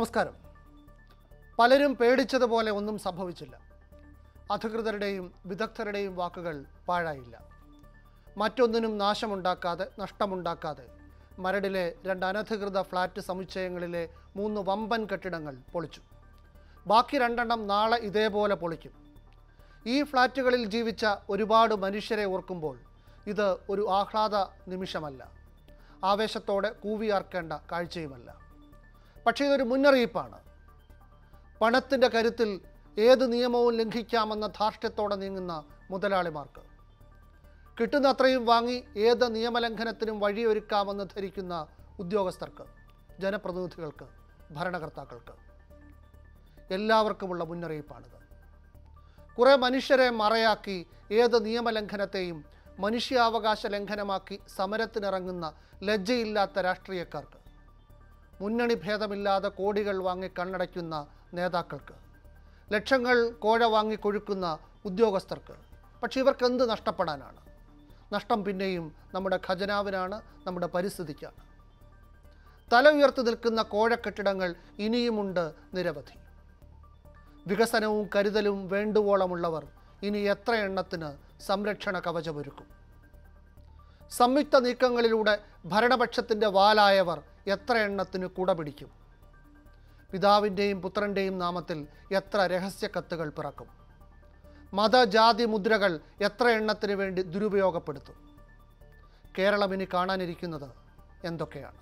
നമസ്കാരം പലരും പേടിച്ചതുപോലെ ഒന്നും സംഭവിച്ചില്ല അധികൃതരുടെയും വിദഗ്ധരുടെയും വാക്കുകൾ പാഴായില്ല മറ്റൊന്നിനും നാശമുണ്ടാക്കാതെ നഷ്ടമുണ്ടാക്കാതെ മരടിലെ രണ്ട് അനധികൃത ഫ്ലാറ്റ് സമുച്ചയങ്ങളിലെ മൂന്ന് വമ്പൻ കെട്ടിടങ്ങൾ പൊളിച്ചു ബാക്കി രണ്ടെണ്ണം നാളെ ഇതേപോലെ പൊളിക്കും ഈ ഫ്ലാറ്റുകളിൽ ജീവിച്ച ഒരുപാട് മനുഷ്യരെ ഓർക്കുമ്പോൾ ഇത് ഒരു ആഹ്ലാദ നിമിഷമല്ല ആവേശത്തോടെ കൂവിയാർക്കേണ്ട കാഴ്ചയുമല്ല പക്ഷേ ഇതൊരു മുന്നറിയിപ്പാണ് പണത്തിൻ്റെ കരുത്തിൽ ഏത് നിയമവും ലംഘിക്കാമെന്ന ധാർഷ്ട്യത്തോടെ നീങ്ങുന്ന മുതലാളിമാർക്ക് കിട്ടുന്ന അത്രയും വാങ്ങി ഏത് നിയമലംഘനത്തിനും വഴിയൊരുക്കാമെന്ന് ധരിക്കുന്ന ഉദ്യോഗസ്ഥർക്ക് ജനപ്രതിനിധികൾക്ക് ഭരണകർത്താക്കൾക്ക് എല്ലാവർക്കുമുള്ള മുന്നറിയിപ്പാണിത് കുറേ മനുഷ്യരെ മറയാക്കി ഏത് നിയമലംഘനത്തെയും മനുഷ്യാവകാശ ലംഘനമാക്കി സമരത്തിനിറങ്ങുന്ന ലജ്ജയില്ലാത്ത രാഷ്ട്രീയക്കാർക്ക് മുന്നണി ഭേദമില്ലാതെ കോടികൾ വാങ്ങി കണ്ണടയ്ക്കുന്ന നേതാക്കൾക്ക് ലക്ഷങ്ങൾ കോഴ വാങ്ങി കൊഴുക്കുന്ന ഉദ്യോഗസ്ഥർക്ക് പക്ഷെ ഇവർക്ക് എന്ത് നഷ്ടപ്പെടാനാണ് നഷ്ടം പിന്നെയും നമ്മുടെ ഖജനാവിനാണ് നമ്മുടെ പരിസ്ഥിതിക്കാണ് തല ഉയർത്തി നിൽക്കുന്ന കോഴക്കെട്ടിടങ്ങൾ ഇനിയുമുണ്ട് നിരവധി വികസനവും കരുതലും വേണ്ടുവോളമുള്ളവർ ഇനി എത്ര എണ്ണത്തിന് സംരക്ഷണ കവചമൊരുക്കും സംയുക്ത നീക്കങ്ങളിലൂടെ ഭരണപക്ഷത്തിൻ്റെ വാലായവർ എത്ര എണ്ണത്തിന് കുട പിടിക്കും പിതാവിൻ്റെയും പുത്രൻ്റെയും നാമത്തിൽ എത്ര രഹസ്യ കത്തുകൾ പിറക്കും മതജാതി മുദ്രകൾ എത്ര എണ്ണത്തിന് വേണ്ടി ദുരുപയോഗപ്പെടുത്തും കേരളം ഇനി കാണാനിരിക്കുന്നത് എന്തൊക്കെയാണ്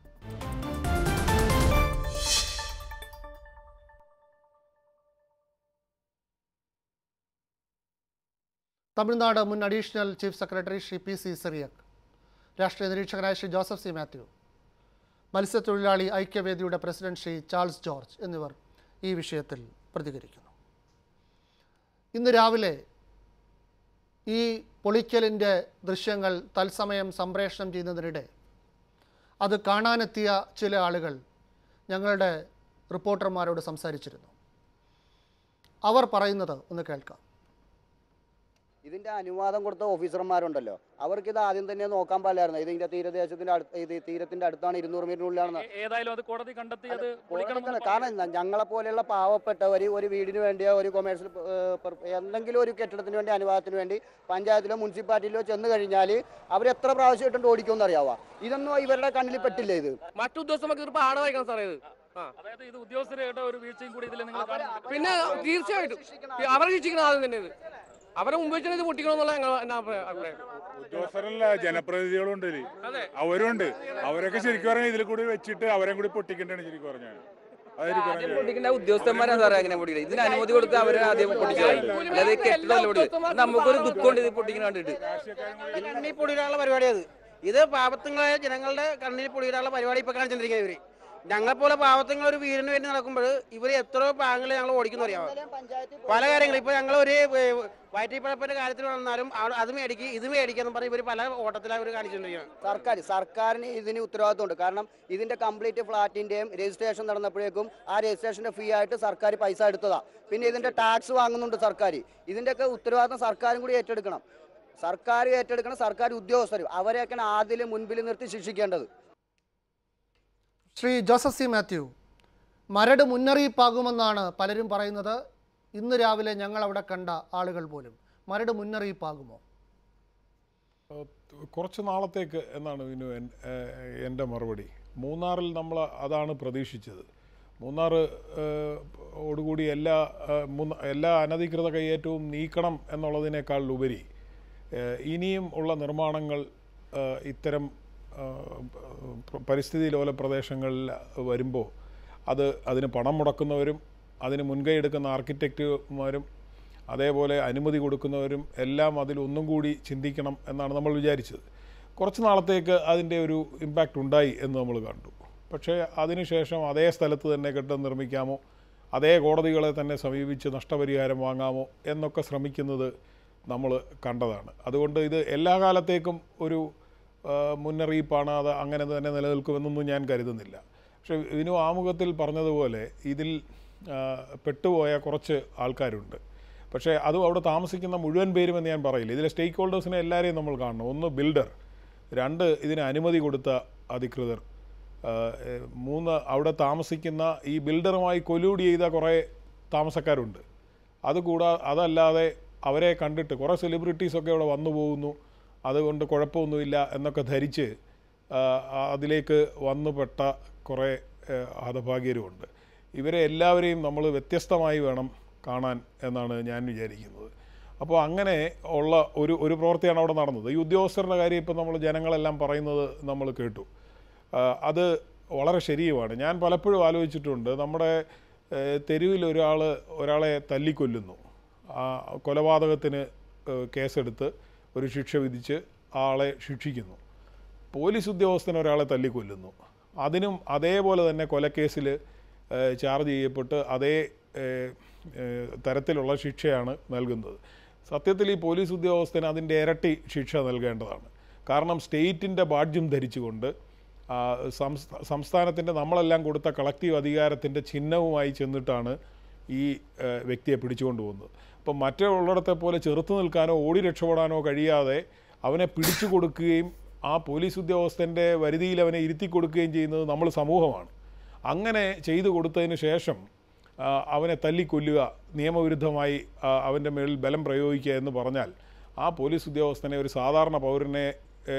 തമിഴ്നാട് മുൻ additional chief secretary Shri P C Cyriac രാഷ്ട്രീയ നിരീക്ഷകനായ ശ്രീ ജോസഫ് സി മാത്യു മത്സ്യത്തൊഴിലാളി ഐക്യവേദിയുടെ പ്രസിഡന്റ് ശ്രീ ചാൾസ് ജോർജ് എന്നിവർ ഈ വിഷയത്തിൽ പ്രതികരിക്കുന്നു ഇന്ന് രാവിലെ ഈ പൊളിക്കലിൻ്റെ ദൃശ്യങ്ങൾ തത്സമയം സംപ്രേഷണം ചെയ്യുന്നതിനിടെ അത് കാണാനെത്തിയ ചില ആളുകൾ ഞങ്ങളുടെ റിപ്പോർട്ടർമാരോട് സംസാരിച്ചിരുന്നു അവർ പറയുന്നത് ഒന്ന് കേൾക്കാം ഇതിന്റെ അനുവാദം കൊടുത്ത ഓഫീസർമാരുണ്ടല്ലോ അവർക്ക് ഇത് ആദ്യം തന്നെ നോക്കാൻ പാടില്ലായിരുന്നു ഇതിന്റെ തീരദേശത്തിന്റെ അടുത്ത് ഇത് തീരത്തിന്റെ അടുത്താണ് ഇരുന്നൂറ് മീറ്ററിനുള്ളിലാണ് ഏ- ഏതായാലും അത് കോടതി കണ്ടെത്തി അത് പൊളിക്കണം കോടതി കാരണം ന- ഞങ്ങളെ പോലെയുള്ള പാവപ്പെട്ടവർ ഒരു വീടിന് വേണ്ടിയോ ഒരു കൊമേഴ്സ്യൽ എന്തെങ്കിലും ഒരു കെട്ടിടത്തിന് വേണ്ടി അനുവാദത്തിന് വേണ്ടി പഞ്ചായത്തിലോ മുനിസിപ്പാലിറ്റിയിലോ ചെന്ന് കഴിഞ്ഞാൽ അവർ എത്ര പ്രാവശ്യം ഇട്ടുണ്ട് ഓടിക്കുമെന്ന് അറിയാവോ ഇതൊന്നും ഇവരുടെ കണ്ണിൽ പെട്ടില്ല ഇത് മറ്റു ഉദ്യോഗസ്ഥർക്ക് ഇത് പാഠമായിരിക്കണം സാറേ ഇത് ആ. അതായത് ഇത് ഉദ്യോഗസ്ഥരുടെ ഒരു വീഴ്ചയും കൂടി ഇതിൽ നിങ്ങൾ കാണുന്നുണ്ട് പിന്നെ തീർച്ചയായിട്ടും അവരെ ശിക്ഷിക്കണം ആദ്യം തന്നെ ഇത് അവരെ മുമ്പ് വെച്ചാൽ ഇത് പൊട്ടിക്കണമെന്നുള്ള ഞങ്ങൾ എൻ്റെ അഭിപ്രായം അഭിപ്രായം. ഉദ്യോഗസ്ഥരല്ല ജനപ്രതിനിധികളുണ്ട് ഇതില് അതെ അവരുണ്ട് അവരൊക്കെ ശരിക്കും പറഞ്ഞാൽ ഇതിൽ കൂടി വെച്ചിട്ട് അവരെ കൂടി പൊട്ടിക്കേണ്ടതാണ് ശരിക്കും പറഞ്ഞാൽ അതായിരിക്കും ആദ്യം പൊട്ടിക്കേണ്ട ഉദ്യോഗസ്ഥന്മാരാണ് സാറേ അങ്ങനെ പൊട്ടിക്കുന്നത് ഇതിന് അനുമതി കൊടുത്ത് അവരെ ആദ്യം പൊട്ടിക്കണം അല്ലാതെ ഈ കെട്ടിടമല്ല പൊട്ടിക്കുന്നത് നമുക്കൊരു ദുഃഖമുണ്ട് ഇത് പൊട്ടിക്കുന്ന കണ്ടിട്ട് കണ്ണിൽ പൊടിയിടാനുള്ള പരിപാടി അത് ഇത് പാവത്തുങ്ങളായ ജനങ്ങളുടെ കണ്ണിൽ പൊടിയിടാനുള്ള പരിപാടി ഇപ്പൊ കാണിച്ചിരിക്കുന്നത് ഇവര് ഞങ്ങളെ പോലെ പാവത്തുങ്ങൾ ഒരു വീടിന് വേണ്ടി നടക്കുമ്പോൾ ഇവര് എത്രയോ ബാങ്കുകൾ ഞങ്ങൾ ഓടിക്കുന്നു അറിയാമോ പല കാര്യങ്ങളും ഇപ്പൊ ഞങ്ങൾ ഒരു വയറ്റിപ്പഴപ്പിന്റെ കാര്യത്തിൽ വന്നാലും ആ- അത് മേടിക്ക് ഇത് മേടിക്കാന്ന് പറഞ്ഞ് ഇവര് പല ഓട്ടത്തിലാണ് ഇവർ കാണിച്ചുകൊണ്ടിരിക്കുന്നത് സർക്കാർ സർക്കാരിന് ഇതിന് ഉത്തരവാദിത്വമുണ്ട് കാരണം ഇതിന്റെ കംപ്ലീറ്റ് ഫ്ലാറ്റിന്റെയും രജിസ്ട്രേഷൻ നടന്നപ്പോഴേക്കും ആ രജിസ്ട്രേഷന്റെ ഫീ ആയിട്ട് സർക്കാർ പൈസ എടുത്തതാ പിന്നെ ഇതിന്റെ ടാക്സ് വാങ്ങുന്നുണ്ട് സർക്കാർ ഇതിന്റെയൊക്കെ ഉത്തരവാദിത്വം സർക്കാരും കൂടി ഏറ്റെടുക്കണം സർക്കാർ ഏറ്റെടുക്കണം സർക്കാർ ഉദ്യോഗസ്ഥരും അവരെയൊക്കെയാണ് ആദ്യം മുൻപിൽ നിർത്തി ശിക്ഷിക്കേണ്ടത് Shri Joseph C Mathew Maradu മുന്നറിയിപ്പാകുമെന്നാണ് പലരും പറയുന്നത് ഇന്ന് രാവിലെ ഞങ്ങൾ അവിടെ കണ്ട ആളുകൾ പോലും മരട് മുന്നറിയിപ്പാകുമോ കുറച്ച് നാളത്തേക്ക് എന്നാണ് ഇതിന് എൻ- ഏഹ് എൻ്റെ മറുപടി മൂന്നാറിൽ നമ്മൾ അതാണ് പ്രതീക്ഷിച്ചത് മൂന്നാർ ഏഹ്, ഓടുകൂടി എല്ലാ ഏഹ്, മൂന്ന എല്ലാ അനധികൃത കയ്യേറ്റവും നീക്കണം എന്നുള്ളതിനേക്കാൾ ഉപരി ഏഹ്, ഇനിയും ഉള്ള നിർമ്മാണങ്ങൾ ഏഹ്, ഇത്തരം ഏഹ്, പ- പരിസ്ഥിതി ലോല പ്രദേശങ്ങളിൽ വരുമ്പോൾ അത് അതിന് പണം മുടക്കുന്നവരും അതിന് മുൻകൈ എടുക്കുന്ന ആർക്കിടെക്റ്റുമാരും അതേപോലെ അനുമതി കൊടുക്കുന്നവരും എല്ലാം അതിൽ ഒന്നും കൂടി ചിന്തിക്കണം എന്നാണ് നമ്മൾ വിചാരിച്ചത് കുറച്ച് നാളത്തേക്ക് അതിൻ്റെ ഒരു ഇമ്പാക്റ്റ് ഉണ്ടായി എന്ന് നമ്മൾ കണ്ടു പക്ഷേ അതിനുശേഷം അതേ സ്ഥലത്ത് തന്നെ കെട്ടിടം നിർമ്മിക്കാമോ അതേ കോടതികളെ തന്നെ സമീപിച്ച് നഷ്ടപരിഹാരം വാങ്ങാമോ എന്നൊക്കെ ശ്രമിക്കുന്നത് നമ്മൾ കണ്ടതാണ് അതുകൊണ്ട് ഇത് എല്ലാ കാലത്തേക്കും ഒരു ആ, മുന്നറിയിപ്പാണ് അത് അങ്ങനെ തന്നെ നിലനിൽക്കുമെന്നൊന്നും ഞാൻ കരുതുന്നില്ല പക്ഷേ ഇതിനു ആമുഖത്തിൽ പറഞ്ഞതുപോലെ ഇതിൽ ആ, പെട്ടുപോയ കുറച്ച് ആൾക്കാരുണ്ട് പക്ഷേ അതും അവിടെ താമസിക്കുന്ന മുഴുവൻ പേരും എന്ന് ഞാൻ പറയില്ല ഇതിലെ സ്റ്റേക്ക് ഹോൾഡേഴ്സിനെ എല്ലാവരെയും നമ്മൾ കാണണം ഒന്ന് ബിൽഡർ രണ്ട് ഇതിന് അനുമതി കൊടുത്ത അധികൃതർ ആ, ഏ, മൂന്ന് അവിടെ താമസിക്കുന്ന ഈ ബിൽഡറുമായി കൊലൂഡ് ചെയ്ത കുറേ താമസക്കാരുണ്ട് അതുകൂടാ അതല്ലാതെ അവരെ കണ്ടിട്ട് കുറേ സെലിബ്രിറ്റീസൊക്കെ ഇവിടെ വന്നു പോകുന്നു അതുകൊണ്ട് കുഴപ്പമൊന്നുമില്ല എന്നൊക്കെ ധരിച്ച് ആ, ആ, അതിലേക്ക് വന്നുപെട്ട കുറേ ഏ, ഹതഭാഗ്യരുമുണ്ട് ഇവരെ എല്ലാവരെയും നമ്മൾ വ്യത്യസ്തമായി വേണം കാണാൻ എന്നാണ് ഞാൻ വിചാരിക്കുന്നത് അപ്പോൾ അങ്ങനെ ഉള്ള ഒരു ഒരു പ്രവൃത്തിയാണ് അവിടെ നടന്നത് ഈ ഉദ്യോഗസ്ഥരുടെ കാര്യം ഇപ്പം നമ്മൾ ജനങ്ങളെല്ലാം പറയുന്നത് നമ്മൾ കേട്ടു ആ, അത് വളരെ ശരിയുമാണ് ഞാൻ പലപ്പോഴും ആലോചിച്ചിട്ടുണ്ട് നമ്മുടെ ഏഹ്, തെരുവിൽ ഒരാൾ ഒരാളെ തല്ലിക്കൊല്ലുന്നു ആ കൊലപാതകത്തിന് ഏഹ്, കേസെടുത്ത് ഒരു ശിക്ഷ വിധിച്ച് ആളെ ശിക്ഷിക്കുന്നു പോലീസ് ഉദ്യോഗസ്ഥൻ ഒരാളെ തല്ലിക്കൊല്ലുന്നു അതിനും അതേപോലെ തന്നെ കൊലക്കേസിൽ ഏഹ്, ചാർജ് ചെയ്യപ്പെട്ട് അതേ ഏഹ്, ഏഹ്, തരത്തിലുള്ള ശിക്ഷയാണ് നൽകുന്നത് സത്യത്തിൽ ഈ പോലീസ് ഉദ്യോഗസ്ഥന് അതിൻ്റെ ഇരട്ടി ശിക്ഷ നൽകേണ്ടതാണ് കാരണം സ്റ്റേറ്റിൻ്റെ ബാഡ്ജ്യം ധരിച്ചുകൊണ്ട് ആ, സംസ്ഥ- സംസ്ഥാനത്തിൻ്റെ നമ്മളെല്ലാം കൊടുത്ത കളക്റ്റീവ് അധികാരത്തിൻ്റെ ചിഹ്നവുമായി ചെന്നിട്ടാണ് ഈ ഏഹ്, വ്യക്തിയെ പിടിച്ചുകൊണ്ട് പോകുന്നത് അപ്പം മറ്റുള്ളിടത്തെ പോലെ ചെറുത്തു നിൽക്കാനോ ഓടി രക്ഷപ്പെടാനോ കഴിയാതെ അവനെ പിടിച്ചു കൊടുക്കുകയും ആ പോലീസ് ഉദ്യോഗസ്ഥൻ്റെ വരുതിയിൽ അവനെ ഇരുത്തി കൊടുക്കുകയും ചെയ്യുന്നത് നമ്മൾ സമൂഹമാണ് അങ്ങനെ ചെയ്തു കൊടുത്തതിന് ശേഷം ആ, അവനെ തല്ലിക്കൊല്ലുക നിയമവിരുദ്ധമായി ആ, അവൻ്റെ മേളിൽ ബലം പ്രയോഗിക്കുക എന്ന് പറഞ്ഞാൽ ആ പോലീസ് ഉദ്യോഗസ്ഥനെ ഒരു സാധാരണ പൗരനെ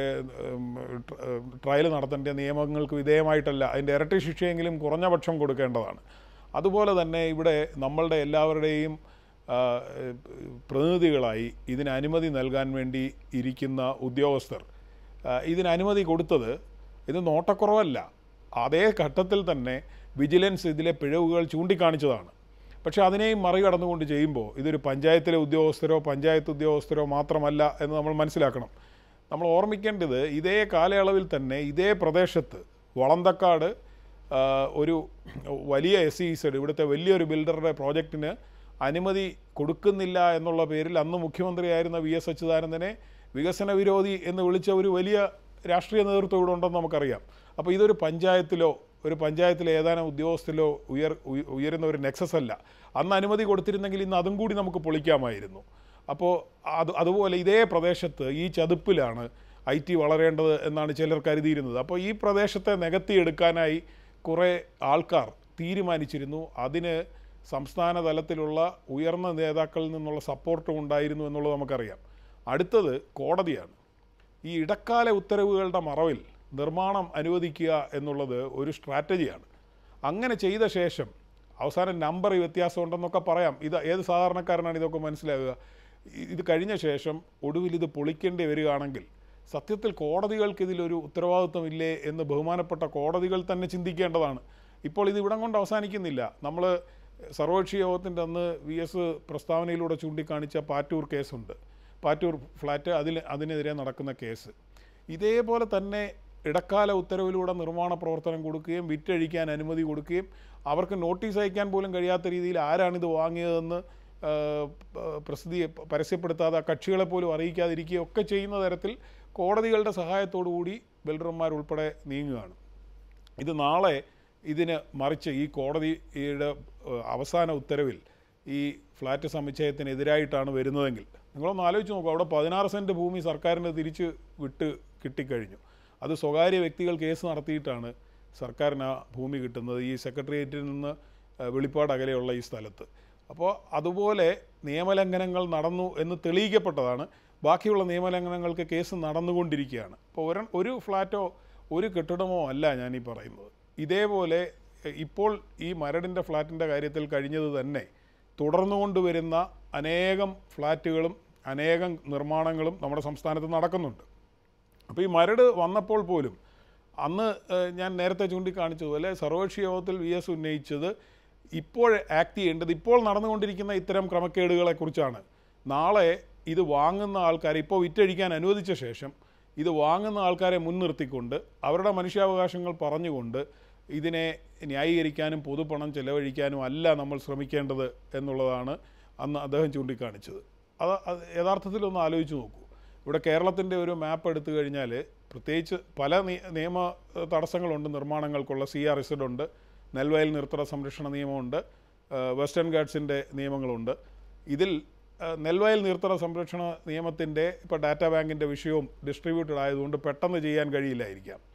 ട്രയൽ നടത്തേണ്ട നിയമങ്ങൾക്ക് വിധേയമായിട്ടല്ല അതിൻ്റെ ഇരട്ടി ശിക്ഷയെങ്കിലും കുറഞ്ഞ പക്ഷം കൊടുക്കേണ്ടതാണ് അതുപോലെ തന്നെ ഇവിടെ നമ്മളുടെ എല്ലാവരുടെയും ആ, ഏഹ്, പ്രതിനിധികളായി ഇതിന് അനുമതി നൽകാൻ വേണ്ടി ഇരിക്കുന്ന ഉദ്യോഗസ്ഥർ ആ, ഇതിന് അനുമതി കൊടുത്തത് ഇത് നോട്ടക്കുറവല്ല അതേ ഘട്ടത്തിൽ തന്നെ വിജിലൻസ് ഇതിലെ പിഴവുകൾ ചൂണ്ടിക്കാണിച്ചതാണ് പക്ഷേ അതിനെയും മറികടന്നുകൊണ്ട് ചെയ്യുമ്പോൾ ഇതൊരു പഞ്ചായത്തിലെ ഉദ്യോഗസ്ഥരോ പഞ്ചായത്ത് ഉദ്യോഗസ്ഥരോ മാത്രമല്ല എന്ന് നമ്മൾ മനസ്സിലാക്കണം നമ്മൾ ഓർമ്മിക്കേണ്ടത് ഇതേ കാലയളവിൽ തന്നെ ഇതേ പ്രദേശത്ത് വളന്തക്കാട് ആ, ഒരു വലിയ എസ് ഇ സെഡ് ഇവിടുത്തെ വലിയൊരു ബിൽഡറുടെ പ്രോജക്റ്റിന് അനുമതി കൊടുക്കുന്നില്ല എന്നുള്ള പേരിൽ അന്ന് മുഖ്യമന്ത്രിയായിരുന്ന വി എസ് അച്യുതാനന്ദനെ വികസന വിരോധി എന്ന് വിളിച്ച ഒരു വലിയ രാഷ്ട്രീയ നേതൃത്വം ഇവിടെ ഉണ്ടെന്ന് നമുക്കറിയാം അപ്പോൾ ഇതൊരു പഞ്ചായത്തിലോ ഒരു പഞ്ചായത്തിലെ ഏതാനും ഉദ്യോഗസ്ഥരിലോ ഉയർ ഉയ- ഉയരുന്ന ഒരു നെക്സസ് അല്ല അന്ന് അനുമതി കൊടുത്തിരുന്നെങ്കിൽ ഇന്ന് അതും കൂടി നമുക്ക് പൊളിക്കാമായിരുന്നു അപ്പോൾ അത് അതുപോലെ ഇതേ പ്രദേശത്ത് ഈ ചതുപ്പിലാണ് ഐ ടി വളരേണ്ടത് എന്നാണ് ചിലർ കരുതിയിരുന്നത് അപ്പോൾ ഈ പ്രദേശത്തെ നികത്തിയെടുക്കാനായി കുറേ ആൾക്കാർ തീരുമാനിച്ചിരുന്നു അതിന് സംസ്ഥാന തലത്തിലുള്ള ഉയർന്ന നേതാക്കളിൽ നിന്നുള്ള സപ്പോർട്ടും ഉണ്ടായിരുന്നു എന്നുള്ളത് നമുക്കറിയാം അടുത്തത് കോടതിയാണ് ഈ ഇടക്കാല ഉത്തരവുകളുടെ മറവിൽ നിർമ്മാണം അനുവദിക്കുക എന്നുള്ളത് ഒരു സ്ട്രാറ്റജിയാണ് അങ്ങനെ ചെയ്ത ശേഷം അവസാനം നമ്പർ വ്യത്യാസം ഉണ്ടെന്നൊക്കെ പറയാം ഇത് ഏത് സാധാരണക്കാരനാണ് ഇതൊക്കെ മനസ്സിലാകുക ഇ- ഇത് കഴിഞ്ഞ ശേഷം ഒടുവിൽ ഇത് പൊളിക്കേണ്ടി വരികയാണെങ്കിൽ സത്യത്തിൽ കോടതികൾക്ക് ഇതിലൊരു ഉത്തരവാദിത്വമില്ലേ എന്ന് ബഹുമാനപ്പെട്ട കോടതികൾ തന്നെ ചിന്തിക്കേണ്ടതാണ് ഇപ്പോൾ ഇത് ഇവിടം കൊണ്ട് അവസാനിക്കുന്നില്ല നമ്മൾ സർവകക്ഷി യോഗത്തിൻ്റെ അന്ന് വി എസ് പ്രസ്താവനയിലൂടെ ചൂണ്ടിക്കാണിച്ച പാറ്റൂർ കേസുണ്ട് പാറ്റൂർ ഫ്ലാറ്റ് അതിൽ അതിനെതിരെ നടക്കുന്ന കേസ് ഇതേപോലെ തന്നെ ഇടക്കാല ഉത്തരവിലൂടെ നിർമ്മാണ പ്രവർത്തനം കൊടുക്കുകയും വിറ്റഴിക്കാൻ അനുമതി കൊടുക്കുകയും അവർക്ക് നോട്ടീസ് അയക്കാൻ പോലും കഴിയാത്ത രീതിയിൽ ആരാണിത് വാങ്ങിയതെന്ന് ആ, പ- പ്രസിദ്ധി പരസ്യപ്പെടുത്താതെ ആ കക്ഷികളെ പോലും അറിയിക്കാതിരിക്കുകയും ഒക്കെ ചെയ്യുന്ന തരത്തിൽ കോടതികളുടെ സഹായത്തോടു കൂടി ബിൽഡർമാർ ഉൾപ്പെടെ നീങ്ങുകയാണ് ഇത് നാളെ ഇതിന് മറിച്ച് ഈ കോടതിയുടെ ഏഹ്, അവസാന ഉത്തരവിൽ ഈ ഫ്ലാറ്റ് സമുച്ചയത്തിനെതിരായിട്ടാണ് വരുന്നതെങ്കിൽ നിങ്ങളൊന്ന് ആലോചിച്ച് നോക്കൂ അവിടെ പതിനാറ് സെൻറ്റ് ഭൂമി സർക്കാരിന് തിരിച്ച് വിട്ട് കിട്ടിക്കഴിഞ്ഞു അത് സ്വകാര്യ വ്യക്തികൾ കേസ് നടത്തിയിട്ടാണ് സർക്കാരിന് ആ ഭൂമി കിട്ടുന്നത് ഈ സെക്രട്ടേറിയറ്റിൽ നിന്ന് ഏഹ്, വെളിപ്പാട് അകലെയുള്ള ഈ സ്ഥലത്ത് അപ്പോൾ അതുപോലെ നിയമലംഘനങ്ങൾ നടന്നു എന്ന് തെളിയിക്കപ്പെട്ടതാണ് ബാക്കിയുള്ള നിയമലംഘനങ്ങൾക്ക് കേസ് നടന്നുകൊണ്ടിരിക്കുകയാണ് അപ്പോൾ ഒരു ഒരു ഫ്ലാറ്റോ ഒരു കെട്ടിടമോ അല്ല ഞാൻ ഈ പറയുന്നത് ഇതേപോലെ എ, ഇപ്പോൾ ഈ മരടിൻ്റെ ഫ്ലാറ്റിൻ്റെ കാര്യത്തിൽ കഴിഞ്ഞത് തന്നെ തുടർന്നുകൊണ്ടുവരുന്ന അനേകം ഫ്ലാറ്റുകളും അനേകം നിർമ്മാണങ്ങളും നമ്മുടെ സംസ്ഥാനത്ത് നടക്കുന്നുണ്ട് അപ്പോൾ ഈ മരട് വന്നപ്പോൾ പോലും അന്ന് ഏഹ്, ഞാൻ നേരത്തെ ചൂണ്ടിക്കാണിച്ചതുപോലെ സർവകക്ഷി യോഗത്തിൽ വി എസ് ഉന്നയിച്ചത് ഇപ്പോൾ ആക്ട് ചെയ്യേണ്ടത് ഇപ്പോൾ നടന്നുകൊണ്ടിരിക്കുന്ന ഇത്തരം ക്രമക്കേടുകളെക്കുറിച്ചാണ് നാളെ ഇത് വാങ്ങുന്ന ആൾക്കാരെ ഇപ്പോൾ വിറ്റഴിക്കാൻ അനുവദിച്ച ശേഷം ഇത് വാങ്ങുന്ന ആൾക്കാരെ മുൻനിർത്തിക്കൊണ്ട് അവരുടെ മനുഷ്യാവകാശങ്ങൾ പറഞ്ഞുകൊണ്ട് ഇതിനെ ന്യായീകരിക്കാനും പൊതുപണം ചെലവഴിക്കാനും അല്ല നമ്മൾ ശ്രമിക്കേണ്ടത് എന്നുള്ളതാണ് അന്ന് അദ്ദേഹം ചൂണ്ടിക്കാണിച്ചത് അത് അത് യഥാർത്ഥത്തിൽ ഒന്ന് ആലോചിച്ച് നോക്കൂ ഇവിടെ കേരളത്തിൻ്റെ ഒരു മാപ്പ് എടുത്തു കഴിഞ്ഞാൽ പ്രത്യേകിച്ച് പല നി- നിയമ ഏഹ്, തടസ്സങ്ങളുണ്ട് നിർമ്മാണങ്ങൾക്കുള്ള സി ആർ ഇസഡ് ഉണ്ട് നെൽവയൽ നിർത്തട സംരക്ഷണ നിയമമുണ്ട് ഏഹ്, വെസ്റ്റേൺ ഗാർഡ്സിൻ്റെ നിയമങ്ങളുണ്ട് ഇതിൽ ഏഹ്, നെൽവയൽ നീർത്തട സംരക്ഷണ നിയമത്തിൻ്റെ ഇപ്പോൾ ഡാറ്റാ ബാങ്കിൻ്റെ വിഷയവും ഡിസ്ട്രിബ്യൂട്ടഡ് ആയതുകൊണ്ട് പെട്ടെന്ന് ചെയ്യാൻ കഴിയില്ലായിരിക്കാം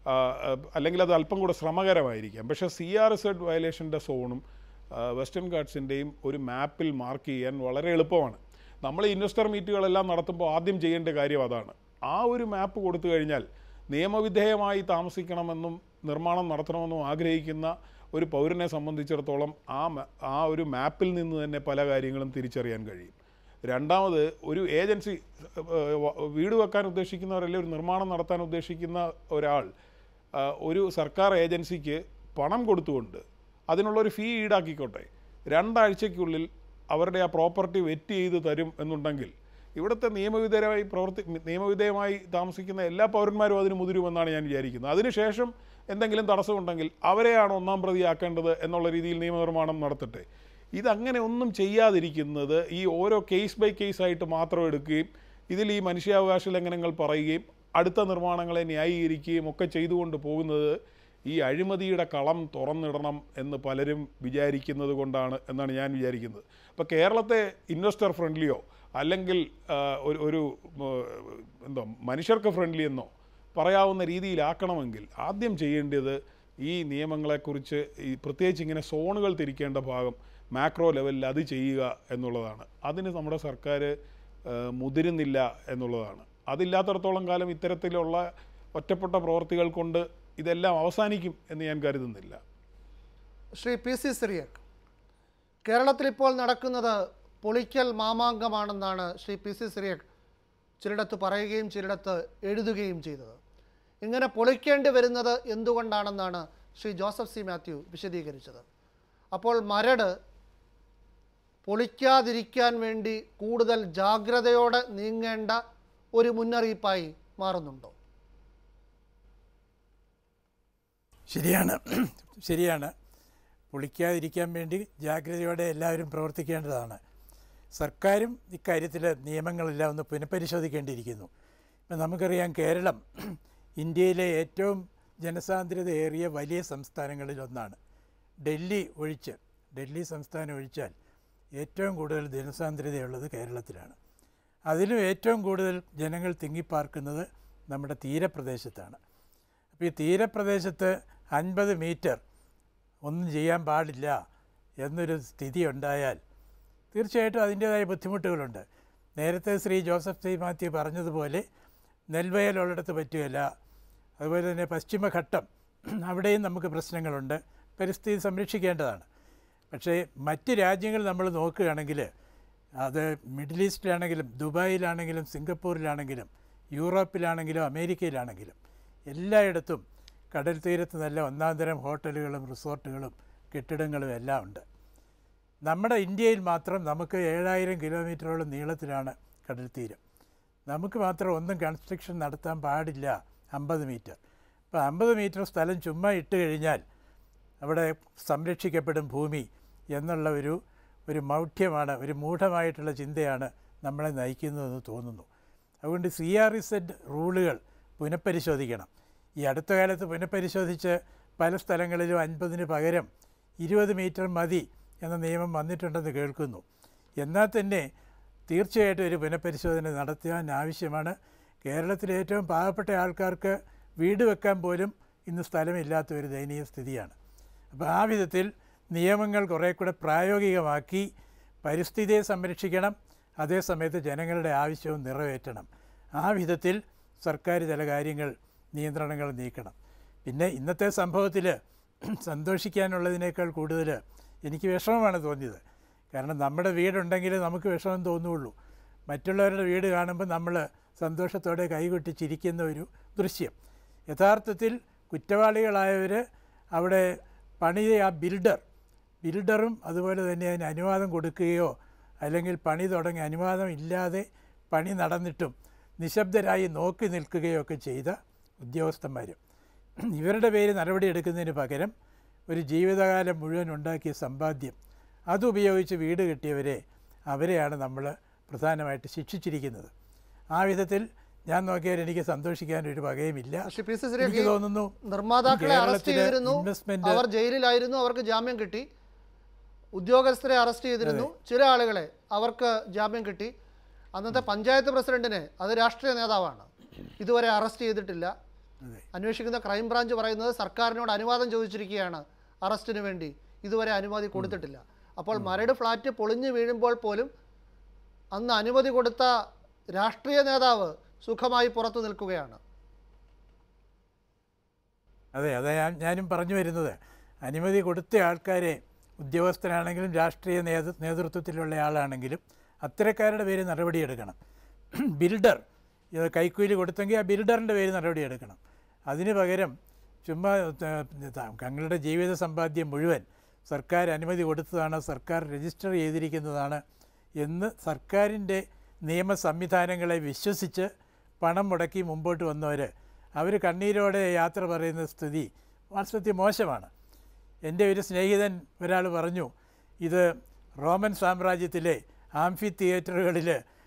ആ, ആ, അല്ലെങ്കിൽ അത് അല്പം കൂടെ ശ്രമകരമായിരിക്കാം പക്ഷേ സി ആർ എസ് വയലേഷൻ്റെ സോണും ആ, വെസ്റ്റേൺ ഗാർഡ്സിൻ്റെയും ഒരു മാപ്പിൽ മാർക്ക് ചെയ്യാൻ വളരെ എളുപ്പമാണ് നമ്മൾ ഇൻവെസ്റ്റർ മീറ്റുകളെല്ലാം നടത്തുമ്പോൾ ആദ്യം ചെയ്യേണ്ട കാര്യം അതാണ് ആ ഒരു മാപ്പ് കൊടുത്തു കഴിഞ്ഞാൽ നിയമവിധേയമായി താമസിക്കണമെന്നും നിർമ്മാണം നടത്തണമെന്നും ആഗ്രഹിക്കുന്ന ഒരു പൗരനെ സംബന്ധിച്ചിടത്തോളം ആ മ- ആ ഒരു മാപ്പിൽ നിന്ന് തന്നെ പല കാര്യങ്ങളും തിരിച്ചറിയാൻ കഴിയും രണ്ടാമത് ഒരു ഏജൻസി ഏഹ്, വ- വീട് വെക്കാൻ ഉദ്ദേശിക്കുന്നവരല്ലേ ഒരു നിർമ്മാണം നടത്താൻ ഉദ്ദേശിക്കുന്ന ഒരാൾ ആ, ഒരു സർക്കാർ ഏജൻസിക്ക് പണം കൊടുത്തുകൊണ്ട് അതിനുള്ളൊരു ഫീ ഈടാക്കിക്കോട്ടെ രണ്ടാഴ്ചയ്ക്കുള്ളിൽ അവരുടെ ആ പ്രോപ്പർട്ടി വെറ്റ് ചെയ്ത് തരും എന്നുണ്ടെങ്കിൽ ഇവിടുത്തെ നിയമവിധേയമായി പ്രവർത്തി നിയമവിധേയമായി താമസിക്കുന്ന എല്ലാ പൗരന്മാരും അതിന് മുതിരുമെന്നാണ് ഞാൻ വിചാരിക്കുന്നത് അതിനുശേഷം എന്തെങ്കിലും തടസ്സമുണ്ടെങ്കിൽ അവരെയാണ് ഒന്നാം പ്രതിയാക്കേണ്ടത് എന്നുള്ള രീതിയിൽ നിയമനിർമ്മാണം നടത്തട്ടെ ഇതങ്ങനെ ഒന്നും ചെയ്യാതിരിക്കുന്നത് ഈ ഓരോ കേസ് ബൈ കേസ് ആയിട്ട് മാത്രം എടുക്കുകയും ഇതിൽ ഈ മനുഷ്യാവകാശ ലംഘനങ്ങൾ പറയുകയും അടുത്ത നിർമ്മാണങ്ങളെ ന്യായീകരിക്കുകയും ഒക്കെ ചെയ്തുകൊണ്ട് പോകുന്നത് ഈ അഴിമതിയുടെ കളം തുറന്നിടണം എന്ന് പലരും വിചാരിക്കുന്നത് കൊണ്ടാണ് എന്നാണ് ഞാൻ വിചാരിക്കുന്നത് അപ്പോൾ കേരളത്തെ ഇൻവെസ്റ്റർ ഫ്രണ്ട്ലിയോ അല്ലെങ്കിൽ ആ, ഒരു ഒരു ഉം, എന്തോ മനുഷ്യർക്ക് ഫ്രണ്ട്ലി എന്നോ പറയാവുന്ന രീതിയിലാക്കണമെങ്കിൽ ആദ്യം ചെയ്യേണ്ടത് ഈ നിയമങ്ങളെക്കുറിച്ച് ഈ പ്രത്യേകിച്ച് ഇങ്ങനെ സോണുകൾ തിരിക്കേണ്ട ഭാഗം മാക്രോ ലെവലിൽ അത് ചെയ്യുക എന്നുള്ളതാണ് അതിന് നമ്മുടെ സർക്കാർ ആ, മുതിരുന്നില്ല എന്നുള്ളതാണ് അതില്ലാത്തടത്തോളം കാലം ഇത്തരത്തിലുള്ള ഒറ്റപ്പെട്ട പ്രവർത്തികൾ കൊണ്ട് ഇതെല്ലാം അവസാനിക്കും എന്ന് ഞാൻ കരുതുന്നില്ല ശ്രീ പി സി സിറിയക് കേരളത്തിൽ ഇപ്പോൾ നടക്കുന്നത് പൊളിക്കൽ മാമാങ്കമാണെന്നാണ് ശ്രീ പി സി സിറിയക് ചിലയിടത്ത് പറയുകയും ചിലയിടത്ത് എഴുതുകയും ചെയ്തത് ഇങ്ങനെ പൊളിക്കേണ്ടി വരുന്നത് എന്തുകൊണ്ടാണെന്നാണ് ശ്രീ ജോസഫ് സി മാത്യു വിശദീകരിച്ചത് അപ്പോൾ മരട് പൊളിക്കാതിരിക്കാൻ വേണ്ടി കൂടുതൽ ജാഗ്രതയോടെ നീങ്ങേണ്ട ഒരു മുന്നറിയിപ്പായി മാറുന്നുണ്ടോ ശരിയാണ് ശരിയാണ് പൊളിക്കാതിരിക്കാൻ വേണ്ടി ജാഗ്രതയോടെ എല്ലാവരും പ്രവർത്തിക്കേണ്ടതാണ് സർക്കാരും ഇക്കാര്യത്തിൽ നിയമങ്ങളെല്ലാം ഒന്ന് പുനഃപരിശോധിക്കേണ്ടിയിരിക്കുന്നു ഇപ്പം നമുക്കറിയാം കേരളം ഇന്ത്യയിലെ ഏറ്റവും ജനസാന്ദ്രതയേറിയ വലിയ സംസ്ഥാനങ്ങളിൽ ഒന്നാണ് ഡൽഹി ഒഴിച്ച് ഡൽഹി സംസ്ഥാനം ഒഴിച്ചാൽ ഏറ്റവും കൂടുതൽ ജനസാന്ദ്രതയുള്ളത് കേരളത്തിലാണ് അതിലും ഏറ്റവും കൂടുതൽ ജനങ്ങൾ തിങ്ങിപ്പാർക്കുന്നത് നമ്മുടെ തീരപ്രദേശത്താണ് അപ്പോൾ ഈ തീരപ്രദേശത്ത് അൻപത് മീറ്റർ ഒന്നും ചെയ്യാൻ പാടില്ല എന്നൊരു സ്ഥിതി ഉണ്ടായാൽ തീർച്ചയായിട്ടും അതിൻ്റേതായ ബുദ്ധിമുട്ടുകളുണ്ട് നേരത്തെ ശ്രീ ജോസഫ് സി മാത്യു പറഞ്ഞതുപോലെ നെൽവയലുള്ളിടത്ത് പറ്റുകയില്ല അതുപോലെ തന്നെ പശ്ചിമഘട്ടം അവിടെയും നമുക്ക് പ്രശ്നങ്ങളുണ്ട് പരിസ്ഥിതി സംരക്ഷിക്കേണ്ടതാണ് പക്ഷേ മറ്റ് രാജ്യങ്ങൾ നമ്മൾ നോക്കുകയാണെങ്കിൽ അത് മിഡിൽ ഈസ്റ്റിലാണെങ്കിലും ദുബായിലാണെങ്കിലും സിംഗപ്പൂരിലാണെങ്കിലും യൂറോപ്പിലാണെങ്കിലും അമേരിക്കയിലാണെങ്കിലും എല്ലായിടത്തും കടൽ തീരത്ത് നല്ല ഒന്നാന്തരം ഹോട്ടലുകളും റിസോർട്ടുകളും കെട്ടിടങ്ങളും എല്ലാം ഉണ്ട് നമ്മുടെ ഇന്ത്യയിൽ മാത്രം നമുക്ക് ഏഴായിരം കിലോമീറ്ററോളം നീളത്തിലാണ് കടൽ തീരം നമുക്ക് മാത്രം ഒന്നും കൺസ്ട്രക്ഷൻ നടത്താൻ പാടില്ല അമ്പത് മീറ്റർ അപ്പോൾ അമ്പത് മീറ്റർ സ്ഥലം ചുമ്മാ ഇട്ട് കഴിഞ്ഞാൽ അവിടെ സംരക്ഷിക്കപ്പെടും ഭൂമി എന്നുള്ള ഒരു ഒരു മൗഢ്യമാണ് ഒരു മൂഢമായിട്ടുള്ള ചിന്തയാണ് നമ്മളെ നയിക്കുന്നതെന്ന് തോന്നുന്നു അതുകൊണ്ട് സി ആർ ഇസഡ് റൂളുകൾ പുനഃപരിശോധിക്കണം ഈ അടുത്ത കാലത്ത് പുനഃപരിശോധിച്ച് പല സ്ഥലങ്ങളിലും അൻപതിന് പകരം ഇരുപത് മീറ്റർ മതി എന്ന നിയമം വന്നിട്ടുണ്ടെന്ന് കേൾക്കുന്നു എന്നാൽ തന്നെ തീർച്ചയായിട്ടും ഒരു പുനഃപരിശോധന നടത്താൻ ആവശ്യമാണ് കേരളത്തിലെ ഏറ്റവും പാവപ്പെട്ട ആൾക്കാർക്ക് വീട് വെക്കാൻ പോലും ഇന്ന് സ്ഥലമില്ലാത്ത ഒരു ദയനീയ സ്ഥിതിയാണ് അപ്പോൾ ആ വിധത്തിൽ നിയമങ്ങൾ കുറേ കൂടെ പ്രായോഗികമാക്കി പരിസ്ഥിതിയെ സംരക്ഷിക്കണം അതേസമയത്ത് ജനങ്ങളുടെ ആവശ്യവും നിറവേറ്റണം ആ വിധത്തിൽ സർക്കാർ ചില കാര്യങ്ങൾ നിയന്ത്രണങ്ങൾ നീക്കണം പിന്നെ ഇന്നത്തെ സംഭവത്തിൽ സന്തോഷിക്കാനുള്ളതിനേക്കാൾ കൂടുതൽ എനിക്ക് വിഷമമാണ് തോന്നിയത് കാരണം നമ്മുടെ വീടുണ്ടെങ്കിൽ നമുക്ക് വിഷമം തോന്നുള്ളൂ മറ്റുള്ളവരുടെ വീട് കാണുമ്പോൾ നമ്മൾ സന്തോഷത്തോടെ കൈകൊട്ടി ചിരിക്കുന്ന ഒരു ദൃശ്യം യഥാർത്ഥത്തിൽ കുറ്റവാളികളായവർ അവിടെ പണിത ആ ബിൽഡർ ബിൽഡറും അതുപോലെ തന്നെ അതിന് അനുവാദം കൊടുക്കുകയോ അല്ലെങ്കിൽ പണി തുടങ്ങി അനുവാദം ഇല്ലാതെ പണി നടന്നിട്ടും നിശബ്ദരായി നോക്കി നിൽക്കുകയോ ഒക്കെ ചെയ്ത ഉദ്യോഗസ്ഥന്മാരും ഇവരുടെ പേര് നടപടി എടുക്കുന്നതിന് പകരം ഒരു ജീവിതകാലം മുഴുവൻ ഉണ്ടാക്കിയ സമ്പാദ്യം അതുപയോഗിച്ച് വീട് കെട്ടിയവരെ അവരെയാണ് നമ്മൾ പ്രധാനമായിട്ട് ശിക്ഷിച്ചിരിക്കുന്നത് ആ വിധത്തിൽ ഞാൻ നോക്കിയാൽ എനിക്ക് സന്തോഷിക്കാൻ ഒരു വകയുമില്ല ശ്രീ പി സി എനിക്ക് സിറിയക് തോന്നുന്നു നിർമ്മാതാക്കളെ അറസ്റ്റ് കേരളത്തിലെ ചെയ്തിരുന്നു investment- അവർ ജയിലിലായിരുന്നു അവർക്ക് ജാമ്യം കിട്ടി ഉദ്യോഗസ്ഥരെ അറസ്റ്റ് ചെയ്തിരുന്നു ചില ആളുകളെ അവർക്ക് ജാമ്യം കിട്ടി അന്നത്തെ പഞ്ചായത്ത് പ്രസിഡന്റിനെ അത് രാഷ്ട്രീയ നേതാവാണ് ഇതുവരെ അറസ്റ്റ് ചെയ്തിട്ടില്ല അന്വേഷിക്കുന്ന ക്രൈംബ്രാഞ്ച് പറയുന്നത് സർക്കാരിനോട് അനുവാദം ചോദിച്ചിരിക്കുകയാണ് അറസ്റ്റിന് വേണ്ടി ഇതുവരെ അനുമതി കൊടുത്തിട്ടില്ല അപ്പോൾ മരട് ഫ്ലാറ്റ് പൊളിഞ്ഞു വീഴുമ്പോൾ പോലും അന്ന് അനുമതി കൊടുത്ത രാഷ്ട്രീയ നേതാവ് സുഖമായി പുറത്തു നിൽക്കുകയാണ് അതെ അതെ ഞാൻ ഞാനും പറഞ്ഞു വരുന്നത് അനുമതി കൊടുത്ത ആൾക്കാരെ ഉദ്യോഗസ്ഥനാണെങ്കിലും രാഷ്ട്രീയ നേതൃ നേതൃത്വത്തിലുള്ള ആളാണെങ്കിലും അത്തരക്കാരുടെ പേര് നടപടിയെടുക്കണം ബിൽഡർ ഇത് കൈക്കൂലി കൊടുത്തെങ്കിൽ ആ ബിൽഡറിൻ്റെ പേര് നടപടിയെടുക്കണം അതിന് പകരം ചുമ്മാ ത- ത- തങ്ങളുടെ ജീവിത സമ്പാദ്യം മുഴുവൻ സർക്കാർ അനുമതി കൊടുത്തതാണ് സർക്കാർ രജിസ്റ്റർ ചെയ്തിരിക്കുന്നതാണ് എന്ന് സർക്കാരിൻ്റെ നിയമ സംവിധാനങ്ങളെ വിശ്വസിച്ച് പണം മുടക്കി മുമ്പോട്ട് വന്നവർ അവർ കണ്ണീരോടെ യാത്ര പറയുന്ന സ്ഥിതി വാസ്തവത്തിൽ മോശമാണ് എൻ്റെ ഒരു സ്നേഹിതൻ ഒരാൾ പറഞ്ഞു ഇത് റോമൻ സാമ്രാജ്യത്തിലെ ആംഫി തിയേറ്ററുകളിൽ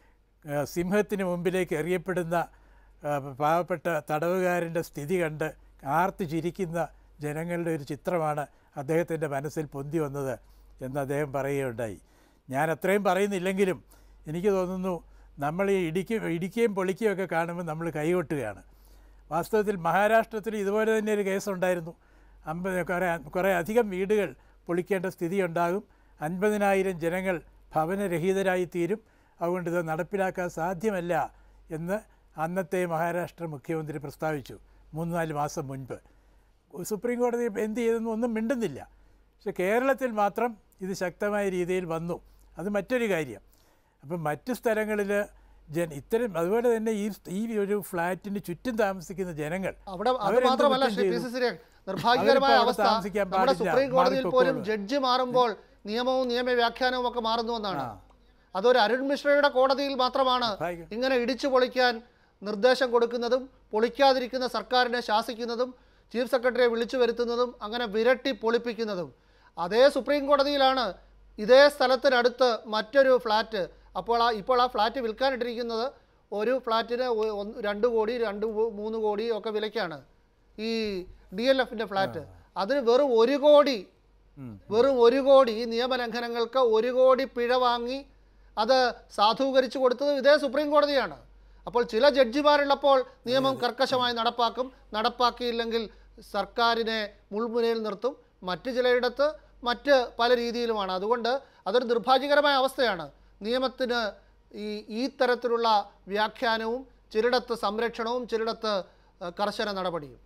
സിംഹത്തിന് മുമ്പിലേക്ക് എറിയപ്പെടുന്ന ആ, പാവപ്പെട്ട തടവുകാരൻ്റെ സ്ഥിതി കണ്ട് ആർത്ത് ചിരിക്കുന്ന ജനങ്ങളുടെ ഒരു ചിത്രമാണ് അദ്ദേഹത്തിൻ്റെ മനസ്സിൽ പൊന്തി വന്നത് എന്ന് അദ്ദേഹം പറയുകയുണ്ടായി ഞാൻ അത്രയും പറയുന്നില്ലെങ്കിലും എനിക്ക് തോന്നുന്നു നമ്മൾ ഈ ഇടിക്കും ഇടിക്കുകയും പൊളിക്കുകയും ഒക്കെ കാണുമ്പോൾ നമ്മൾ കൈകൊട്ടുകയാണ് വാസ്തവത്തിൽ മഹാരാഷ്ട്രത്തിൽ ഇതുപോലെ തന്നെ ഒരു കേസുണ്ടായിരുന്നു അമ്പത് കുറേ കുറേ അധികം വീടുകൾ പൊളിക്കേണ്ട സ്ഥിതി ഉണ്ടാകും അൻപതിനായിരം ജനങ്ങൾ ഭവനരഹിതരായി തീരും അതുകൊണ്ട് ഇത് നടപ്പിലാക്കാൻ സാധ്യമല്ല എന്ന് അന്നത്തെ മഹാരാഷ്ട്ര മുഖ്യമന്ത്രി പ്രസ്താവിച്ചു മൂന്ന് നാല് മാസം മുൻപ് സുപ്രീം കോടതി എന്ത് ചെയ്തെന്ന് ഒന്നും മിണ്ടുന്നില്ല പക്ഷെ കേരളത്തിൽ മാത്രം ഇത് ശക്തമായ രീതിയിൽ വന്നു അത് മറ്റൊരു കാര്യം അപ്പം മറ്റ് സ്ഥലങ്ങളിൽ ജൻ ഇത്തരം അതുപോലെ തന്നെ ഈ ഈ ഒരു ഫ്ലാറ്റിന് ചുറ്റും താമസിക്കുന്ന ജനങ്ങൾ അവിടെ അത് അവരെന്ത് മാത്രമല്ല കുറ്റം ശ്രീ പി ചെയ്തു? സി സുരേഖ് നിർഭാഗ്യകരമായ അവരിപ്പോൾ അവിടെ അവസ്ഥ താമസിക്കാൻ നമ്മുടെ പാടില്ല, സുപ്രീം കോടതിയിൽ പോലും മാറിപ്പോക്കോളും. ജഡ്ജി മാറുമ്പോൾ നിയമവും നിയമവ്യാഖ്യാനവും ഒക്കെ മാറുന്നു എന്നാണ് അതൊരു അരുൺ മിശ്രയുടെ കോടതിയിൽ മാത്രമാണ് നിർഭാഗ്യം. ഇങ്ങനെ ഇടിച്ചു പൊളിക്കാൻ നിർദ്ദേശം കൊടുക്കുന്നതും പൊളിക്കാതിരിക്കുന്ന സർക്കാരിനെ ശാസിക്കുന്നതും ചീഫ് സെക്രട്ടറിയെ വിളിച്ചു വരുത്തുന്നതും അങ്ങനെ വിരട്ടി പൊളിപ്പിക്കുന്നതും അതേ സുപ്രീം കോടതിയിലാണ് ഇതേ സ്ഥലത്തിനടുത്ത് മറ്റൊരു ഫ്ലാറ്റ് അപ്പോൾ ആ ഇപ്പോൾ ആ ഫ്ലാറ്റ് വിൽക്കാനിട്ടിരിക്കുന്നത് ഒരു ഫ്ലാറ്റിന് ഒ- ഒന്ന് രണ്ട് കോടി രണ്ട് മൂ- മൂന്ന് കോടി ഒക്കെ വിലയ്ക്കാണ് ഈ ഡി എൽ എഫിൻ്റെ ഫ്ലാറ്റ് അതിന് വെറും ഒരു കോടി വെറും ഒരു കോടി ഈ നിയമലംഘനങ്ങൾക്ക് ഒരു കോടി പിഴ വാങ്ങി അത് സാധൂകരിച്ചു കൊടുത്തത് ഇതേ സുപ്രീം കോടതിയാണ് അപ്പോൾ ചില ജഡ്ജിമാരുള്ളപ്പോൾ നിയമം കർക്കശമായി നടപ്പാക്കും നടപ്പാക്കിയില്ലെങ്കിൽ സർക്കാരിനെ മുൾമുനയിൽ നിർത്തും മറ്റ് ചിലയിടത്ത് മറ്റ് പല രീതിയിലുമാണ് അതുകൊണ്ട് അതൊരു നിർഭാഗ്യകരമായ അവസ്ഥയാണ് നിയമത്തിന് ഈ ഈ തരത്തിലുള്ള വ്യാഖ്യാനവും ചിലയിടത്ത് സംരക്ഷണവും ചിലയിടത്ത് ഏഹ്, കർശന നടപടിയും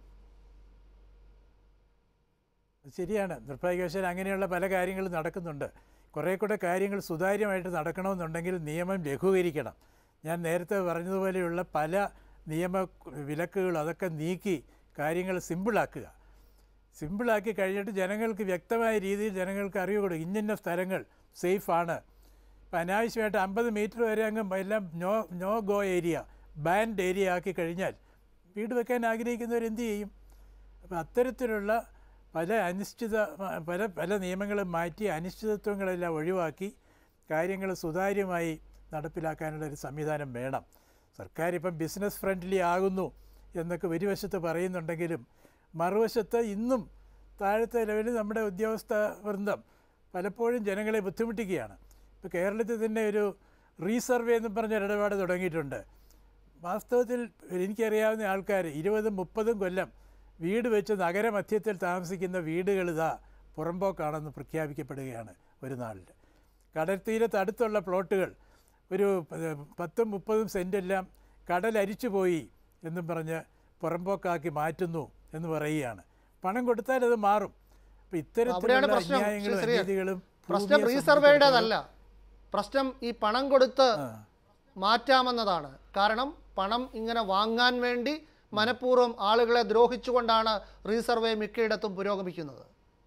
ശരിയാണ് നിർഭാഗ്യവശാൽ അങ്ങനെയുള്ള പല കാര്യങ്ങളും നടക്കുന്നുണ്ട് കുറേ കൂടെ കാര്യങ്ങൾ സുതാര്യമായിട്ട് നടക്കണമെന്നുണ്ടെങ്കിൽ നിയമം ലഘൂകരിക്കണം ഞാൻ നേരത്തെ പറഞ്ഞതുപോലെയുള്ള പല നിയമ വിലക്കുകൾ അതൊക്കെ നീക്കി കാര്യങ്ങൾ സിമ്പിളാക്കുക സിമ്പിളാക്കി കഴിഞ്ഞിട്ട് ജനങ്ങൾക്ക് വ്യക്തമായ രീതിയിൽ ജനങ്ങൾക്ക് അറിവ് കൊടുക്കും ഇന്നിന്ന സ്ഥലങ്ങൾ സേഫാണ് ഇപ്പം അനാവശ്യമായിട്ട് അമ്പത് മീറ്റർ വരെ അങ്ങ് എല്ലാം no no go area banned area ആക്കി കഴിഞ്ഞാൽ വീട് വെക്കാൻ ആഗ്രഹിക്കുന്നവർ എന്ത് ചെയ്യും അപ്പോൾ അത്തരത്തിലുള്ള പല അനിശ്ചിത പല പല നിയമങ്ങളും മാറ്റി അനിശ്ചിതത്വങ്ങളെല്ലാം ഒഴിവാക്കി കാര്യങ്ങൾ സുതാര്യമായി നടപ്പിലാക്കാനുള്ള ഒരു സംവിധാനം വേണം സർക്കാർ ഇപ്പം ബിസിനസ് ഫ്രണ്ട്ലി ആകുന്നു എന്നൊക്കെ ഒരു വശത്ത് പറയുന്നുണ്ടെങ്കിലും മറുവശത്ത് ഇന്നും താഴത്തെ ലെവലിൽ നമ്മുടെ ഉദ്യോഗസ്ഥ വൃന്ദം പലപ്പോഴും ജനങ്ങളെ ബുദ്ധിമുട്ടിക്കുകയാണ് ഇപ്പോൾ കേരളത്തിൽ തന്നെ ഒരു റീസർവേ എന്ന് പറഞ്ഞ ഒരു ഇടപാട് തുടങ്ങിയിട്ടുണ്ട് വാസ്തവത്തിൽ എനിക്കറിയാവുന്ന ആൾക്കാർ ഇരുപതും മുപ്പതും കൊല്ലം വീട് വെച്ച് നഗരമധ്യത്തിൽ താമസിക്കുന്ന വീടുകൾ ഇതാ പുറമ്പോക്കാണെന്ന് പ്രഖ്യാപിക്കപ്പെടുകയാണ് ഒരു നാളിൽ കടൽ തീരത്ത് അടുത്തുള്ള പ്ലോട്ടുകൾ ഒരു പ- പത്തും മുപ്പതും സെൻറ്റെല്ലാം കടൽ അരിച്ചു പോയി എന്നും പറഞ്ഞ് പുറമ്പോക്കാക്കി മാറ്റുന്നു എന്ന് പറയുകയാണ് പണം കൊടുത്താൽ അത് മാറും അപ്പം അവിടെയാണ് ഇത്തരത്തിലുള്ള പ്രശ്നം ശ്രീ അന്യായങ്ങളും ശ്രീ. അനീതികളും പ്രശ്നം ഭൂമിയെ റീസർവേയുടേതല്ല പ്രശ്നം ഈ പണം കൊടുത്ത് ആ. മാറ്റാമെന്നതാണ് കാരണം പണം ഇങ്ങനെ വാങ്ങാൻ വേണ്ടി മനഃപൂർവ്വം ആളുകളെ ദ്രോഹിച്ചുകൊണ്ടാണ് റീസർവേ മിക്കയിടത്തും പുരോഗമിക്കുന്നത്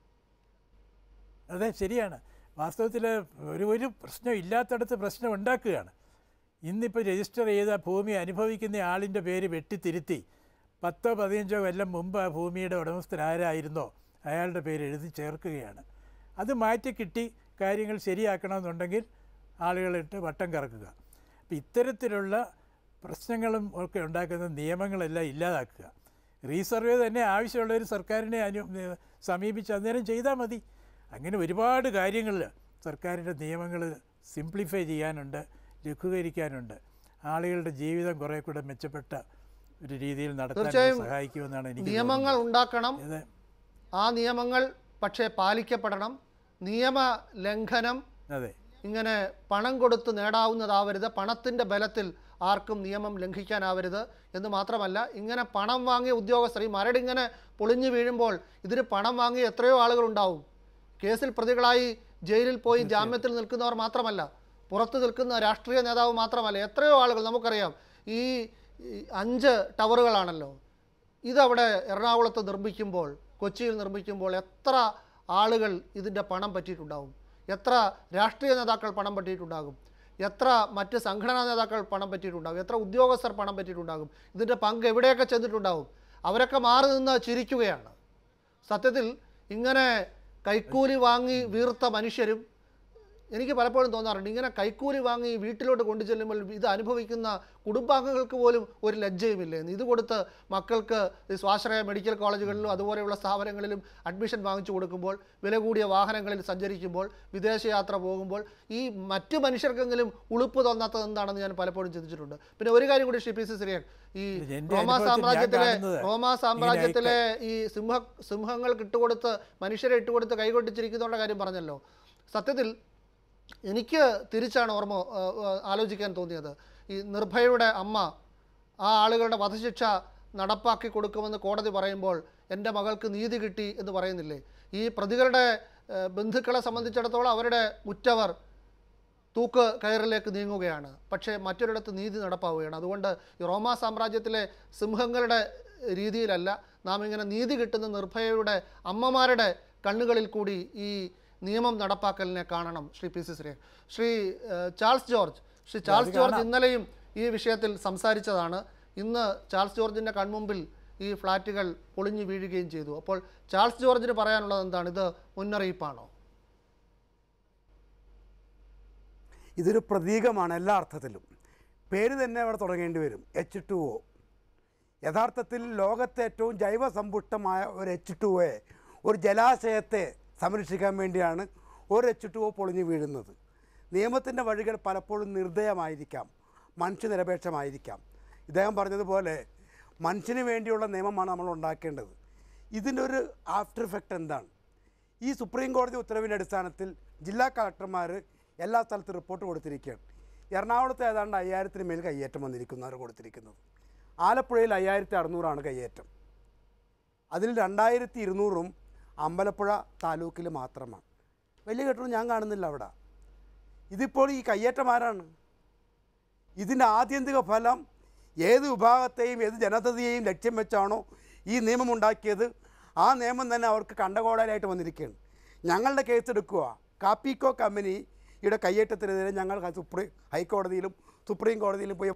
അതെ ശരിയാണ് വാസ്തവത്തിൽ ഒരു ഒരു പ്രശ്നം ഇല്ലാത്തടത്ത് പ്രശ്നം ഉണ്ടാക്കുകയാണ് ഇന്നിപ്പോൾ രജിസ്റ്റർ ചെയ്ത ഭൂമി അനുഭവിക്കുന്ന ആളിൻ്റെ പേര് വെട്ടിത്തിരുത്തി പത്തോ പതിനഞ്ചോ കൊല്ലം മുമ്പ് ആ ഭൂമിയുടെ ഉടമസ്ഥൻ ആരായിരുന്നോ അയാളുടെ പേര് എഴുതി ചേർക്കുകയാണ് അത് മാറ്റി കിട്ടി കാര്യങ്ങൾ ശരിയാക്കണമെന്നുണ്ടെങ്കിൽ ആളുകളിട്ട് വട്ടം കറക്കുക അപ്പം ഇത്തരത്തിലുള്ള പ്രശ്നങ്ങളും ഒക്കെ ഉണ്ടാക്കുന്ന നിയമങ്ങളെല്ലാം ഇല്ലാതാക്കുക റീസർവേ തന്നെ ആവശ്യമുള്ള ഒരു സർക്കാരിനെ അനു സമീപിച്ച് അന്നേരം ചെയ്താൽ മതി അങ്ങനെ ഒരുപാട് കാര്യങ്ങളിൽ സർക്കാരിൻ്റെ നിയമങ്ങൾ സിംപ്ലിഫൈ ചെയ്യാനുണ്ട് ലഘൂകരിക്കാനുണ്ട് ആളുകളുടെ ജീവിതം കുറേ കൂടെ മെച്ചപ്പെട്ട ഒരു രീതിയിൽ നടത്താൻ തീർച്ചയായും സഹായിക്കുമെന്നാണ് എനിക്ക് നിയമങ്ങൾ ഉണ്ടാക്കണം തോന്നുന്നത്. ഇത് ആ നിയമങ്ങൾ പക്ഷേ പാലിക്കപ്പെടണം നിയമ ലംഘനം അതെ ഇങ്ങനെ പണം കൊടുത്ത് നേടാവുന്നതാവരുത് പണത്തിൻ്റെ ബലത്തിൽ ആർക്കും നിയമം ലംഘിക്കാനാവരുത് എന്ന് മാത്രമല്ല ഇങ്ങനെ പണം വാങ്ങിയ ഉദ്യോഗസ്ഥർ ഈ മരട് ഇങ്ങനെ പൊളിഞ്ഞു വീഴുമ്പോൾ ഇതിന് പണം വാങ്ങിയ എത്രയോ ആളുകളുണ്ടാവും കേസിൽ പ്രതികളായി ജയിലിൽ പോയി ജാമ്യത്തിൽ നിൽക്കുന്നവർ മാത്രമല്ല പുറത്ത് നിൽക്കുന്ന രാഷ്ട്രീയ നേതാവ് മാത്രമല്ല എത്രയോ ആളുകൾ നമുക്കറിയാം ഈ ഈ അഞ്ച് ടവറുകളാണല്ലോ ഇതവിടെ എറണാകുളത്ത് നിർമ്മിക്കുമ്പോൾ കൊച്ചിയിൽ നിർമ്മിക്കുമ്പോൾ എത്ര ആളുകൾ ഇതിൻ്റെ പണം പറ്റിയിട്ടുണ്ടാകും എത്ര രാഷ്ട്രീയ നേതാക്കൾ പണം പറ്റിയിട്ടുണ്ടാകും എത്ര മറ്റ് സംഘടനാ നേതാക്കൾ പണം പറ്റിയിട്ടുണ്ടാകും എത്ര ഉദ്യോഗസ്ഥർ പണം പറ്റിയിട്ടുണ്ടാകും ഇതിൻ്റെ പങ്ക് എവിടെയൊക്കെ ചെന്നിട്ടുണ്ടാകും അവരൊക്കെ മാറി നിന്ന് ചിരിക്കുകയാണ് സത്യത്തിൽ ഇങ്ങനെ കൈക്കൂലി വാങ്ങി വീർത്ത മനുഷ്യരും എനിക്ക് പലപ്പോഴും തോന്നാറുണ്ട് ഇങ്ങനെ കൈക്കൂലി വാങ്ങി വീട്ടിലോട്ട് കൊണ്ടു ചെല്ലുമ്പോൾ ഇത് അനുഭവിക്കുന്ന കുടുംബാംഗങ്ങൾക്ക് പോലും ഒരു ലജ്ജയുമില്ലേ ഇത് കൊടുത്ത് മക്കൾക്ക് ഈ സ്വാശ്രയ മെഡിക്കൽ കോളേജുകളിലും അതുപോലെയുള്ള സ്ഥാപനങ്ങളിലും അഡ്മിഷൻ വാങ്ങിച്ചു കൊടുക്കുമ്പോൾ വില കൂടിയ വാഹനങ്ങളിൽ സഞ്ചരിക്കുമ്പോൾ വിദേശയാത്ര പോകുമ്പോൾ ഈ മറ്റു മനുഷ്യർക്കെങ്കിലും ഉളുപ്പ് തോന്നാത്തത് എന്താണെന്ന് ഞാൻ പലപ്പോഴും ചിന്തിച്ചിട്ടുണ്ട് പിന്നെ ഒരു കാര്യം കൂടി ശ്രീ പി സി സിറിയൻ ഈ എൻ്റെ റോമാ അനുഭവത്തിൽ ഞാൻ സാമ്രാജ്യത്തിലെ കാണുന്നത് റോമാ സാമ്രാജ്യത്തിലെ ഈ സിംഹ സിംഹങ്ങൾക്ക് ഇട്ടുകൊടുത്ത് മനുഷ്യരെ ഇട്ടുകൊടുത്ത് കൈകൊട്ടിച്ചിരിക്കുന്നവരുടെ കാര്യം പറഞ്ഞല്ലോ സത്യത്തിൽ എനിക്ക് തിരിച്ചാണ് ഓർമ്മ ആ, ആ, ആലോചിക്കാൻ തോന്നിയത് ഈ നിർഭയയുടെ അമ്മ ആ ആളുകളുടെ വധശിക്ഷ നടപ്പാക്കി കൊടുക്കുമെന്ന് കോടതി പറയുമ്പോൾ എൻ്റെ മകൾക്ക് നീതി കിട്ടി എന്ന് പറയുന്നില്ലേ ഈ പ്രതികളുടെ ആ, ബന്ധുക്കളെ സംബന്ധിച്ചിടത്തോളം അവരുടെ ഉറ്റവർ തൂക്ക് കയറിലേക്ക് നീങ്ങുകയാണ് പക്ഷേ മറ്റൊരിടത്ത് നീതി നടപ്പാവുകയാണ് അതുകൊണ്ട് ഈ റോമാ സാമ്രാജ്യത്തിലെ സിംഹങ്ങളുടെ രീതിയിലല്ല നാം ഇങ്ങനെ നീതി കിട്ടുന്ന നിർഭയയുടെ അമ്മമാരുടെ കണ്ണുകളിൽ കൂടി ഈ നിയമം നടപ്പാക്കലിനെ കാണണം ശ്രീ പി സി ശ്രീ ശ്രീ ഏഹ്, Charles George Shri Charles George ഇന്നലെയും ഈ വിഷയത്തിൽ സംസാരിച്ചതാണ് ഇന്ന് ചാൾസ് ജോർജിൻ്റെ കൺമുമ്പിൽ ഈ ഫ്ലാറ്റുകൾ പൊളിഞ്ഞു വീഴുകയും ചെയ്തു അപ്പോൾ ചാൾസ് ജോർജിന് പറയാനുള്ളത് എന്താണ് ഇത് മുന്നറിയിപ്പാണോ ഇതൊരു പ്രതീകമാണ് എല്ലാ അർത്ഥത്തിലും പേര് തന്നെ അവിടെ തുടങ്ങേണ്ടി വരും എച്ച് ടു ഒ യഥാർത്ഥത്തിൽ ലോകത്തെ ഏറ്റവും ജൈവസമ്പുഷ്ടമായ ഒരു എച്ച് ടു ഒയെ ഒരു ജലാശയത്തെ സംരക്ഷിക്കാൻ വേണ്ടിയാണ് ഒരു എച്ച് ടു ഒ പൊളിഞ്ഞു വീഴുന്നത് നിയമത്തിൻ്റെ വഴികൾ പലപ്പോഴും നിർദ്ദയമായിരിക്കാം മനുഷ്യനിരപേക്ഷമായിരിക്കാം ഇദ്ദേഹം പറഞ്ഞതുപോലെ മനുഷ്യന് വേണ്ടിയുള്ള നിയമമാണ് നമ്മൾ ഉണ്ടാക്കേണ്ടത് ഇതിൻ്റെ ഒരു ആഫ്റ്റർ ഇഫക്റ്റ് എന്താണ് ഈ സുപ്രീം കോടതി ഉത്തരവിൻ്റെ അടിസ്ഥാനത്തിൽ ജില്ലാ കളക്ടർമാർ എല്ലാ സ്ഥലത്തും റിപ്പോർട്ട് കൊടുത്തിരിക്കുകയാണ് എറണാകുളത്ത് ഏതാണ്ട് അയ്യായിരത്തിന് മേൽ കയ്യേറ്റം വന്നിരിക്കുന്നവർ കൊടുത്തിരിക്കുന്നത് ആലപ്പുഴയിൽ അയ്യായിരത്തി അറുന്നൂറാണ് കയ്യേറ്റം അതിൽ രണ്ടായിരത്തി ഇരുന്നൂറും അമ്പലപ്പുഴ താലൂക്കിൽ മാത്രമാണ് വലിയ കെട്ടൊന്നും ഞാൻ കാണുന്നില്ല അവിടെ ഇതിപ്പോൾ ഈ കയ്യേറ്റം ആരാണ് ഇതിൻ്റെ ആത്യന്തിക ഫലം ഏത് വിഭാഗത്തെയും ഏത് ജനതയെയും ലക്ഷ്യം വെച്ചാണോ ഈ നിയമം ഉണ്ടാക്കിയത് ആ നിയമം തന്നെ അവർക്ക് കണ്ടകോടലായിട്ട് വന്നിരിക്കുകയാണ് ഞങ്ങളുടെ കേസ് എടുക്കുക കാപ്പിക്കോ കമ്പനിയുടെ കയ്യേറ്റത്തിനെതിരെ ഞങ്ങൾ സുപ്രീം ഹൈക്കോടതിയിലും സുപ്രീം കോടതിയിലും പോയി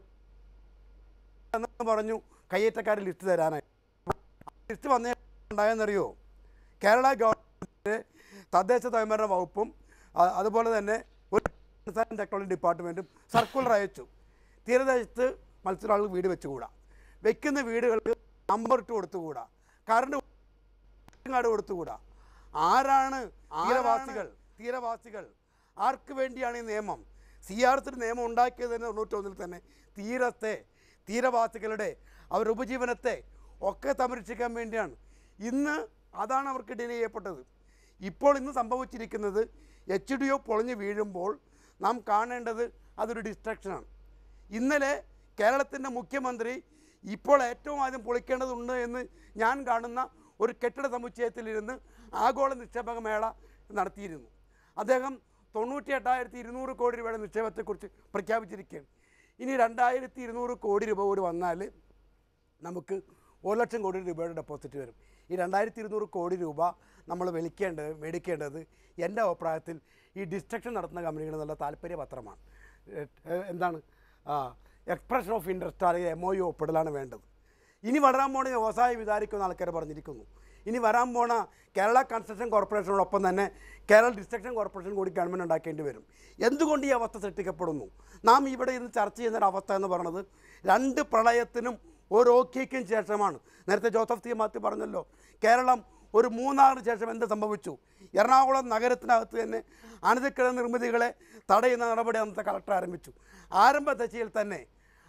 എന്ന് പറഞ്ഞു കയ്യേറ്റക്കാരെ ലിസ്റ്റ് തരാനായി ലിസ്റ്റ് വന്ന ഉണ്ടായെന്നറിയോ കേരള ഗവൺമെൻറ് തദ്ദേശ സ്വയംഭരണ വകുപ്പും അ- അതുപോലെ തന്നെ ഒരു സയൻസ് ആൻഡ് ടെക്നോളജി ഡിപ്പാർട്ട്മെൻറ്റും സർക്കുലർ അയച്ചു തീരദേശത്ത് മത്സരാളുകൾ വീട് വെച്ചുകൂടാ വെക്കുന്ന വീടുകൾക്ക് നമ്പർ ഇട്ട് കൊടുത്തുകൂടാ കറണ്ട് കാർഡ് കൊടുത്തുകൂടാ ആരാണ് തീരവാസികൾ തീരവാസികൾ ആർക്ക് വേണ്ടിയാണ് ഈ നിയമം സി ആർ സി നിയമം ഉണ്ടാക്കിയത് തന്നെ തൊണ്ണൂറ്റൊന്നിൽ തന്നെ തീരത്തെ തീരവാസികളുടെ അവരുടെ ഉപജീവനത്തെ ഒക്കെ സംരക്ഷിക്കാൻ വേണ്ടിയാണ് ഇന്ന് അതാണ് അവർക്ക് ഡിലേ ചെയ്യപ്പെട്ടത് ഇപ്പോൾ ഇന്ന് സംഭവിച്ചിരിക്കുന്നത് എച്ച് ഡി ഒ പൊളിഞ്ഞ് വീഴുമ്പോൾ നാം കാണേണ്ടത് അതൊരു ഡിസ്ട്രക്ഷനാണ് ഇന്നലെ കേരളത്തിൻ്റെ മുഖ്യമന്ത്രി ഇപ്പോൾ ഏറ്റവും ആദ്യം പൊളിക്കേണ്ടതുണ്ട് എന്ന് ഞാൻ കാണുന്ന ഒരു കെട്ടിട സമുച്ചയത്തിലിരുന്ന് ആഗോള നിക്ഷേപക മേള നടത്തിയിരുന്നു അദ്ദേഹം തൊണ്ണൂറ്റി എട്ടായിരത്തി ഇരുന്നൂറ് കോടി രൂപയുടെ നിക്ഷേപത്തെക്കുറിച്ച് പ്രഖ്യാപിച്ചിരിക്കുകയാണ് ഇനി രണ്ടായിരത്തി ഇരുന്നൂറ് കോടി രൂപ കൂടി വന്നാൽ നമുക്ക് ഒരു ലക്ഷം കോടി രൂപയുടെ ഡെപ്പോസിറ്റ് വരും ഈ രണ്ടായിരത്തി ഇരുന്നൂറ് കോടി രൂപ നമ്മൾ വിളിക്കേണ്ടത് മേടിക്കേണ്ടത് എൻ്റെ അഭിപ്രായത്തിൽ ഈ ഡിസ്ട്രക്ഷൻ നടത്തുന്ന കമ്പനികൾ നല്ല താല്പര്യപത്രമാണ് ഏ- ഏ- എന്താണ് ആ എക്സ്പ്രഷൻ ഓഫ് ഇൻട്രസ്റ്റ് അല്ലെങ്കിൽ എം ഒ യു ഒപ്പിടലാണ് വേണ്ടത് ഇനി വരാൻ പോണ വ്യവസായം വിചാരിക്കുന്ന ആൾക്കാർ പറഞ്ഞിരിക്കുന്നു ഇനി വരാൻ പോണ കേരള കൺസ്ട്രക്ഷൻ കോർപ്പറേഷനോടൊപ്പം തന്നെ കേരള ഡിസ്ട്രക്ഷൻ കോർപ്പറേഷൻ കൂടി ഗവൺമെൻറ് ഉണ്ടാക്കേണ്ടി വരും എന്തുകൊണ്ട് ഈ അവസ്ഥ സൃഷ്ടിക്കപ്പെടുന്നു നാം ഇവിടെ ഇന്ന് ചർച്ച ചെയ്യുന്ന ഒരു അവസ്ഥ എന്ന് പറയുന്നത് രണ്ട് പ്രളയത്തിനും ഒരു ഓക്കേക്കും ശേഷമാണ് നേരത്തെ ജോസഫ് ടി മാത്യു പറഞ്ഞല്ലോ കേരളം ഒരു മൂന്നാറിന് ശേഷം എന്ത് സംഭവിച്ചു എറണാകുളം നഗരത്തിനകത്ത് തന്നെ അനധികൃത നിർമ്മിതികളെ തടയുന്ന നടപടി അന്നത്തെ കളക്ടർ ആരംഭിച്ചു ആരംഭ ദശയിൽ തന്നെ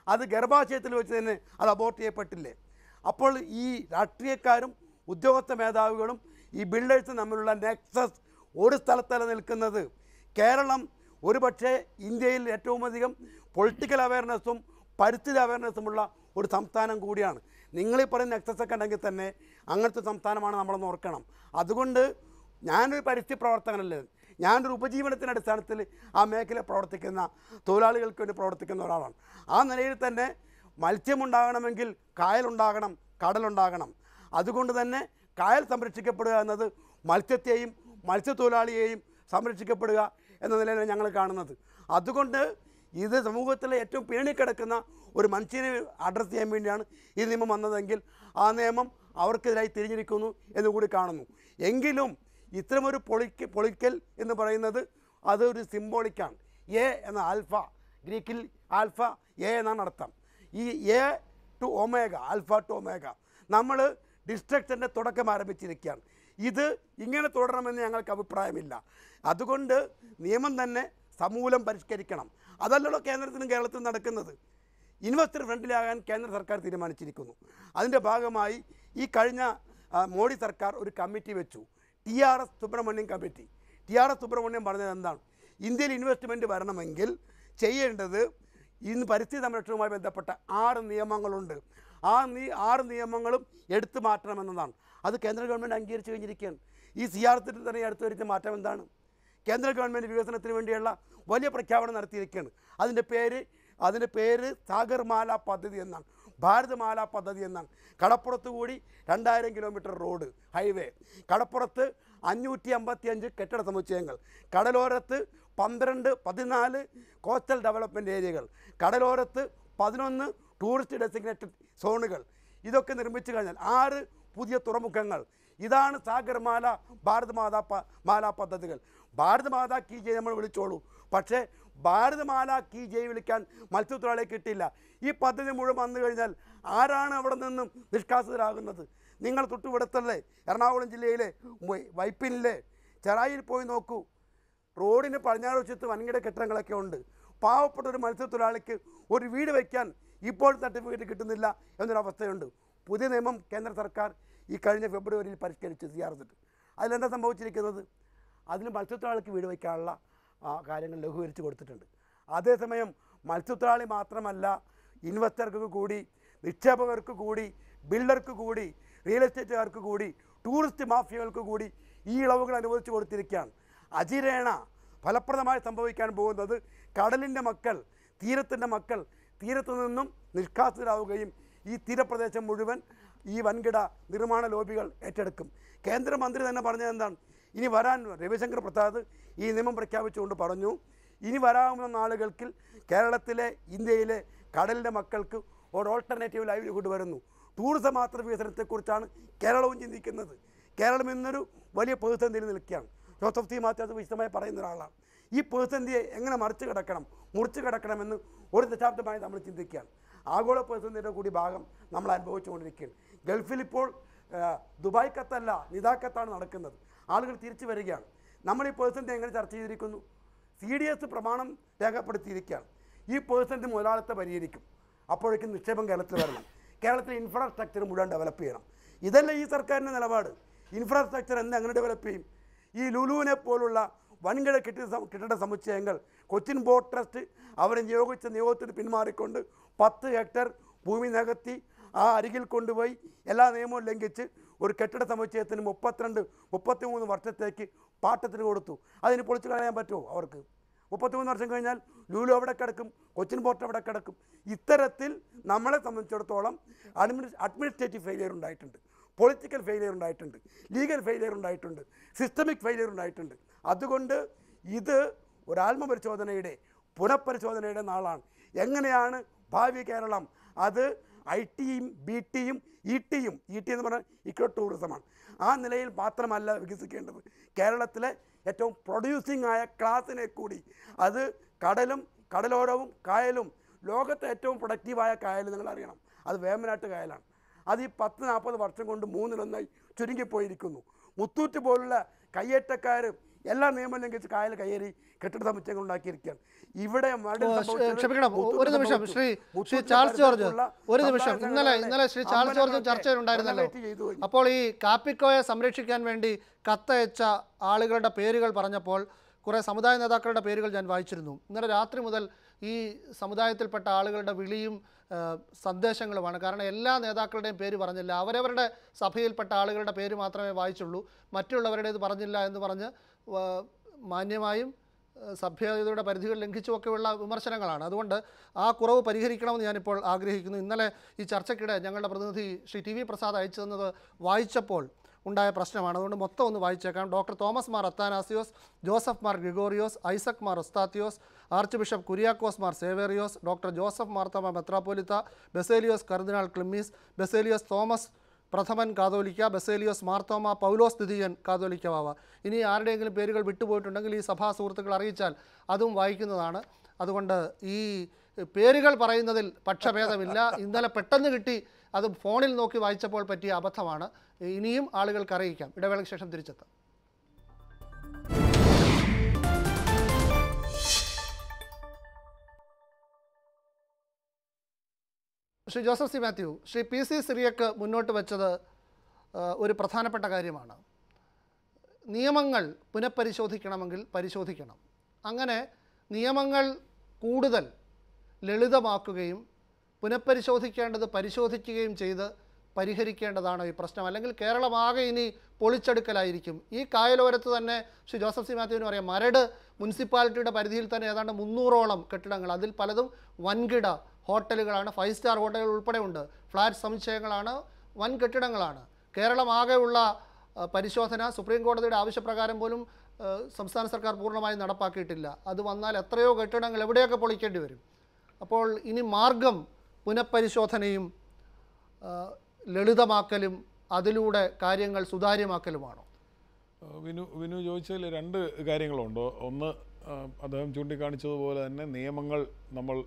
അത് ഗർഭാശയത്തിൽ വെച്ച് തന്നെ അത് അബോർട്ട് ചെയ്യപ്പെട്ടില്ലേ അപ്പോൾ ഈ രാഷ്ട്രീയക്കാരും ഉദ്യോഗസ്ഥ മേധാവികളും ഈ ബിൽഡേഴ്സും തമ്മിലുള്ള നെക്സസ് ഒരു സ്ഥലത്തല്ല നിൽക്കുന്നത് കേരളം ഒരുപക്ഷെ ഇന്ത്യയിൽ ഏറ്റവും അധികം പൊളിറ്റിക്കൽ അവയർനെസ്സും പരിസ്ഥിതി അവയർനെസ്സുമുള്ള ഒരു സംസ്ഥാനം കൂടിയാണ് നിങ്ങൾ ഈ പറയുന്ന നെക്സസ് ഒക്കെ ഉണ്ടെങ്കിൽ തന്നെ അങ്ങനത്തെ സംസ്ഥാനമാണ് നമ്മളൊന്ന് ഓർക്കണം അതുകൊണ്ട് ഞാനൊരു പരിസ്ഥിതി പ്രവർത്തകനല്ലേ ഞാനൊരു ഉപജീവനത്തിൻ്റെ അടിസ്ഥാനത്തിൽ ആ മേഖലയിൽ പ്രവർത്തിക്കുന്ന തൊഴിലാളികൾക്ക് വേണ്ടി പ്രവർത്തിക്കുന്ന ഒരാളാണ് ആ നിലയിൽ തന്നെ മത്സ്യമുണ്ടാകണമെങ്കിൽ കായലുണ്ടാകണം കടലുണ്ടാകണം അതുകൊണ്ട് തന്നെ കായൽ സംരക്ഷിക്കപ്പെടുക എന്നത് മത്സ്യത്തെയും മത്സ്യത്തൊഴിലാളിയെയും സംരക്ഷിക്കപ്പെടുക എന്ന നിലയിലാണ് ഞങ്ങൾ കാണുന്നത് അതുകൊണ്ട് ഇത് സമൂഹത്തിലെ ഏറ്റവും പേണിക്കിടക്കുന്ന ഒരു മനുഷ്യനെ അഡ്രസ്സ് ചെയ്യാൻ വേണ്ടിയാണ് ഈ നിയമം വന്നതെങ്കിൽ ആ നിയമം അവർക്കെതിരായി തിരിഞ്ഞിരിക്കുന്നു എന്ന് കൂടി കാണുന്നു എങ്കിലും ഇത്തരമൊരു പൊളിക്ക് പൊളിക്കൽ എന്ന് പറയുന്നത് അതൊരു സിംബോളിക്കാണ് എ എന്ന ആൽഫ ഗ്രീക്കിൽ ആൽഫ എ എന്നാണ് അർത്ഥം ഈ A to omega alpha to omega നമ്മൾ ഡിസ്ട്രക്ഷൻ്റെ തുടക്കം ആരംഭിച്ചിരിക്കുകയാണ് ഇത് ഇങ്ങനെ തുടരണമെന്ന് ഞങ്ങൾക്ക് അഭിപ്രായമില്ല അതുകൊണ്ട് നിയമം തന്നെ സമൂലം പരിഷ്കരിക്കണം അതല്ലല്ലോ കേന്ദ്രത്തിലും കേരളത്തിലും നടക്കുന്നത് ഇൻവെസ്റ്റർ ഫ്രണ്ട്ലിയാകാൻ കേന്ദ്ര സർക്കാർ തീരുമാനിച്ചിരിക്കുന്നു അതിൻ്റെ ഭാഗമായി ഈ കഴിഞ്ഞ ആ, മോഡി സർക്കാർ ഒരു കമ്മിറ്റി വെച്ചു T R S Subramaniam committee T R S Subramaniam പറഞ്ഞത് എന്താണ് ഇന്ത്യയിൽ ഇൻവെസ്റ്റ്മെൻറ്റ് വരണമെങ്കിൽ ചെയ്യേണ്ടത് ഇന്ന് പരിസ്ഥിതി സംരക്ഷണവുമായി ബന്ധപ്പെട്ട ആറ് നിയമങ്ങളുണ്ട് ആ നീ ആറ് നിയമങ്ങളും എടുത്തു മാറ്റണമെന്നതാണ് അത് കേന്ദ്ര ഗവൺമെൻറ് അംഗീകരിച്ചു കഴിഞ്ഞിരിക്കുകയാണ് ഈ സി ആർ തന്നെ എടുത്തു വരുത്തിയ മാറ്റം എന്താണ് കേന്ദ്ര ഗവൺമെൻറ് വികസനത്തിന് വേണ്ടിയുള്ള വലിയ പ്രഖ്യാപനം നടത്തിയിരിക്കുകയാണ് അതിൻ്റെ പേര് അതിൻ്റെ പേര് സാഗർമാല പദ്ധതി എന്നാണ് ഭാരതമാല പദ്ധതി എന്നാണ് കടപ്പുറത്ത് കൂടി രണ്ടായിരം കിലോമീറ്റർ റോഡ് ഹൈവേ കടപ്പുറത്ത് അഞ്ഞൂറ്റി അമ്പത്തി അഞ്ച് കെട്ടിട സമുച്ചയങ്ങൾ കടലോരത്ത് പന്ത്രണ്ട് പതിനാല് കോസ്റ്റൽ ഡെവലപ്മെൻറ്റ് ഏരിയകൾ കടലോരത്ത് പതിനൊന്ന് ടൂറിസ്റ്റ് ഡെസിഗ്നേറ്റഡ് സോണുകൾ ഇതൊക്കെ നിർമ്മിച്ചു കഴിഞ്ഞാൽ ആറ് പുതിയ തുറമുഖങ്ങൾ ഇതാണ് സാഗർമാല ഭാരതമാതാ പ മാല പദ്ധതികൾ ഭാരതമാതാ കി ജയ് നമ്മൾ വിളിച്ചോളൂ പക്ഷേ ഭാരതമാല കി ജയ് വിളിക്കാൻ മത്സ്യത്തൊഴിലാളിയെ കിട്ടില്ല ഈ പദ്ധതി മുഴുവൻ വന്നു കഴിഞ്ഞാൽ ആരാണ് അവിടെ നിന്നും നിഷ്കാസിതരാകുന്നത് നിങ്ങൾ തൊട്ടുപിടുത്തല്ലേ എറണാകുളം ജില്ലയിലെ വൈ- വൈപ്പിനിലെ ചെറായിൽ പോയി നോക്കൂ റോഡിന് പടിഞ്ഞാറ് വശത്ത് വൻകിട കെട്ടിടങ്ങളൊക്കെ ഉണ്ട് പാവപ്പെട്ട ഒരു മത്സ്യത്തൊഴിലാളിക്ക് ഒരു വീട് വയ്ക്കാൻ ഇപ്പോൾ സർട്ടിഫിക്കറ്റ് കിട്ടുന്നില്ല എന്നൊരവസ്ഥയുണ്ട് പുതിയ നിയമം കേന്ദ്ര സർക്കാർ ഈ കഴിഞ്ഞ ഫെബ്രുവരിയിൽ പരിഷ്കരിച്ച് ചെയ്യാറുണ്ട് അതിലെന്താ സംഭവിച്ചിരിക്കുന്നത് അതിന് മത്സ്യത്തൊഴിലാളിക്ക് വീട് വയ്ക്കാനുള്ള ആ, കാര്യങ്ങൾ ലഘൂകരിച്ച് കൊടുത്തിട്ടുണ്ട് അതേസമയം മത്സ്യത്തൊഴിലാളി മാത്രമല്ല ഇൻവെസ്റ്റർക്ക് കൂടി നിക്ഷേപകർക്ക് കൂടി ബിൽഡർക്ക് കൂടി റിയൽ എസ്റ്റേറ്റുകാർക്ക് കൂടി ടൂറിസ്റ്റ് മാഫിയകൾക്ക് കൂടി ഈ ഇളവുകൾ അനുവദിച്ചു കൊടുത്തിരിക്കുകയാണ് അജിരേണ ഫലപ്രദമായി സംഭവിക്കാൻ പോകുന്നത് കടലിൻ്റെ മക്കൾ തീരത്തിൻ്റെ മക്കൾ തീരത്തു നിന്നും നിഷ്കാസിതരാവുകയും ഈ തീരപ്രദേശം മുഴുവൻ ഈ വൻകിട നിർമ്മാണ ലോബികൾ ഏറ്റെടുക്കും കേന്ദ്രമന്ത്രി തന്നെ പറഞ്ഞത് എന്താണ് ഇനി വരാൻ രവിശങ്കർ പ്രസാദ് ഈ നിയമം പ്രഖ്യാപിച്ചുകൊണ്ട് പറഞ്ഞു ഇനി വരാവുന്ന നാളുകൾക്ക് കേരളത്തിലെ ഇന്ത്യയിലെ കടലിൻ്റെ മക്കൾക്ക് ഒരു ഓൾട്ടർനേറ്റീവ് ലൈവ്ലിഹുഡ് വരുന്നു ടൂറിസം മാത്ര വികസനത്തെക്കുറിച്ചാണ് കേരളവും ചിന്തിക്കുന്നത് കേരളം ഇന്നൊരു വലിയ പ്രതിസന്ധിയിൽ നിൽക്കുകയാണ് ജോസഫ് സി മാത്യു അത് വിശദമായി പറയുന്ന ഒരാളാണ് ഈ പ്രതിസന്ധിയെ എങ്ങനെ മറിച്ച് കിടക്കണം മുറിച്ച് കിടക്കണമെന്ന് ഒരു ദശാബ്ദമായി നമ്മൾ ചിന്തിക്കുകയാണ് ആഗോള പ്രതിസന്ധിയുടെ കൂടി ഭാഗം നമ്മൾ അനുഭവിച്ചുകൊണ്ടിരിക്കുകയാണ് ഗൾഫിൽ ഇപ്പോൾ ആ, ദുബായ് കത്തല്ല നിതാ കത്താണ് നടക്കുന്നത് ആളുകൾ തിരിച്ചു വരികയാണ് നമ്മൾ ഈ പ്രതിസന്ധി എങ്ങനെ ചർച്ച ചെയ്തിരിക്കുന്നു സി ഡി എസ് പ്രമാണം രേഖപ്പെടുത്തിയിരിക്കുകയാണ് ഈ പേഴ്സൻ്റ് മുതലാളിത്തം പരിഹരിക്കും അപ്പോഴേക്കും നിക്ഷേപം കേരളത്തിൽ വരണം കേരളത്തിൽ ഇൻഫ്രാസ്ട്രക്ചർ മുഴുവൻ ഡെവലപ്പ് ചെയ്യണം ഇതല്ല ഈ സർക്കാരിൻ്റെ നിലപാട് ഇൻഫ്രാസ്ട്രക്ചർ എന്ന് എങ്ങനെ ഡെവലപ്പ് ചെയ്യും ഈ ലുലുവിനെ പോലുള്ള വൻകിട കെട്ടിട സം- കെട്ടിട സമുച്ചയങ്ങൾ കൊച്ചിൻ ബോട്ട് ട്രസ്റ്റ് അവരെ നിയോഗിച്ച നിയോഗത്തിന് പിന്മാറിക്കൊണ്ട് പത്ത് ഹെക്ടർ ഭൂമി നികത്തി ആ അരികിൽ കൊണ്ടുപോയി എല്ലാ നിയമവും ലംഘിച്ച് ഒരു കെട്ടിട സമുച്ചയത്തിന് മുപ്പത്തിരണ്ട് മുപ്പത്തിമൂന്ന് വർഷത്തേക്ക് പാട്ടത്തിന് കൊടുത്തു അതിന് പൊളിച്ചു കളയാൻ പറ്റുമോ അവർക്ക് മുപ്പത്തിമൂന്ന് വർഷം കഴിഞ്ഞാൽ ലൂലു എവിടെ കിടക്കും കൊച്ചിൻ പോർട്ട് എവിടെ കിടക്കും ഇത്തരത്തിൽ നമ്മളെ സംബന്ധിച്ചിടത്തോളം അഡ്മിനി അഡ്മിനിസ്ട്രേറ്റീവ് ഫെയിലിയർ ഉണ്ടായിട്ടുണ്ട് പൊളിറ്റിക്കൽ ഫെയിലിയർ ഉണ്ടായിട്ടുണ്ട് ലീഗൽ ഫെയിലിയർ ഉണ്ടായിട്ടുണ്ട് സിസ്റ്റമിക് ഫെയിലിയർ ഉണ്ടായിട്ടുണ്ട് അതുകൊണ്ട് ഇത് ഒരു ആത്മപരിശോധനയുടെ പുനഃപരിശോധനയുടെ നാളാണ് എങ്ങനെയാണ് ഭാവി കേരളം അത് ഐ ടിയും ബി ടിയും ഇ ടിയും ഇ ടി എന്ന് പറഞ്ഞാൽ ഇക്കോ ടൂറിസമാണ് ആ നിലയിൽ മാത്രമല്ല വികസിക്കേണ്ടത് കേരളത്തിലെ ഏറ്റവും പ്രൊഡ്യൂസിങ് ആയ ക്ലാസ്സിനെ കൂടി അത് കടലും കടലോരവും കായലും ലോകത്തെ ഏറ്റവും പ്രൊഡക്റ്റീവായ കായൽ നിങ്ങൾ അറിയണം അത് വേമ്പനാട്ട് കായലാണ് അത് ഈ പത്ത് നാൽപ്പത് വർഷം കൊണ്ട് മൂന്നിലൊന്നായി ചുരുങ്ങിപ്പോയിരിക്കുന്നു മുത്തൂറ്റ് പോലുള്ള കയ്യേറ്റക്കാർ എല്ലാ നിയമം ലംഘിച്ച് കായൽ കയ്യേറി കെട്ടിട സമുച്ചയങ്ങൾ ഉണ്ടാക്കിയിരിക്കുകയാണ് ഇവിടെ മരടിൽ ഓ, സംഭവിച്ചത് ക്ഷമിക്കണം മുത്തൂറ്റ് ഒരു നിമിഷം സംഭവിച്ചു. ശ്രീ ശ്രീ മുത്തൂറ്റിന്റെ ചാൾസ് ജോർജ് പരിസരത്തുള്ള ഒരു നിമിഷം സംസ്ഥാന ഇന്നലെ സംഘടനകളെ ഇന്നലെ ശ്രീ ചാൾസ് ജോർജ് അമ്പലങ്ങളൊക്കെ ചർച്ചയിലുണ്ടായിരുന്നല്ലോ renovate ചെയ്തു കഴിഞ്ഞു. അപ്പോൾ ഈ കാപ്പിക്കോയെ സംരക്ഷിക്കാൻ വേണ്ടി കത്തയച്ച ആളുകളുടെ പേരുകൾ പറഞ്ഞപ്പോൾ കുറേ സമുദായ നേതാക്കളുടെ പേരുകൾ ഞാൻ വായിച്ചിരുന്നു ഇന്നലെ രാത്രി മുതൽ ഈ സമുദായത്തിൽപ്പെട്ട ആളുകളുടെ വിളിയും ആ, സന്ദേശങ്ങളുമാണ് കാരണം എല്ലാ നേതാക്കളുടെയും പേര് പറഞ്ഞില്ല അവരവരുടെ സഭയിൽപ്പെട്ട ആളുകളുടെ പേര് മാത്രമേ വായിച്ചുള്ളൂ മറ്റുള്ളവരുടേത് പറഞ്ഞില്ല എന്ന് പറഞ്ഞ് ആ, മാന്യമായും ആ, സഭ്യതയുടെ പരിധികൾ ലംഘിച്ചുമൊക്കെയുള്ള വിമർശനങ്ങളാണ് അതുകൊണ്ട് ആ കുറവ് പരിഹരിക്കണമെന്ന് ഞാനിപ്പോൾ ആഗ്രഹിക്കുന്നു ഇന്നലെ ഈ ചർച്ചയ്ക്കിടെ ഞങ്ങളുടെ പ്രതിനിധി ശ്രീ ടി വി പ്രസാദ് അയച്ചു തന്നത് വായിച്ചപ്പോൾ ഉണ്ടായ പ്രശ്നമാണ് അതുകൊണ്ട് മൊത്തം ഒന്ന് വായിച്ചേക്കാം doctor Thomas Mar Athanasios Joseph Mar Gregorios Isaac Mar Osthathios archbishop Kuriakose Mar Severios doctor Joseph Marthoma മെത്രാപ്പോലിത്ത ബെസേലിയോസ് കർദിനാൾ ക്ലിമ്മീസ് ബെസേലിയോസ് തോമസ് പ്രഥമൻ കാതോലിക്ക ബെസേലിയോസ് മാർത്തോമ പൗലോസ് ദ്വിതീയൻ കാതോലിക്ക വാവ ഇനി ആരുടെയെങ്കിലും പേരുകൾ വിട്ടുപോയിട്ടുണ്ടെങ്കിൽ ഈ സഭാ സുഹൃത്തുക്കൾ അറിയിച്ചാൽ അതും വായിക്കുന്നതാണ് അതുകൊണ്ട് ഈ പേരുകൾ പറയുന്നതിൽ പക്ഷഭേദമില്ല ഇന്നലെ പെട്ടെന്ന് കിട്ടി അത് ഫോണിൽ നോക്കി വായിച്ചപ്പോൾ പറ്റിയ അബദ്ധമാണ് ഇനിയും ആളുകൾക്ക് അറിയിക്കാം ഇടവേളയ്ക്ക് ശേഷം തിരിച്ചെത്താം Shri Joseph C Mathew Shri P C Cyriac മുന്നോട്ട് വെച്ചത് ആ, ഒരു പ്രധാനപ്പെട്ട കാര്യമാണ് നിയമങ്ങൾ പുനഃപരിശോധിക്കണമെങ്കിൽ പരിശോധിക്കണം അങ്ങനെ നിയമങ്ങൾ കൂടുതൽ ലളിതമാക്കുകയും പുനഃപരിശോധിക്കേണ്ടത് പരിശോധിക്കുകയും ചെയ്ത് പരിഹരിക്കേണ്ടതാണ് ഈ പ്രശ്നം അല്ലെങ്കിൽ കേരളമാകെ ഇനി പൊളിച്ചെടുക്കലായിരിക്കും ഈ കായലോരത്ത് തന്നെ ശ്രീ ജോസഫ് സി മാത്യുവിന് പറയാം മരട് മുനിസിപ്പാലിറ്റിയുടെ പരിധിയിൽ തന്നെ ഏതാണ്ട് മുന്നൂറോളം കെട്ടിടങ്ങൾ അതിൽ പലതും വൻകിട ഹോട്ടലുകളാണ് ഫൈവ് സ്റ്റാർ ഹോട്ടലുകൾ ഉൾപ്പെടെ ഉണ്ട് ഫ്ലാറ്റ് സമുച്ചയങ്ങളാണ് വൻ കെട്ടിടങ്ങളാണ് കേരളമാകെയുള്ള ആ, പരിശോധന സുപ്രീം കോടതിയുടെ ആവശ്യപ്രകാരം പോലും ആ, സംസ്ഥാന സർക്കാർ പൂർണ്ണമായും നടപ്പാക്കിയിട്ടില്ല അത് വന്നാൽ എത്രയോ കെട്ടിടങ്ങൾ എവിടെയൊക്കെ പൊളിക്കേണ്ടി വരും അപ്പോൾ ഇനി മാർഗം പുനഃപരിശോധനയും ആ, ലളിതമാക്കലും അതിലൂടെ കാര്യങ്ങൾ സുതാര്യമാക്കലുമാണോ ആ, വിനു വിനു ചോദിച്ചതിൽ രണ്ട് കാര്യങ്ങളുണ്ട് ഒന്ന് ആ, അദ്ദേഹം ചൂണ്ടിക്കാണിച്ചതുപോലെ തന്നെ നിയമങ്ങൾ നമ്മൾ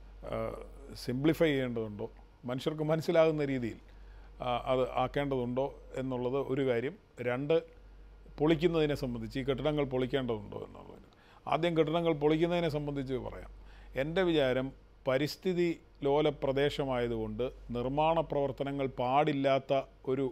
സിംപ്ലിഫൈ ചെയ്യേണ്ടതുണ്ടോ മനുഷ്യർക്ക് മനസ്സിലാകുന്ന രീതിയിൽ ആ, അത് ആക്കേണ്ടതുണ്ടോ എന്നുള്ളത് ഒരു കാര്യം രണ്ട് പൊളിക്കുന്നതിനെ സംബന്ധിച്ച് ഈ കെട്ടിടങ്ങൾ പൊളിക്കേണ്ടതുണ്ടോ എന്നുള്ളത് ആദ്യം കെട്ടിടങ്ങൾ പൊളിക്കുന്നതിനെ സംബന്ധിച്ച് പറയാം എൻ്റെ വിചാരം പരിസ്ഥിതി ലോല പ്രദേശമായതുകൊണ്ട് നിർമ്മാണ പ്രവർത്തനങ്ങൾ പാടില്ലാത്ത ഒരു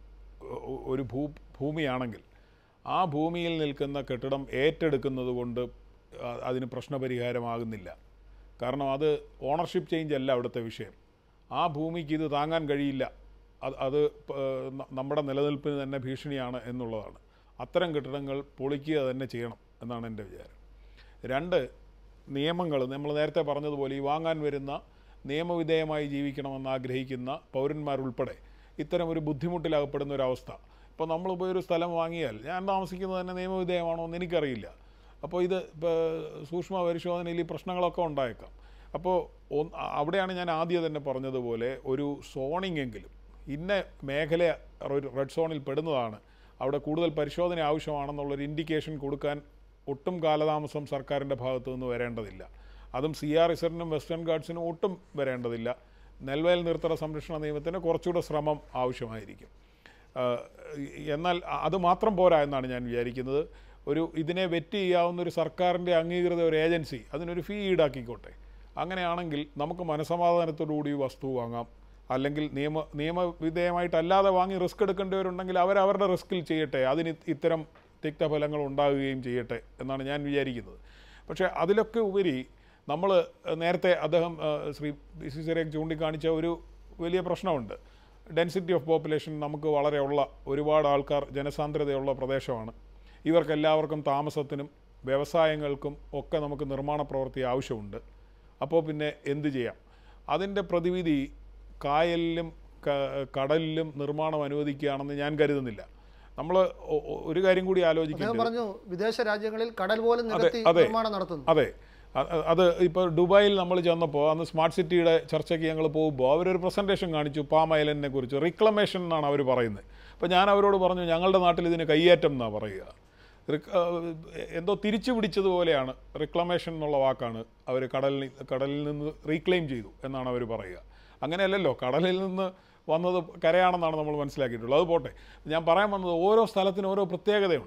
ഒ- ഒരു ഭൂ ഭൂമിയാണെങ്കിൽ ആ ഭൂമിയിൽ നിൽക്കുന്ന കെട്ടിടം ഏറ്റെടുക്കുന്നത് കൊണ്ട് അ- അതിന് പ്രശ്നപരിഹാരമാകുന്നില്ല കാരണം അത് ഓണർഷിപ്പ് ചേഞ്ച് അല്ല അവിടുത്തെ വിഷയം ആ ഭൂമിക്ക് ഇത് താങ്ങാൻ കഴിയില്ല അത് അത് പ- ന- നമ്മുടെ നിലനിൽപ്പിന് തന്നെ ഭീഷണിയാണ് എന്നുള്ളതാണ് അത്തരം കെട്ടിടങ്ങൾ പൊളിക്കുക തന്നെ ചെയ്യണം എന്നാണ് എൻ്റെ വിചാരം രണ്ട് നിയമങ്ങൾ നമ്മൾ നേരത്തെ പറഞ്ഞതുപോലെ ഈ വാങ്ങാൻ വരുന്ന നിയമവിധേയമായി ജീവിക്കണമെന്ന് ആഗ്രഹിക്കുന്ന പൗരന്മാരുൾപ്പെടെ ഇത്തരം ഒരു ബുദ്ധിമുട്ടിലകപ്പെടുന്ന ഒരവസ്ഥ ഇപ്പോൾ നമ്മളിപ്പോൾ ഒരു സ്ഥലം വാങ്ങിയാൽ ഞാൻ താമസിക്കുന്നത് തന്നെ നിയമവിധേയമാണോ എന്ന് എനിക്കറിയില്ല അപ്പോൾ ഇത് ഇപ്പോൾ സൂക്ഷ്മ പരിശോധനയിൽ ഈ പ്രശ്നങ്ങളൊക്കെ ഉണ്ടായേക്കാം അപ്പോൾ ഒന്ന് അവിടെയാണ് ഞാൻ ആദ്യം തന്നെ പറഞ്ഞതുപോലെ ഒരു സോണിംഗ് എങ്കിലും ഇന്ന മേഖല ഒരു റെഡ് സോണിൽ പെടുന്നതാണ് അവിടെ കൂടുതൽ പരിശോധന ആവശ്യമാണെന്നുള്ളൊരു ഇൻഡിക്കേഷൻ കൊടുക്കാൻ ഒട്ടും കാലതാമസം സർക്കാരിൻ്റെ ഭാഗത്തു നിന്ന് വരേണ്ടതില്ല അതും സി ആർ ഇസറിനും വെസ്റ്റേൺ ഗാർഡ്സിനും ഒട്ടും വരേണ്ടതില്ല നെൽവയൽ നിർത്തട സംരക്ഷണ നിയമത്തിന് കുറച്ചുകൂടെ ശ്രമം ആവശ്യമായിരിക്കും ആ, എന്നാൽ അത് മാത്രം പോരാ എന്നാണ് ഞാൻ വിചാരിക്കുന്നത് ഒരു ഇതിനെ വെറ്റ് ചെയ്യാവുന്ന ഒരു സർക്കാരിൻ്റെ അംഗീകൃത ഒരു ഏജൻസി അതിനൊരു ഫീ ഈടാക്കിക്കോട്ടെ അങ്ങനെയാണെങ്കിൽ നമുക്ക് മനസമാധാനത്തോടുകൂടി ഈ വസ്തു വാങ്ങാം അല്ലെങ്കിൽ നിയമ നിയമവിധേയമായിട്ടല്ലാതെ വാങ്ങി റിസ്ക് എടുക്കേണ്ടവരുണ്ടെങ്കിൽ അവരവരുടെ റിസ്കിൽ ചെയ്യട്ടെ അതിന് ഇത്തരം തിക്തഫലങ്ങൾ ഉണ്ടാകുകയും ചെയ്യട്ടെ എന്നാണ് ഞാൻ വിചാരിക്കുന്നത് പക്ഷേ അതിലൊക്കെ ഉപരി നമ്മൾ നേരത്തെ അദ്ദേഹം ആ, ശ്രീ പി സി സിറേക്ക് ചൂണ്ടിക്കാണിച്ച ഒരു വലിയ പ്രശ്നമുണ്ട് ഡെൻസിറ്റി ഓഫ് പോപ്പുലേഷൻ നമുക്ക് വളരെ ഉള്ള ഒരുപാട് ആൾക്കാർ ജനസാന്ദ്രതയുള്ള പ്രദേശമാണ് ഇവർക്കെല്ലാവർക്കും താമസത്തിനും വ്യവസായങ്ങൾക്കും ഒക്കെ നമുക്ക് നിർമ്മാണ പ്രവൃത്തി ആവശ്യമുണ്ട് അപ്പോൾ പിന്നെ എന്ത് ചെയ്യാം അതിൻ്റെ പ്രതിവിധി കായലിലും ക- കടലിലും നിർമ്മാണം അനുവദിക്കുകയാണെന്ന് ഞാൻ കരുതുന്നില്ല നമ്മൾ ഒരു കാര്യം കൂടി അദ്ദേഹം ആലോചിക്കേണ്ടത് പറഞ്ഞു വിദേശ രാജ്യങ്ങളിൽ കടൽ പോലും അതെ നികത്തി അതെ നിർമ്മാണം നടത്തുന്നു അതെ അ- അ- അത് ഇപ്പോൾ ദുബായിൽ നമ്മൾ ചെന്നപ്പോൾ അന്ന് സ്മാർട്ട് സിറ്റിയുടെ ചർച്ചയ്ക്ക് ഞങ്ങൾ പോകുമ്പോൾ അവരൊരു പ്രസൻറ്റേഷൻ കാണിച്ചു പാം ഐലൻഡിനെ കുറിച്ച് റിക്ലമേഷൻ എന്നാണ് അവർ പറയുന്നത് അപ്പോൾ ഞാൻ അവരോട് പറഞ്ഞു ഞങ്ങളുടെ നാട്ടിൽ ഇതിന് കയ്യേറ്റം എന്നാണ് പറയുക റിക്- ആ, എന്തോ തിരിച്ചു പിടിച്ചതുപോലെയാണ് റിക്ലമേഷൻ എന്നുള്ള വാക്കാണ് അവർ കടലിൽ കടലിൽ നിന്ന് റീക്ലെയിം ചെയ്തു എന്നാണ് അവർ പറയുക അങ്ങനെയല്ലല്ലോ കടലിൽ നിന്ന് വന്നത് കരയാണെന്നാണ് നമ്മൾ മനസ്സിലാക്കിയിട്ടുള്ളത് അത് പോട്ടെ ഞാൻ പറയാൻ വന്നത് ഓരോ സ്ഥലത്തിനും ഓരോ പ്രത്യേകതയുണ്ട്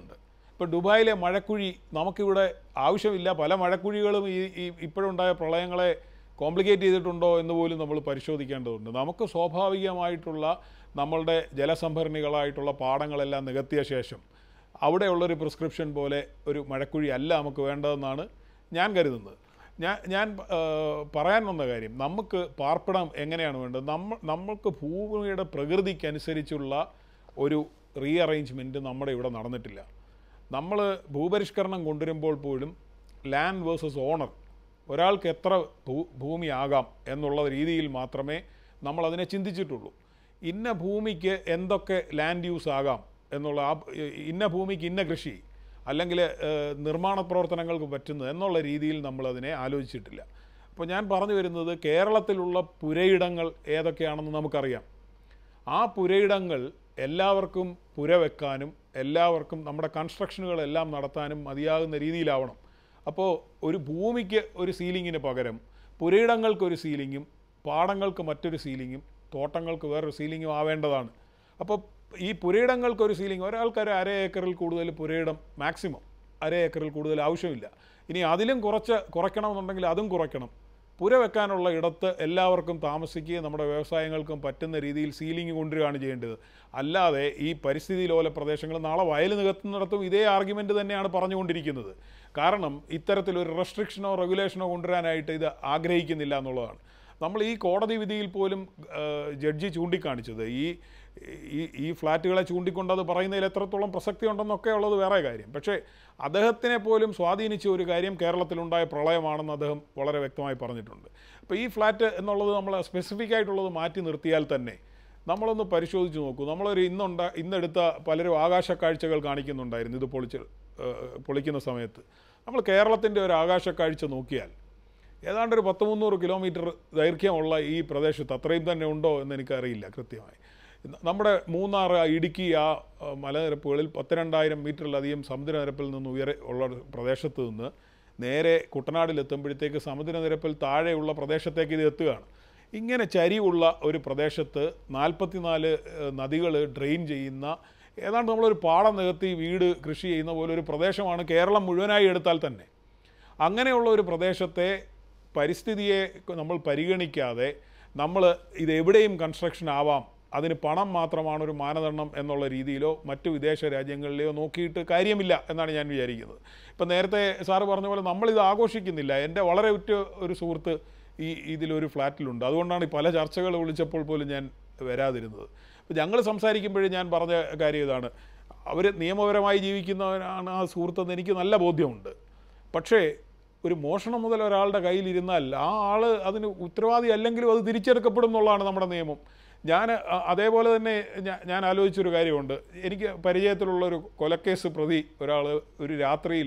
ഇപ്പോൾ ദുബായിലെ മഴക്കുഴി നമുക്കിവിടെ ആവശ്യമില്ല പല മഴക്കുഴികളും ഈ ഈ ഇപ്പോഴുണ്ടായ പ്രളയങ്ങളെ കോംപ്ലിക്കേറ്റ് ചെയ്തിട്ടുണ്ടോ എന്ന് പോലും നമ്മൾ പരിശോധിക്കേണ്ടതുണ്ട് നമുക്ക് സ്വാഭാവികമായിട്ടുള്ള നമ്മളുടെ ജലസംഭരണികളായിട്ടുള്ള പാടങ്ങളെല്ലാം നികത്തിയ ശേഷം അവിടെയുള്ളൊരു പ്രിസ്ക്രിപ്ഷൻ പോലെ ഒരു മഴക്കുഴി അല്ല നമുക്ക് വേണ്ടതെന്നാണ് ഞാൻ കരുതുന്നത് ഞാൻ ഞാൻ ആ, പറയാൻ വന്ന കാര്യം നമുക്ക് പാർപ്പിടം എങ്ങനെയാണ് വേണ്ടത് നമ്മ നമുക്ക് ഭൂമിയുടെ പ്രകൃതിക്കനുസരിച്ചുള്ള ഒരു റീ അറേഞ്ച്മെൻറ്റ് നമ്മുടെ ഇവിടെ നടന്നിട്ടില്ല നമ്മൾ ഭൂപരിഷ്കരണം കൊണ്ടുവരുമ്പോൾ പോലും ലാൻഡ് വേഴ്സസ് ഓണർ ഒരാൾക്ക് എത്ര ഭൂ ഭൂമിയാകാം എന്നുള്ള രീതിയിൽ മാത്രമേ നമ്മൾ അതിനെ ചിന്തിച്ചിട്ടുള്ളൂ ഇന്ന ഭൂമിക്ക് എന്തൊക്കെ ലാൻഡ് യൂസ് ആകാം എന്നുള്ള ആ ഇന്ന ഭൂമിക്ക് ഇന്ന കൃഷി അല്ലെങ്കിൽ ഏഹ്, നിർമ്മാണ പ്രവർത്തനങ്ങൾക്ക് പറ്റുന്നത് എന്നുള്ള രീതിയിൽ നമ്മളതിനെ ആലോചിച്ചിട്ടില്ല അപ്പോൾ ഞാൻ പറഞ്ഞു വരുന്നത് കേരളത്തിലുള്ള പുരയിടങ്ങൾ ഏതൊക്കെയാണെന്ന് നമുക്കറിയാം ആ പുരയിടങ്ങൾ എല്ലാവർക്കും പുര വെക്കാനും എല്ലാവർക്കും നമ്മുടെ കൺസ്ട്രക്ഷനുകളെല്ലാം നടത്താനും മതിയാകുന്ന രീതിയിലാവണം അപ്പോൾ ഒരു ഭൂമിക്ക് ഒരു സീലിങ്ങിന് പകരം പുരയിടങ്ങൾക്ക് ഒരു സീലിങ്ങും പാടങ്ങൾക്ക് മറ്റൊരു സീലിങ്ങും തോട്ടങ്ങൾക്ക് വേറൊരു സീലിങ്ങും ആവേണ്ടതാണ് അപ്പോൾ ഈ പുരയിടങ്ങൾക്ക് ഒരു സീലിംഗ് ഒരാൾക്ക് ഒരു അര ഏക്കറിൽ കൂടുതൽ പുരയിടം മാക്സിമം അര ഏക്കറിൽ കൂടുതൽ ആവശ്യമില്ല ഇനി അതിലും കുറച്ച് കുറയ്ക്കണമെന്നുണ്ടെങ്കിൽ അതും കുറയ്ക്കണം പുര വെക്കാനുള്ള ഇടത്ത് എല്ലാവർക്കും താമസിക്കുകയും നമ്മുടെ വ്യവസായങ്ങൾക്കും പറ്റുന്ന രീതിയിൽ സീലിംഗ് കൊണ്ടുവരികയാണ് ചെയ്യേണ്ടത് അല്ലാതെ ഈ പരിസ്ഥിതി ലോല പ്രദേശങ്ങൾ നാളെ വയൽ നികത്തുന്നിടത്തും ഇതേ ആർഗ്യുമെൻറ്റ് തന്നെയാണ് പറഞ്ഞുകൊണ്ടിരിക്കുന്നത് കാരണം ഇത്തരത്തിലൊരു റെസ്ട്രിക്ഷനോ റെഗുലേഷനോ കൊണ്ടുവരാനായിട്ട് ഇത് ആഗ്രഹിക്കുന്നില്ല എന്നുള്ളതാണ് നമ്മൾ ഈ കോടതി വിധിയിൽ പോലും ആ, ജഡ്ജി ചൂണ്ടിക്കാണിച്ചത് ഈ ഈ ഈ ഫ്ലാറ്റുകളെ ചൂണ്ടിക്കൊണ്ട് അത് പറയുന്നതിൽ എത്രത്തോളം പ്രസക്തി ഉണ്ടെന്നൊക്കെ ഉള്ളത് വേറെ കാര്യം പക്ഷേ അദ്ദേഹത്തിനെ പോലും സ്വാധീനിച്ച ഒരു കാര്യം കേരളത്തിലുണ്ടായ പ്രളയമാണെന്ന് അദ്ദേഹം വളരെ വ്യക്തമായി പറഞ്ഞിട്ടുണ്ട് അപ്പോൾ ഈ ഫ്ലാറ്റ് എന്നുള്ളത് നമ്മൾ സ്പെസിഫിക് ആയിട്ടുള്ളത് മാറ്റി നിർത്തിയാൽ തന്നെ നമ്മളൊന്ന് പരിശോധിച്ച് നോക്കൂ നമ്മളൊരു ഇന്നുണ്ട ഇന്നെടുത്ത പലരും ആകാശ കാഴ്ചകൾ കാണിക്കുന്നുണ്ടായിരുന്നു ഇത് പൊളിച്ച് ഏഹ്, പൊളിക്കുന്ന സമയത്ത് നമ്മൾ കേരളത്തിൻ്റെ ഒരു ആകാശ കാഴ്ച നോക്കിയാൽ ഏതാണ്ട് ഒരു പത്ത് മുന്നൂറ് കിലോമീറ്റർ ദൈർഘ്യമുള്ള ഈ പ്രദേശത്ത് അത്രയും തന്നെ ഉണ്ടോ എന്ന് എനിക്കറിയില്ല കൃത്യമായി ന- നമ്മുടെ മൂന്നാർ ആ ഇടുക്കി ആ ആ, മലനിരപ്പുകളിൽ പത്തിരണ്ടായിരം മീറ്ററിലധികം സമുദ്രനിരപ്പിൽ നിന്ന് ഉയരെ ഉള്ള ഒരു പ്രദേശത്ത് നിന്ന് നേരെ കുട്ടനാടിലെത്തുമ്പോഴത്തേക്ക് സമുദ്രനിരപ്പിൽ താഴെയുള്ള പ്രദേശത്തേക്ക് ഇത് എത്തുകയാണ് ഇങ്ങനെ ചരിവുള്ള ഒരു പ്രദേശത്ത് നാൽപ്പത്തിനാല് നദികൾ ഡ്രെയിൻ ചെയ്യുന്ന ഏതാണ്ട് നമ്മളൊരു പാടം നികത്തി വീട് കൃഷി ചെയ്യുന്ന പോലെ ഒരു പ്രദേശമാണ് കേരളം മുഴുവനായി എടുത്താൽ തന്നെ അങ്ങനെയുള്ള ഒരു പ്രദേശത്തെ പരിസ്ഥിതിയെ നമ്മൾ പരിഗണിക്കാതെ നമ്മൾ ഇത് എവിടെയും കൺസ്ട്രക്ഷൻ ആവാം അതിന് പണം മാത്രമാണ് ഒരു മാനദണ്ഡം എന്നുള്ള രീതിയിലോ മറ്റു വിദേശ രാജ്യങ്ങളിലെയോ നോക്കിയിട്ട് കാര്യമില്ല എന്നാണ് ഞാൻ വിചാരിക്കുന്നത് ഇപ്പം നേരത്തെ സാറ് പറഞ്ഞ പോലെ നമ്മളിത് ആഘോഷിക്കുന്നില്ല എൻ്റെ വളരെ ഉറ്റ ഒരു സുഹൃത്ത് ഈ ഇതിലൊരു ഫ്ലാറ്റിലുണ്ട് അതുകൊണ്ടാണ് ഈ പല ചർച്ചകൾ വിളിച്ചപ്പോൾ പോലും ഞാൻ വരാതിരുന്നത് അപ്പോൾ ഞങ്ങൾ സംസാരിക്കുമ്പോഴേ ഞാൻ പറഞ്ഞ കാര്യം ഇതാണ് അവർ നിയമപരമായി ജീവിക്കുന്നവരാണ് ആ സുഹൃത്തെന്ന് എനിക്ക് നല്ല ബോധ്യമുണ്ട് പക്ഷേ ഒരു മോഷണം മുതൽ ഒരാളുടെ കയ്യിലിരുന്നാൽ ആ ആൾ അതിന് ഉത്തരവാദി അല്ലെങ്കിലും അത് തിരിച്ചെടുക്കപ്പെടും എന്നുള്ളതാണ് നമ്മുടെ നിയമം ഞാൻ അ- അതേപോലെ തന്നെ ഞാ- ഞാൻ ആലോചിച്ചൊരു കാര്യമുണ്ട് എനിക്ക് പരിചയത്തിലുള്ള ഒരു കൊലക്കേസ് പ്രതി ഒരാൾ ഒരു രാത്രിയിൽ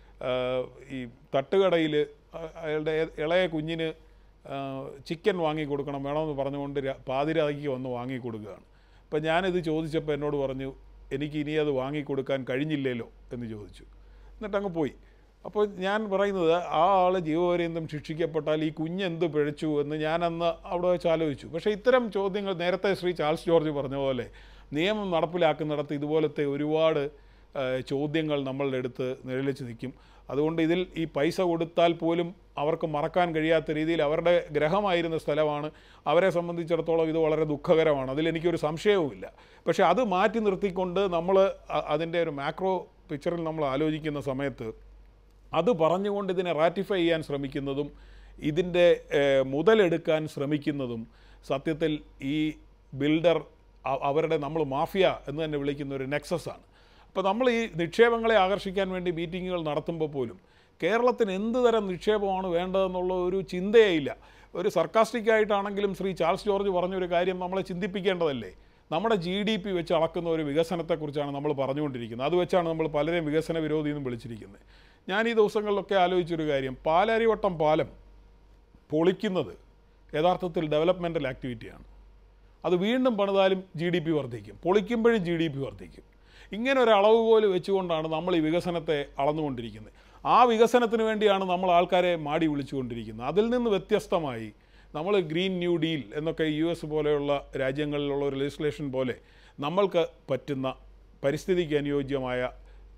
ഈ തട്ടുകടയിൽ അയാളുടെ ഇളയ കുഞ്ഞിന് ആ, ചിക്കൻ വാങ്ങി കൊടുക്കണം വേണമെന്ന് പറഞ്ഞുകൊണ്ട് രാ- പാതിരാതിക്ക് വന്ന് വാങ്ങി കൊടുക്കുകയാണ് അപ്പം ഞാനിത് ചോദിച്ചപ്പോൾ എന്നോട് പറഞ്ഞു എനിക്ക് ഇനി അത് വാങ്ങിക്കൊടുക്കാൻ കഴിഞ്ഞില്ലല്ലോ എന്ന് ചോദിച്ചു എന്നിട്ടങ്ങ് പോയി അപ്പോൾ ഞാൻ പറയുന്നത് ആ ആൾ ജീവപര്യന്തം ശിക്ഷിക്കപ്പെട്ടാൽ ഈ കുഞ്ഞെന്ത് പിഴച്ചു എന്ന് ഞാൻ അന്ന് അവിടെ വെച്ച് ആലോചിച്ചു പക്ഷേ ഇത്തരം ചോദ്യങ്ങൾ നേരത്തെ ശ്രീ ചാൾസ് ജോർജ് പറഞ്ഞ പോലെ നിയമം നടപ്പിലാക്കുന്നിടത്ത് ഇതുപോലത്തെ ഒരുപാട് ആ, ചോദ്യങ്ങൾ നമ്മളുടെ അടുത്ത് നിഴലിച്ച് നിൽക്കും അതുകൊണ്ട് ഇതിൽ ഈ പൈസ കൊടുത്താൽ പോലും അവർക്ക് മറക്കാൻ കഴിയാത്ത രീതിയിൽ അവരുടെ ഗ്രഹമായിരുന്ന സ്ഥലമാണ് അവരെ സംബന്ധിച്ചിടത്തോളം ഇത് വളരെ ദുഃഖകരമാണ് അതിലെനിക്കൊരു സംശയവുമില്ല പക്ഷേ അത് മാറ്റി നിർത്തിക്കൊണ്ട് നമ്മൾ അതിൻ്റെ ഒരു മാക്രോ പിക്ചറിൽ നമ്മൾ ആലോചിക്കുന്ന സമയത്ത് അത് പറഞ്ഞുകൊണ്ട് ഇതിനെ റാറ്റിഫൈ ചെയ്യാൻ ശ്രമിക്കുന്നതും ഇതിൻ്റെ ഏഹ്, മുതലെടുക്കാൻ ശ്രമിക്കുന്നതും സത്യത്തിൽ ഈ ബിൽഡർ അ- അവരുടെ നമ്മൾ മാഫിയ എന്ന് തന്നെ വിളിക്കുന്ന ഒരു നെക്സസ് ആണ് അപ്പോൾ നമ്മൾ ഈ നിക്ഷേപങ്ങളെ ആകർഷിക്കാൻ വേണ്ടി മീറ്റിങ്ങുകൾ നടത്തുമ്പോൾ പോലും കേരളത്തിന് എന്ത് തരം നിക്ഷേപമാണ് വേണ്ടതെന്നുള്ള ഒരു ചിന്തയേ ഇല്ല ഒരു സർക്കാസ്റ്റിക് ആയിട്ടാണെങ്കിലും ശ്രീ ചാൾസ് ജോർജ് പറഞ്ഞൊരു കാര്യം നമ്മളെ ചിന്തിപ്പിക്കേണ്ടതല്ലേ നമ്മുടെ ജി ഡി പി വെച്ച് അളക്കുന്ന ഒരു വികസനത്തെക്കുറിച്ചാണ് നമ്മൾ പറഞ്ഞുകൊണ്ടിരിക്കുന്നത് അത് വെച്ചാണ് നമ്മൾ പലരെയും വികസന വിരോധി എന്നും വിളിച്ചിരിക്കുന്നത് ഞാൻ ഈ ദിവസങ്ങളിലൊക്കെ ആലോചിച്ചൊരു കാര്യം പാലാരിവട്ടം പാലം പൊളിക്കുന്നത് യഥാർത്ഥത്തിൽ ഡെവലപ്മെൻറ്റൽ ആക്ടിവിറ്റിയാണ് അത് വീണ്ടും പണിതാലും ജി ഡി പി വർദ്ധിക്കും പൊളിക്കുമ്പോഴും ജി ഡി പി വർദ്ധിക്കും ഇങ്ങനെ ഒരു അളവ് പോലെ വെച്ചുകൊണ്ടാണ് നമ്മൾ ഈ വികസനത്തെ അളന്നുകൊണ്ടിരിക്കുന്നത് ആ വികസനത്തിന് വേണ്ടിയാണ് നമ്മൾ ആൾക്കാരെ മാടി വിളിച്ചുകൊണ്ടിരിക്കുന്നത് അതിൽ നിന്ന് വ്യത്യസ്തമായി നമ്മൾ ഗ്രീൻ ന്യൂ ഡീൽ എന്നൊക്കെ യു എസ് പോലെയുള്ള രാജ്യങ്ങളിലുള്ള ഒരു ലെജിസ്ലേഷൻ പോലെ നമ്മൾക്ക് പറ്റുന്ന പരിസ്ഥിതിക്ക് അനുയോജ്യമായ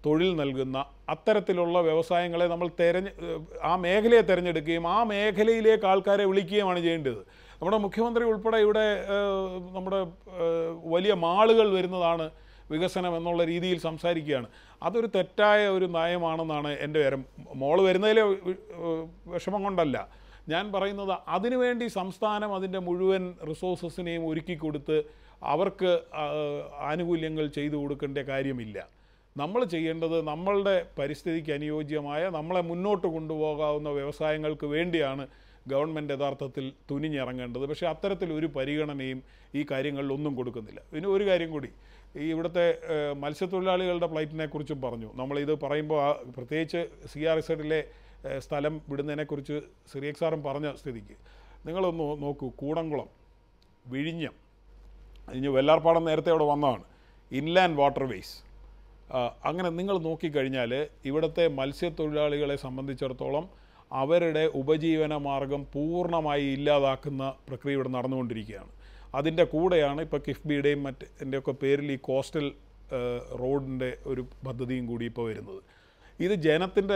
തൊഴിൽ നൽകുന്ന അത്തരത്തിലുള്ള വ്യവസായങ്ങളെ നമ്മൾ തെരഞ്ഞ് ആ മേഖലയെ തിരഞ്ഞെടുക്കുകയും ആ മേഖലയിലേക്ക് ആൾക്കാരെ വിളിക്കുകയുമാണ് ചെയ്യേണ്ടത് നമ്മുടെ മുഖ്യമന്ത്രി ഉൾപ്പെടെ ഇവിടെ ഏഹ്, നമ്മുടെ ഏഹ്, വലിയ മാളുകൾ വരുന്നതാണ് വികസനം എന്നുള്ള രീതിയിൽ സംസാരിക്കുകയാണ് അതൊരു തെറ്റായ ഒരു നയമാണെന്നാണ് എൻ്റെ വിവരം മോള് വരുന്നതിലെ ഏഹ്, വിഷമം കൊണ്ടല്ല ഞാൻ പറയുന്നത് അതിനുവേണ്ടി സംസ്ഥാനം അതിൻ്റെ മുഴുവൻ റിസോഴ്സസിനെയും ഒരുക്കി കൊടുത്ത് അവർക്ക് ആ, ആനുകൂല്യങ്ങൾ ചെയ്തു കൊടുക്കേണ്ട കാര്യമില്ല നമ്മൾ ചെയ്യേണ്ടത് നമ്മളുടെ പരിസ്ഥിതിക്ക് അനുയോജ്യമായ നമ്മളെ മുന്നോട്ട് കൊണ്ടുപോകാവുന്ന വ്യവസായങ്ങൾക്ക് വേണ്ടിയാണ് ഗവൺമെൻറ് യഥാർത്ഥത്തിൽ തുനിഞ്ഞിറങ്ങേണ്ടത് പക്ഷേ അത്തരത്തിൽ ഒരു പരിഗണനയും ഈ കാര്യങ്ങളിലൊന്നും കൊടുക്കുന്നില്ല പിന്നെ ഒരു കാര്യം കൂടി ഈ ഇവിടുത്തെ ഏഹ്, മത്സ്യത്തൊഴിലാളികളുടെ ഫ്ലൈറ്റിനെ കുറിച്ചും പറഞ്ഞു നമ്മളിത് പറയുമ്പോൾ ആ പ്രത്യേകിച്ച് സി ആർ ഇസഡിലെ സ്ഥലം വിടുന്നതിനെക്കുറിച്ച് സിറിയക് സാറും പറഞ്ഞ സ്ഥിതിക്ക് നിങ്ങളൊന്ന് നോക്കൂ കൂടംകുളം വിഴിഞ്ഞം ഇനി വെള്ളാർപ്പാടം നേരത്തെ അവിടെ വന്നതാണ് ഇൻലാൻഡ് വാട്ടർവേസ് അങ്ങനെ നിങ്ങൾ നോക്കിക്കഴിഞ്ഞാൽ ഇവിടുത്തെ മത്സ്യത്തൊഴിലാളികളെ സംബന്ധിച്ചിടത്തോളം അവരുടെ ഉപജീവന മാർഗം പൂർണ്ണമായി ഇല്ലാതാക്കുന്ന പ്രക്രിയ ഇവിടെ നടന്നുകൊണ്ടിരിക്കുകയാണ് അതിൻ്റെ കൂടെയാണ് ഇപ്പോൾ കിഫ്ബിയുടെയും മറ്റിൻ്റെയൊക്കെ പേരിൽ ഈ കോസ്റ്റൽ റോഡിൻ്റെ ഒരു പദ്ധതിയും കൂടി ഇപ്പോൾ വരുന്നത് ഇത് ജനത്തിൻ്റെ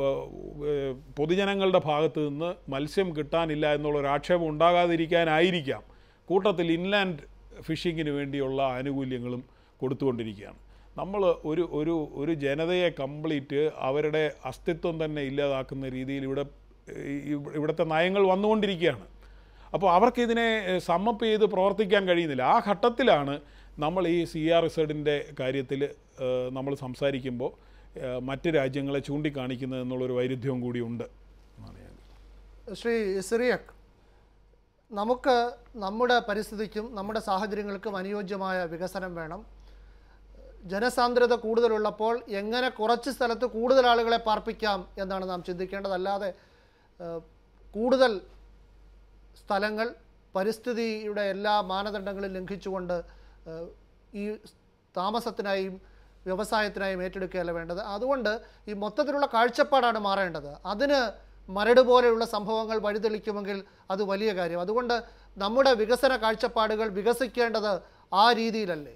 പൊതുജനങ്ങളുടെ ഭാഗത്ത് നിന്ന് മത്സ്യം കിട്ടാനില്ല എന്നുള്ള ഒരു ആക്ഷേപം ഉണ്ടാകാതിരിക്കാനായിരിക്കാം കൂട്ടത്തിൽ ഇൻലാൻഡ് ഫിഷിങ്ങിന് വേണ്ടിയുള്ള ആനുകൂല്യങ്ങളും കൊടുത്തുകൊണ്ടിരിക്കുകയാണ് നമ്മൾ ഒരു ഒരു ഒരു ജനതയെ കംപ്ലീറ്റ് അവരുടെ അസ്തിത്വം തന്നെ ഇല്ലാതാക്കുന്ന രീതിയിൽ ഇവിടെ ഇവ- ഇവിടുത്തെ നയങ്ങൾ വന്നുകൊണ്ടിരിക്കുകയാണ് അപ്പോൾ അവർക്കിതിനെ സമ്മപ്പ് ചെയ്ത് പ്രവർത്തിക്കാൻ കഴിയുന്നില്ല ആ ഘട്ടത്തിലാണ് നമ്മൾ ഈ സി ആർ ഇസഡിൻ്റെ കാര്യത്തിൽ നമ്മൾ സംസാരിക്കുമ്പോൾ ഏഹ്, മറ്റ് രാജ്യങ്ങളെ ചൂണ്ടിക്കാണിക്കുന്നത് എന്നുള്ളൊരു വൈരുദ്ധ്യവും കൂടി ഉണ്ട് എന്നാണ് ഞാൻ ശ്രീ സിറിയക് നമുക്ക് നമ്മുടെ പരിസ്ഥിതിക്കും നമ്മുടെ സാഹചര്യങ്ങൾക്കും അനുയോജ്യമായ വികസനം വേണം ജനസാന്ദ്രത കൂടുതലുള്ളപ്പോൾ എങ്ങനെ കുറച്ച് സ്ഥലത്ത് കൂടുതൽ ആളുകളെ പാർപ്പിക്കാം എന്നാണ് നാം ചിന്തിക്കേണ്ടത് അല്ലാതെ ഏഹ്, കൂടുതൽ സ്ഥലങ്ങൾ പരിസ്ഥിതിയുടെ എല്ലാ മാനദണ്ഡങ്ങളും ലംഘിച്ചുകൊണ്ട് ഏഹ്, ഈ താമസത്തിനായും വ്യവസായത്തിനായും ഏറ്റെടുക്കുകയല്ല വേണ്ടത് അതുകൊണ്ട് ഈ മൊത്തത്തിലുള്ള കാഴ്ചപ്പാടാണ് മാറേണ്ടത് അതിന് മരട് പോലെയുള്ള സംഭവങ്ങൾ വഴിതെളിക്കുമെങ്കിൽ അത് വലിയ കാര്യം അതുകൊണ്ട് നമ്മുടെ വികസന കാഴ്ചപ്പാടുകൾ വികസിക്കേണ്ടത് ആ രീതിയിലല്ലേ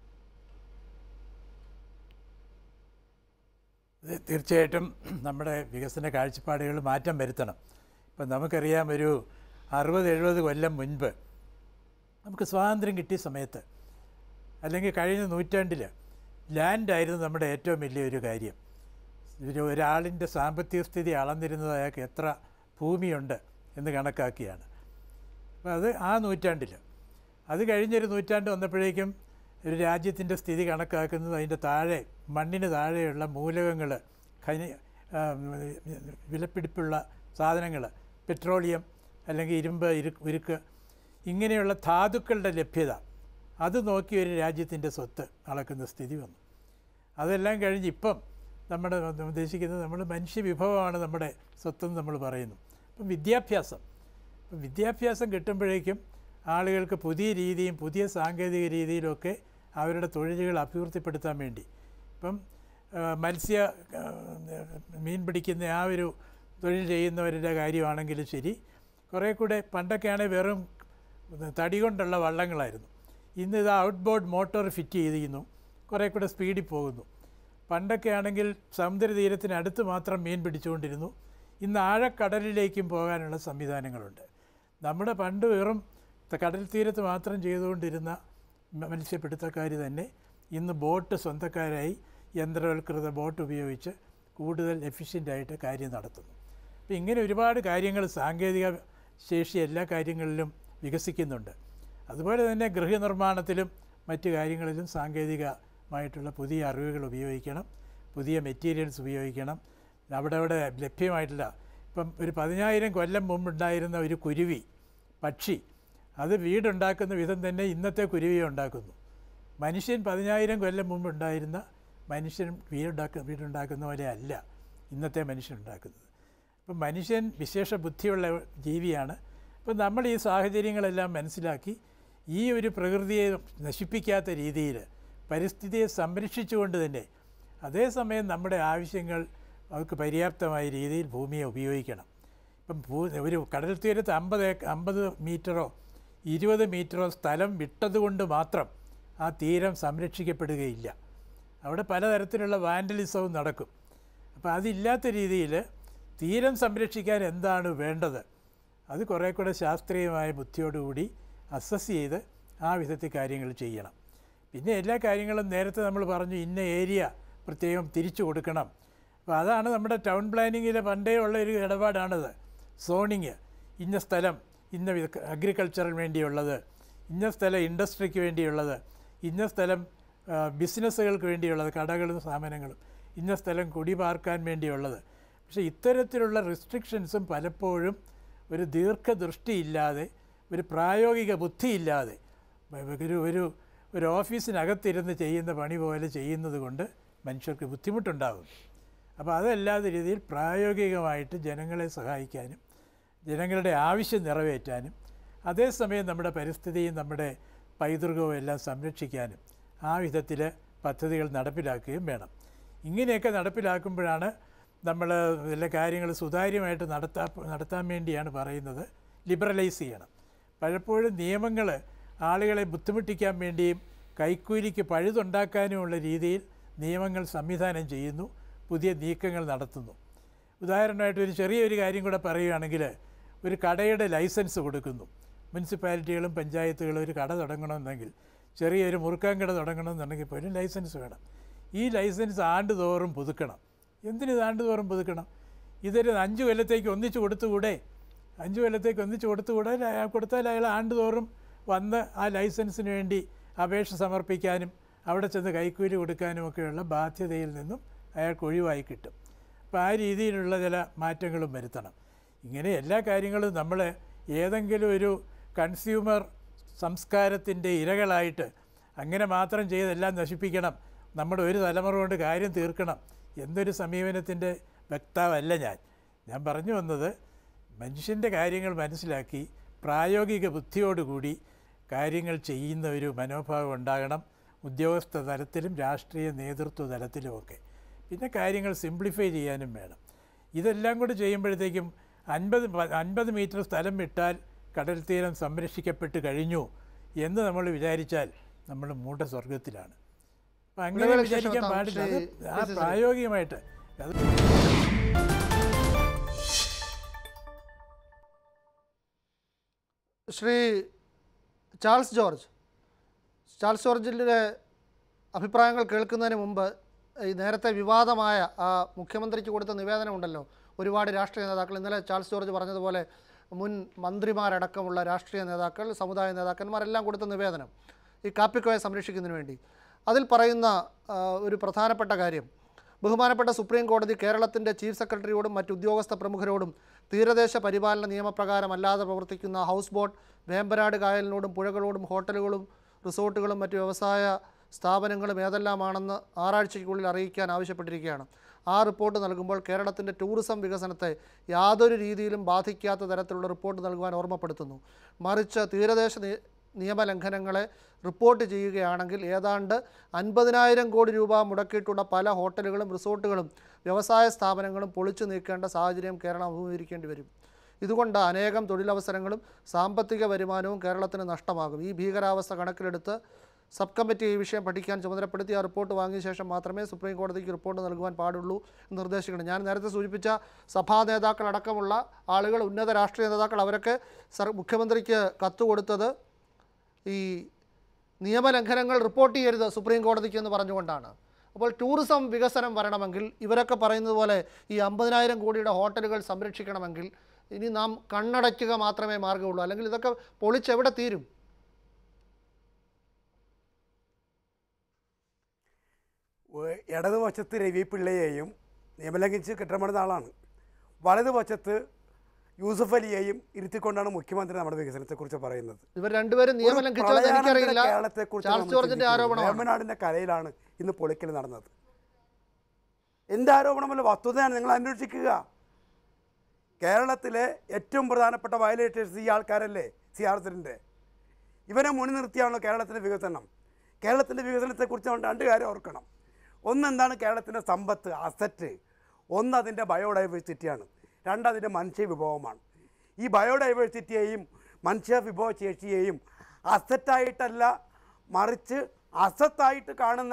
ഇത് തീർച്ചയായിട്ടും നമ്മുടെ വികസന കാഴ്ചപ്പാടുകൾ മാറ്റം വരുത്തണം ഇപ്പം നമുക്കറിയാം ഒരു അറുപത് എഴുപത് കൊല്ലം മുൻപ് നമുക്ക് സ്വാതന്ത്ര്യം കിട്ടിയ സമയത്ത് അല്ലെങ്കിൽ കഴിഞ്ഞ നൂറ്റാണ്ടിൽ ലാൻഡായിരുന്നു നമ്മുടെ ഏറ്റവും വലിയൊരു കാര്യം ഒരു ഒരാളിൻ്റെ സാമ്പത്തിക സ്ഥിതി അളന്നിരുന്നത് അയാൾക്ക് എത്ര ഭൂമിയുണ്ട് എന്ന് കണക്കാക്കിയാണ് അപ്പോൾ അത് ആ നൂറ്റാണ്ടിൽ അത് കഴിഞ്ഞൊരു നൂറ്റാണ്ട് വന്നപ്പോഴേക്കും ഒരു രാജ്യത്തിൻ്റെ സ്ഥിതി കണക്കാക്കുന്നത് അതിൻ്റെ താഴെ മണ്ണിന് താഴെയുള്ള മൂലകങ്ങൾ ഖനി ആ, വിലപിടിപ്പുള്ള സാധനങ്ങൾ പെട്രോളിയം അല്ലെങ്കിൽ ഇരുമ്പ് ഇരു ഉരുക്ക് ഇങ്ങനെയുള്ള ധാതുക്കളുടെ ലഭ്യത അത് നോക്കി ഒരു രാജ്യത്തിൻ്റെ സ്വത്ത് അളക്കുന്ന സ്ഥിതി വന്നു അതെല്ലാം കഴിഞ്ഞ് ഇപ്പം നമ്മുടെ ഉദ്ദേശിക്കുന്നത് നമ്മൾ മനുഷ്യ വിഭവമാണ് നമ്മുടെ സ്വത്തെന്ന് നമ്മൾ പറയുന്നു അപ്പം വിദ്യാഭ്യാസം അപ്പം വിദ്യാഭ്യാസം കിട്ടുമ്പോഴേക്കും ആളുകൾക്ക് പുതിയ രീതിയും പുതിയ സാങ്കേതിക രീതിയിലൊക്കെ അവരുടെ തൊഴിലുകൾ അഭിവൃദ്ധിപ്പെടുത്താൻ വേണ്ടി ഇപ്പം ആ, മത്സ്യ ആ, മീൻ പിടിക്കുന്ന ആ ഒരു തൊഴിൽ ചെയ്യുന്നവരുടെ കാര്യമാണെങ്കിലും ശരി കുറേ കൂടെ പണ്ടൊക്കെയാണെങ്കിൽ വെറും തടി കൊണ്ടുള്ള വള്ളങ്ങളായിരുന്നു ഇന്ന് ഇത് ഔട്ട് ബോർഡ് മോട്ടോർ ഫിറ്റ് ചെയ്തിരിക്കുന്നു കുറേ കൂടെ സ്പീഡിൽ പോകുന്നു പണ്ടൊക്കെ ആണെങ്കിൽ സമുദ്രതീരത്തിനടുത്ത് മാത്രം മീൻ പിടിച്ചുകൊണ്ടിരുന്നു ഇന്ന് ആഴക്കടലിലേക്കും പോകാനുള്ള സംവിധാനങ്ങളുണ്ട് നമ്മുടെ പണ്ട് വെറും ത- കടൽ തീരത്ത് മാത്രം ചെയ്തുകൊണ്ടിരുന്ന മ- മത്സ്യപിടുത്തക്കാർ തന്നെ ഇന്ന് ബോട്ട് സ്വന്തക്കാരായി യന്ത്രവൽകൃത ബോട്ട് ഉപയോഗിച്ച് കൂടുതൽ എഫിഷ്യൻ്റായിട്ട് കാര്യം നടത്തുന്നു അപ്പോൾ ഇങ്ങനെ ഒരുപാട് കാര്യങ്ങൾ സാങ്കേതിക ശേഷി എല്ലാ കാര്യങ്ങളിലും വികസിക്കുന്നുണ്ട് അതുപോലെ തന്നെ ഗൃഹനിർമ്മാണത്തിലും മറ്റു കാര്യങ്ങളിലും സാങ്കേതികമായിട്ടുള്ള പുതിയ അറിവുകൾ ഉപയോഗിക്കണം പുതിയ മെറ്റീരിയൽസ് ഉപയോഗിക്കണം അവിടെ അവിടെ ലഭ്യമായിട്ടില്ല ഇപ്പം ഒരു പതിനായിരം കൊല്ലം മുമ്പുണ്ടായിരുന്ന ഒരു കുരുവി പക്ഷി അത് വീടുണ്ടാക്കുന്ന വിധം തന്നെ ഇന്നത്തെ കുരുവിയെ ഉണ്ടാക്കുന്നു മനുഷ്യൻ പതിനായിരം കൊല്ലം മുമ്പ് ഉണ്ടായിരുന്ന മനുഷ്യൻ വീടുണ്ടാക്ക വീടുണ്ടാക്കുന്ന പോലെ അല്ല ഇന്നത്തെ മനുഷ്യൻ ഉണ്ടാക്കുന്നത് അപ്പം മനുഷ്യൻ വിശേഷ ബുദ്ധിയുള്ള ജീവിയാണ് അപ്പം നമ്മൾ ഈ സാഹചര്യങ്ങളെല്ലാം മനസ്സിലാക്കി ഈ ഒരു പ്രകൃതിയെ നശിപ്പിക്കാത്ത രീതിയിൽ പരിസ്ഥിതിയെ സംരക്ഷിച്ചുകൊണ്ട് തന്നെ അതേസമയം നമ്മുടെ ആവശ്യങ്ങൾ അവർക്ക് പര്യാപ്തമായ രീതിയിൽ ഭൂമിയെ ഉപയോഗിക്കണം ഇപ്പം ഭൂ ഒരു കടൽ തീരത്ത് അമ്പത് ഏക്ക അമ്പത് മീറ്ററോ ഇരുപത് മീറ്ററോ സ്ഥലം വിട്ടതുകൊണ്ട് മാത്രം ആ തീരം സംരക്ഷിക്കപ്പെടുകയില്ല അവിടെ പലതരത്തിലുള്ള വാൻഡലിസവും നടക്കും അപ്പോൾ അതില്ലാത്ത രീതിയിൽ തീരം സംരക്ഷിക്കാൻ എന്താണ് വേണ്ടത് അത് കുറേ കൂടെ ശാസ്ത്രീയമായ ബുദ്ധിയോടുകൂടി അസസ് ചെയ്ത് ആ വിധത്തിൽ കാര്യങ്ങൾ ചെയ്യണം പിന്നെ എല്ലാ കാര്യങ്ങളും നേരത്തെ നമ്മൾ പറഞ്ഞു ഇന്ന ഏരിയ പ്രത്യേകം തിരിച്ചു കൊടുക്കണം അപ്പോൾ അതാണ് നമ്മുടെ ടൗൺ പ്ലാനിങ്ങിലെ പണ്ടേ ഉള്ള ഒരു ഇടപാടാണത് സോണിങ് ഇന്ന സ്ഥലം ഇന്ന അഗ്രികൾച്ചറിന് വേണ്ടിയുള്ളത് ഇന്ന സ്ഥലം ഇൻഡസ്ട്രിക്ക് വേണ്ടിയുള്ളത് ഇന്ന സ്ഥലം ആ, ബിസിനസ്സുകൾക്ക് വേണ്ടിയുള്ളത് കടകളും സ്ഥാപനങ്ങളും ഇന്ന സ്ഥലം കുടി പാർക്കാൻ വേണ്ടിയുള്ളത് പക്ഷേ ഇത്തരത്തിലുള്ള റെസ്ട്രിക്ഷൻസും പലപ്പോഴും ഒരു ദീർഘദൃഷ്ടിയില്ലാതെ ഒരു പ്രായോഗിക ബുദ്ധിയില്ലാതെ ഒരു ഒരു ഒരു ഓഫീസിനകത്തിരുന്ന് ചെയ്യുന്ന പണി പോലെ ചെയ്യുന്നത് കൊണ്ട് മനുഷ്യർക്ക് ബുദ്ധിമുട്ടുണ്ടാകും അപ്പോൾ അതല്ലാത്ത രീതിയിൽ പ്രായോഗികമായിട്ട് ജനങ്ങളെ സഹായിക്കാനും ജനങ്ങളുടെ ആവശ്യം നിറവേറ്റാനും അതേസമയം നമ്മുടെ പരിസ്ഥിതിയും നമ്മുടെ പൈതൃകവും എല്ലാം സംരക്ഷിക്കാനും ആ വിധത്തിൽ പദ്ധതികൾ നടപ്പിലാക്കുകയും വേണം ഇങ്ങനെയൊക്കെ നടപ്പിലാക്കുമ്പോഴാണ് നമ്മൾ എല്ലാ കാര്യങ്ങൾ സുതാര്യമായിട്ട് നടത്താ നടത്താൻ വേണ്ടിയാണ് പറയുന്നത് ലിബറലൈസ് ചെയ്യണം പലപ്പോഴും നിയമങ്ങൾ ആളുകളെ ബുദ്ധിമുട്ടിക്കാൻ വേണ്ടിയും കൈക്കൂലിക്ക് പഴുതുണ്ടാക്കാനുമുള്ള രീതിയിൽ നിയമങ്ങൾ സംവിധാനം ചെയ്യുന്നു പുതിയ നീക്കങ്ങൾ നടത്തുന്നു ഉദാഹരണമായിട്ട് ഒരു ചെറിയൊരു കാര്യം കൂടെ പറയുകയാണെങ്കിൽ ഒരു കടയുടെ ലൈസൻസ് കൊടുക്കുന്നു മുനിസിപ്പാലിറ്റികളും പഞ്ചായത്തുകളും ഒരു കട തുടങ്ങണമെന്നെങ്കിൽ ചെറിയൊരു മുറുക്കാൻ കട തുടങ്ങണമെന്നുണ്ടെങ്കിൽ പോലും ലൈസൻസ് വേണം ഈ ലൈസൻസ് ആണ്ടുതോറും പുതുക്കണം എന്തിന് ഇത് ആണ്ടുതോറും പുതുക്കണം ഇതൊരു അഞ്ച് കൊല്ലത്തേക്ക് ഒന്നിച്ച് കൊടുത്തുകൂടെ അഞ്ച് കൊല്ലത്തേക്ക് ഒന്നിച്ച് കൊടുത്തുകൂടെ അയാൾ കൊടുത്താൽ അയാൾ ആണ്ടുതോറും വന്ന് ആ ലൈസൻസിന് വേണ്ടി അപേക്ഷ സമർപ്പിക്കാനും അവിടെ ചെന്ന് കൈക്കൂലി കൊടുക്കാനും ഒക്കെയുള്ള ബാധ്യതയിൽ നിന്നും അയാൾക്ക് ഒഴിവായി കിട്ടും അപ്പോൾ ആ രീതിയിലുള്ള ചില മാറ്റങ്ങളും വരുത്തണം ഇങ്ങനെ എല്ലാ കാര്യങ്ങളും നമ്മൾ ഏതെങ്കിലും ഒരു കൺസ്യൂമർ സംസ്കാരത്തിൻ്റെ ഇരകളായിട്ട് അങ്ങനെ മാത്രം ചെയ്തെല്ലാം നശിപ്പിക്കണം നമ്മുടെ ഒരു തലമുറ കൊണ്ട് കാര്യം തീർക്കണം എന്നൊരു സമീപനത്തിൻ്റെ വക്താവല്ല ഞാൻ ഞാൻ പറഞ്ഞു വന്നത് മനുഷ്യൻ്റെ കാര്യങ്ങൾ മനസ്സിലാക്കി പ്രായോഗിക ബുദ്ധിയോടുകൂടി കാര്യങ്ങൾ ചെയ്യുന്ന ഒരു മനോഭാവം ഉണ്ടാകണം ഉദ്യോഗസ്ഥ തലത്തിലും രാഷ്ട്രീയ നേതൃത്വ തലത്തിലുമൊക്കെ പിന്നെ കാര്യങ്ങൾ സിംപ്ലിഫൈ ചെയ്യാനും വേണം ഇതെല്ലാം കൂടി ചെയ്യുമ്പോഴത്തേക്കും അൻപത് അൻപത് മീറ്റർ സ്ഥലം വിട്ടാൽ കടൽ തീരം സംരക്ഷിക്കപ്പെട്ട് കഴിഞ്ഞു എന്ന് നമ്മൾ വിചാരിച്ചാൽ നമ്മൾ മൂഢ സ്വർഗത്തിലാണ് അപ്പം അങ്ങനെ ഇടവേളയ്ക്ക് വിചാരിക്കാൻ ശേഷം പാടില്ല അത് ശ്രീ ആ പി. സി. പ്രായോഗികമായിട്ട് അത് ശ്രീ ചാൾസ് ജോർജ് ചാൾസ് ജോർജിൻ്റെ അഭിപ്രായങ്ങൾ കേൾക്കുന്നതിന് മുമ്പ് ഈ നേരത്തെ വിവാദമായ ആ മുഖ്യമന്ത്രിക്ക് കൊടുത്ത നിവേദനമുണ്ടല്ലോ ഒരുപാട് രാഷ്ട്രീയ നേതാക്കൾ ഇന്നലെ ചാൾസ് ജോർജ് പറഞ്ഞതുപോലെ മുൻ മന്ത്രിമാരടക്കമുള്ള രാഷ്ട്രീയ നേതാക്കൾ സമുദായ നേതാക്കന്മാരെല്ലാം കൊടുത്ത നിവേദനം ഈ കാപ്പിക്കോയെ സംരക്ഷിക്കുന്നതിന് വേണ്ടി അതിൽ പറയുന്ന ആ, ഒരു പ്രധാനപ്പെട്ട കാര്യം ബഹുമാനപ്പെട്ട സുപ്രീം കോടതി കേരളത്തിൻ്റെ ചീഫ് സെക്രട്ടറിയോടും മറ്റ് ഉദ്യോഗസ്ഥ പ്രമുഖരോടും തീരദേശ പരിപാലന നിയമപ്രകാരമല്ലാതെ പ്രവർത്തിക്കുന്ന ഹൗസ് ബോട്ട് വേമ്പനാട് കായലിനോടും പുഴകളോടും ഹോട്ടലുകളും റിസോർട്ടുകളും മറ്റ് വ്യവസായ സ്ഥാപനങ്ങളും ഏതെല്ലാമാണെന്ന് ആറാഴ്ചയ്ക്കുള്ളിൽ അറിയിക്കാൻ ആവശ്യപ്പെട്ടിരിക്കുകയാണ് ആ റിപ്പോർട്ട് നൽകുമ്പോൾ കേരളത്തിൻ്റെ ടൂറിസം വികസനത്തെ യാതൊരു രീതിയിലും ബാധിക്കാത്ത തരത്തിലുള്ള റിപ്പോർട്ട് നൽകുവാൻ ഓർമ്മപ്പെടുത്തുന്നു മറിച്ച് തീരദേശ നി- നിയമലംഘനങ്ങളെ റിപ്പോർട്ട് ചെയ്യുകയാണെങ്കിൽ ഏതാണ്ട് അൻപതിനായിരം കോടി രൂപ മുടക്കിയിട്ടുള്ള പല ഹോട്ടലുകളും റിസോർട്ടുകളും വ്യവസായ സ്ഥാപനങ്ങളും പൊളിച്ചു നീക്കേണ്ട സാഹചര്യം കേരളം അഭിമുഖീകരിക്കേണ്ടി വരും ഇതുകൊണ്ട് അനേകം തൊഴിലവസരങ്ങളും സാമ്പത്തിക വരുമാനവും കേരളത്തിന് നഷ്ടമാകും ഈ ഭീകരാവസ്ഥ കണക്കിലെടുത്ത് സബ് കമ്മിറ്റി ഈ വിഷയം പഠിക്കാൻ ചുമതലപ്പെടുത്തി ആ റിപ്പോർട്ട് വാങ്ങിയ ശേഷം മാത്രമേ സുപ്രീം കോടതിക്ക് റിപ്പോർട്ട് നൽകുവാൻ പാടുള്ളൂ എന്ന് നിർദ്ദേശിക്കണം ഞാൻ നേരത്തെ സൂചിപ്പിച്ച സഭാ നേതാക്കളടക്കമുള്ള ആളുകൾ ഉന്നത രാഷ്ട്രീയ നേതാക്കൾ അവരൊക്കെ സർ മുഖ്യമന്ത്രിക്ക് കത്ത് കൊടുത്തത് ഈ നിയമലംഘനങ്ങൾ റിപ്പോർട്ട് ചെയ്യരുത് സുപ്രീം കോടതിക്ക് എന്ന് പറഞ്ഞുകൊണ്ടാണ് അപ്പോൾ ടൂറിസം വികസനം വരണമെങ്കിൽ ഇവരൊക്കെ പറയുന്നത് പോലെ ഈ അമ്പതിനായിരം കോടിയുടെ ഹോട്ടലുകൾ സംരക്ഷിക്കണമെങ്കിൽ ഇനി നാം കണ്ണടയ്ക്കുക മാത്രമേ മാർഗമുള്ളൂ അല്ലെങ്കിൽ ഇതൊക്കെ പൊളിച്ചെവിടെ തീരും ഏഹ് ഇടതുവശത്ത് രവി പിള്ളയെയും നിയമലംഘിച്ച് കെട്ടിടമടുന്ന ആളാണ് വലതുവശത്ത് യൂസഫ് അലിയെയും ഇരുത്തിക്കൊണ്ടാണ് മുഖ്യമന്ത്രി നമ്മുടെ വികസനത്തെക്കുറിച്ച് പറയുന്നത് ഇവർ രണ്ടുപേരും നിയമം ഒരു ലംഘിച്ചോ എന്ന് പ്രളയാനന്തര എനിക്കറിയില്ല കേരളത്തെക്കുറിച്ച് ചാൾസ് നമ്മൾ ജോർജിന്റെ ചിന്തിക്കുന്നത് ആരോപണമാണ് വേമ്പനാടിൻ്റെ കരയിലാണ് ഇന്ന് പൊളിക്കൽ നടന്നത് എന്ത് ആരോപണമല്ല വസ്തുതയാണ് നിങ്ങൾ അന്വേഷിക്കുക കേരളത്തിലെ ഏറ്റവും പ്രധാനപ്പെട്ട വയലേറ്റേഴ്സ് ഈ ആൾക്കാരല്ലേ സി ആർ സെറ്റിൻ്റെ ഇവരെ മുന്നിൽ നിർത്തിയാണല്ലോ കേരളത്തിൻ്റെ വികസനം കേരളത്തിൻ്റെ വികസനത്തെക്കുറിച്ച് നമ്മൾ രണ്ട് കാര്യം ഓർക്കണം ഒന്നെന്താണ് കേരളത്തിൻ്റെ സമ്പത്ത് അസറ്റ് ഒന്ന് അതിൻ്റെ ബയോഡൈവേഴ്സിറ്റിയാണ് രണ്ട് അതിൻ്റെ മനുഷ്യ വിഭവമാണ് ഈ ബയോഡൈവേഴ്സിറ്റിയെയും മനുഷ്യ വിഭവശേഷിയെയും അസറ്റായിട്ടല്ല മറിച്ച് അസത്തായിട്ട് കാണുന്ന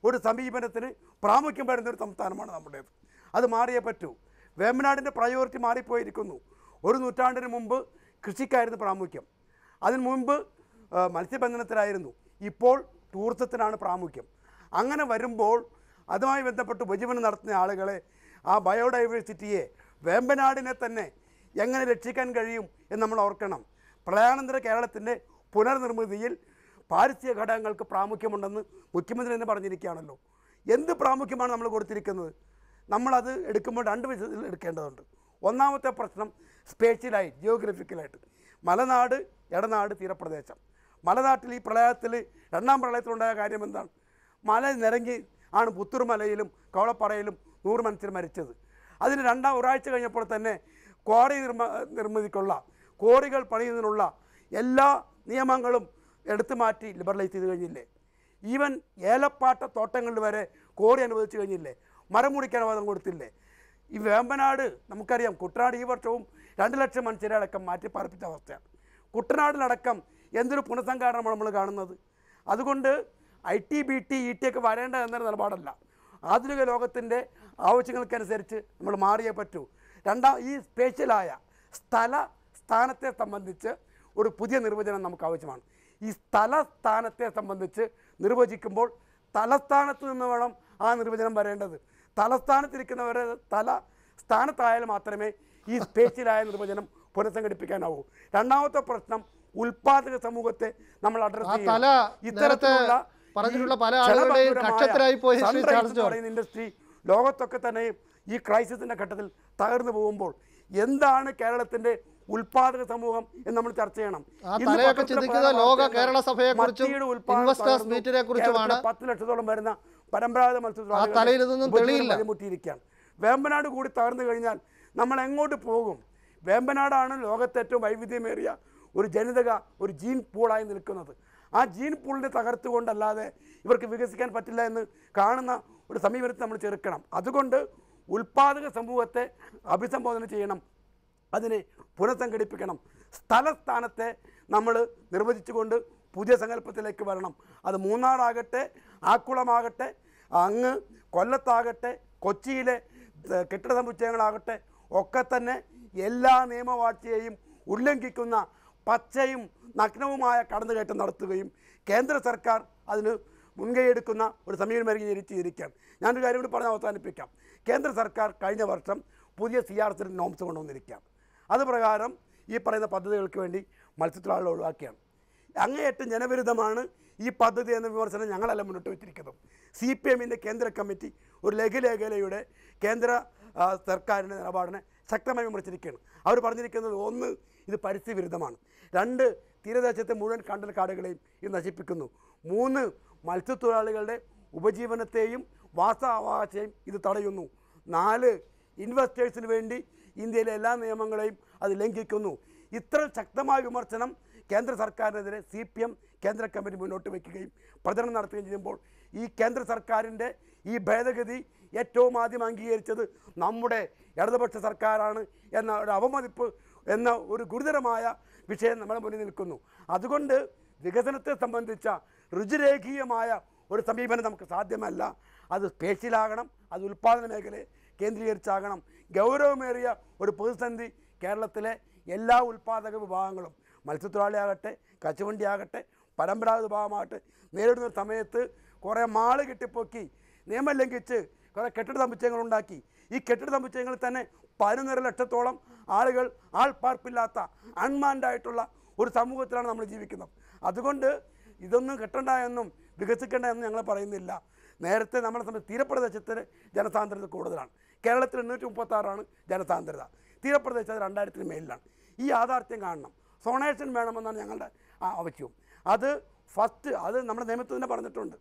ഒരു സമീപനത്തിന് പ്രാമുഖ്യം വരുന്ന ഒരു സംസ്ഥാനമാണ് നമ്മുടേത് അത് മാറിയേ പറ്റൂ വേമ്പനാടിൻ്റെ പ്രയോറിറ്റി മാറിപ്പോയിരിക്കുന്നു ഒരു നൂറ്റാണ്ടിന് മുമ്പ് കൃഷിക്കായിരുന്നു പ്രാമുഖ്യം അതിന് മുമ്പ് ആ, മത്സ്യബന്ധനത്തിലായിരുന്നു ഇപ്പോൾ ടൂറിസത്തിനാണ് പ്രാമുഖ്യം അങ്ങനെ വരുമ്പോൾ അതുമായി ബന്ധപ്പെട്ട് ഉപജീവനം നടത്തുന്ന ആളുകളെ ആ ബയോഡൈവേഴ്സിറ്റിയെ വേമ്പനാടിനെ തന്നെ എങ്ങനെ രക്ഷിക്കാൻ കഴിയും എന്ന് നമ്മൾ ഓർക്കണം പ്രളയാനന്തര കേരളത്തിൻ്റെ പുനർനിർമ്മിതിയിൽ പാരിസ്ഥിതിക ഘടകങ്ങൾക്ക് പ്രാമുഖ്യമുണ്ടെന്ന് മുഖ്യമന്ത്രി തന്നെ പറഞ്ഞിരിക്കുകയാണല്ലോ എന്ത് പ്രാമുഖ്യമാണ് നമ്മൾ കൊടുത്തിരിക്കുന്നത് നമ്മളത് എടുക്കുമ്പോൾ രണ്ട് വിധത്തിൽ എടുക്കേണ്ടതുണ്ട് ഒന്നാമത്തെ പ്രശ്നം സ്പേഷ്യലായിട്ട് ജിയോഗ്രഫിക്കലായിട്ട് മലനാട് ഇടനാട് തീരപ്രദേശം മലനാട്ടിൽ ഈ പ്രളയത്തിൽ രണ്ടാം പ്രളയത്തിലുണ്ടായ കാര്യം എന്താണ് മല നിരങ്ങി ആണ് പുത്തൂർ മലയിലും കവളപ്പാറയിലും നൂറ് മനുഷ്യർ മരിച്ചത് അതിന് രണ്ടാം ഒരാഴ്ച കഴിഞ്ഞപ്പോൾ തന്നെ ക്വാറി നിർമ്മ നിർമ്മിതിക്കുള്ള ക്വാറികൾ പണിയുന്നതിനുള്ള എല്ലാ നിയമങ്ങളും എടുത്തു മാറ്റി ലിബറലൈസ് ചെയ്ത് കഴിഞ്ഞില്ലേ ഈവൻ ഏലപ്പാട്ട തോട്ടങ്ങളിൽ വരെ കോറി അനുവദിച്ചു കഴിഞ്ഞില്ലേ മരം മുറിക്കാൻ അനുവാദം കൊടുത്തില്ലേ ഈ വേമ്പനാട് നമുക്കറിയാം കുട്ടനാട് ഈ വർഷവും രണ്ട് ലക്ഷം മനുഷ്യരെ അടക്കം മാറ്റി പാർപ്പിച്ച അവസ്ഥയാണ് കുട്ടനാടിലടക്കം എന്തൊരു പുനഃസംഘാടനമാണ് നമ്മൾ കാണുന്നത് അതുകൊണ്ട് I T B T E T ഒക്കെ വരേണ്ട എന്നൊരു നിലപാടല്ല ആധുനിക ലോകത്തിൻ്റെ ആവശ്യങ്ങൾക്കനുസരിച്ച് നമ്മൾ മാറിയേ പറ്റൂ രണ്ടാം ഈ സ്പേഷ്യലായ സ്ഥല സ്ഥാനത്തെ സംബന്ധിച്ച് ഒരു പുതിയ നിർവചനം നമുക്ക് ആവശ്യമാണ് ഈ സ്ഥല സ്ഥാനത്തെ സംബന്ധിച്ച് നിർവചിക്കുമ്പോൾ തലസ്ഥാനത്ത് നിന്ന് വേണം ആ നിർവചനം വരേണ്ടത് തലസ്ഥാനത്തിരിക്കുന്നവരെ തല സ്ഥാനത്തായാൽ മാത്രമേ ഈ സ്പേഷ്യലായ നിർവചനം പുനഃസംഘടിപ്പിക്കാനാവൂ രണ്ടാമത്തെ പ്രശ്നം ഉൽപാദക സമൂഹത്തെ നമ്മൾ അഡ്രസ് ആ തല നേരത്തെ പറഞ്ഞിട്ടുള്ള പല ആളുകളുടെയും കക്ഷത്തിലായി പോയി ശ്രീ ചാൾസ് ജോർജ്. ഇൻഡസ്ട്രി ലോകത്തൊക്കെ തന്നെ ഈ ക്രൈസിസിന്റെ ഘട്ടത്തിൽ തകർന്നു പോകുമ്പോൾ എന്താണ് കേരളത്തിന്റെ ഉൽപാദക സമൂഹം എന്ന് നമ്മൾ ചർച്ച ചെയ്യണം ആ ഇന്ന് തലയൊക്കെ പത്രത്തിൽ ചിന്തിക്കുന്നത് പ്രധാന ലോക വാർത്ത കേരള സഭയെക്കുറിച്ചും മത്തിയുടെ ഉൽപ്പാദനം ഇൻവെസ്റ്റേഴ്സ് തകർന്നു. മീറ്റിനെ കുറിച്ചുമാണ് കേരളത്തിൽ പത്ത് ലക്ഷത്തോളം വരുന്ന പരമ്പരാഗത മത്സ്യത്തൊഴിലാളികളുടെ തലയിൽ ഇതൊന്നും ഉപജീവനം തെളിയില്ല. വഴിമുട്ടിയിരിക്കുകയാണ് വേമ്പനാട് കൂടി തകർന്നു കഴിഞ്ഞാൽ നമ്മൾ എങ്ങോട്ട് പോകും വേമ്പനാടാണ് ലോകത്തെ ഏറ്റവും വൈവിധ്യമേറിയ ഒരു ജനിതക ഒരു ജീൻ പൂളായി നിൽക്കുന്നത് ആ ജീൻ പൂളിനെ തകർത്തുകൊണ്ടല്ലാതെ ഇവർക്ക് വികസിക്കാൻ പറ്റില്ല എന്ന് കാണുന്ന ഒരു സമീപനത്തെ നമ്മൾ ചെറുക്കണം അതുകൊണ്ട് ഉൽപാദക സമൂഹത്തെ അഭിസംബോധന ചെയ്യണം അതിനെ പുനഃസംഘടിപ്പിക്കണം സ്ഥലസ്ഥാനത്തെ നമ്മൾ നിർവചിച്ചുകൊണ്ട് പുതിയ സങ്കല്പത്തിലേക്ക് വരണം അത് മൂന്നാറാകട്ടെ ആക്കുളമാകട്ടെ അങ്ങ് കൊല്ലത്താകട്ടെ കൊച്ചിയിലെ ഏർ, കെട്ടിട സമുച്ചയങ്ങളാകട്ടെ ഒക്കെ തന്നെ എല്ലാ നിയമവാഴ്ചയെയും ഉല്ലംഘിക്കുന്ന പച്ചയും നഗ്നവുമായ കടന്നുകയറ്റം നടത്തുകയും കേന്ദ്ര സർക്കാർ അതിന് മുൻകൈയെടുക്കുന്ന ഒരു സമീപനം അംഗീകരിച്ചിരിക്കുകയാണ് ഞാനൊരു കാര്യം കൂടി പറഞ്ഞ് അവസാനിപ്പിക്കാം കേന്ദ്ര സർക്കാർ കഴിഞ്ഞ വർഷം പുതിയ സി ആർ സി നോംസ് കൊണ്ടുവന്നിരിക്കുകയാണ് അത് പ്രകാരം ഈ പറയുന്ന പദ്ധതികൾക്ക് വേണ്ടി മത്സ്യത്തൊഴിലാളികളെ ഒഴിവാക്കിയാണ് അങ്ങേയറ്റം ജനവിരുദ്ധമാണ് ഈ പദ്ധതി എന്ന വിമർശനം ഞങ്ങളല്ല മുന്നോട്ട് വെച്ചിരിക്കുന്നത് സി പി എമ്മിൻ്റെ കേന്ദ്ര കമ്മിറ്റി ഒരു ലഘുലേഖലയുടെ കേന്ദ്ര ആ, സർക്കാരിൻ്റെ നിലപാടിനെ ശക്തമായി വിമർശിച്ചിരിക്കുകയാണ് അവർ പറഞ്ഞിരിക്കുന്നത് ഒന്ന് ഇത് പരിസ്ഥിതി വിരുദ്ധമാണ് രണ്ട് തീരദേശത്തെ മുഴുവൻ കണ്ടൽ കാടുകളെയും ഇത് നശിപ്പിക്കുന്നു മൂന്ന് മത്സ്യത്തൊഴിലാളികളുടെ ഉപജീവനത്തെയും വാസാവകാശയും ഇത് തടയുന്നു നാല് ഇൻവെസ്റ്റേഴ്സിന് വേണ്ടി ഇന്ത്യയിലെ എല്ലാ നിയമങ്ങളെയും അത് ലംഘിക്കുന്നു ഇത്ര ശക്തമായ വിമർശനം കേന്ദ്ര സർക്കാരിനെതിരെ സി പി എം കേന്ദ്ര കമ്മിറ്റി മുന്നോട്ട് വയ്ക്കുകയും പ്രചരണം നടത്തുകയും ചെയ്യുമ്പോൾ ഈ കേന്ദ്ര സർക്കാരിൻ്റെ ഈ ഭേദഗതി ഏറ്റവും ആദ്യം അംഗീകരിച്ചത് നമ്മുടെ ഇടതുപക്ഷ സർക്കാരാണ് എന്ന ഒരു അവമതിപ്പ് എന്ന ഒരു ഗുരുതരമായ വിഷയം നമ്മുടെ മുന്നിൽ നിൽക്കുന്നു അതുകൊണ്ട് വികസനത്തെ സംബന്ധിച്ച രുചിരേഖീയമായ ഒരു സമീപനം നമുക്ക് സാധ്യമല്ല അത് സ്പേഷ്യലാകണം അത് ഉൽപ്പാദന മേഖലയെ കേന്ദ്രീകരിച്ചാകണം ഗൗരവമേറിയ ഒരു പ്രതിസന്ധി കേരളത്തിലെ എല്ലാ ഉൽപ്പാദക വിഭാഗങ്ങളും മത്സ്യത്തൊഴിലാളിയാകട്ടെ കച്ചുവണ്ടിയാകട്ടെ പരമ്പരാഗത വിഭാഗമാകട്ടെ നേരിടുന്ന സമയത്ത് കുറേ മാള് കെട്ടിപ്പൊക്കി നിയമം ലംഘിച്ച് കുറേ കെട്ടിട സമുച്ചയങ്ങൾ ഉണ്ടാക്കി ഈ കെട്ടിട സമുച്ചയങ്ങളിൽ തന്നെ പതിനൊന്നര ലക്ഷത്തോളം ആളുകൾ ആൾപ്പാർപ്പില്ലാത്ത അൺമാൻഡ് ആയിട്ടുള്ള ഒരു സമൂഹത്തിലാണ് നമ്മൾ ജീവിക്കുന്നത് അതുകൊണ്ട് ഇതൊന്നും കെട്ടണ്ട എന്നും വികസിക്കേണ്ട എന്നും ഞങ്ങൾ പറയുന്നില്ല നേരത്തെ നമ്മളെ സംബന്ധിച്ച് തീരപ്രദേശത്തിന് ജനസാന്ദ്രത കൂടുതലാണ് കേരളത്തിൽ എണ്ണൂറ്റി മുപ്പത്താറാണ് ജനസാന്ദ്രത തീരപ്രദേശത്ത് രണ്ടായിരത്തിന് മേലിലാണ് ഈ യാഥാർത്ഥ്യം കാണണം സോണേഷൻ വേണമെന്നാണ് ഞങ്ങളുടെ ആ ആവശ്യവും അത് ഫസ്റ്റ് അത് നമ്മുടെ നിയമത്തിൽ തന്നെ പറഞ്ഞിട്ടുണ്ട്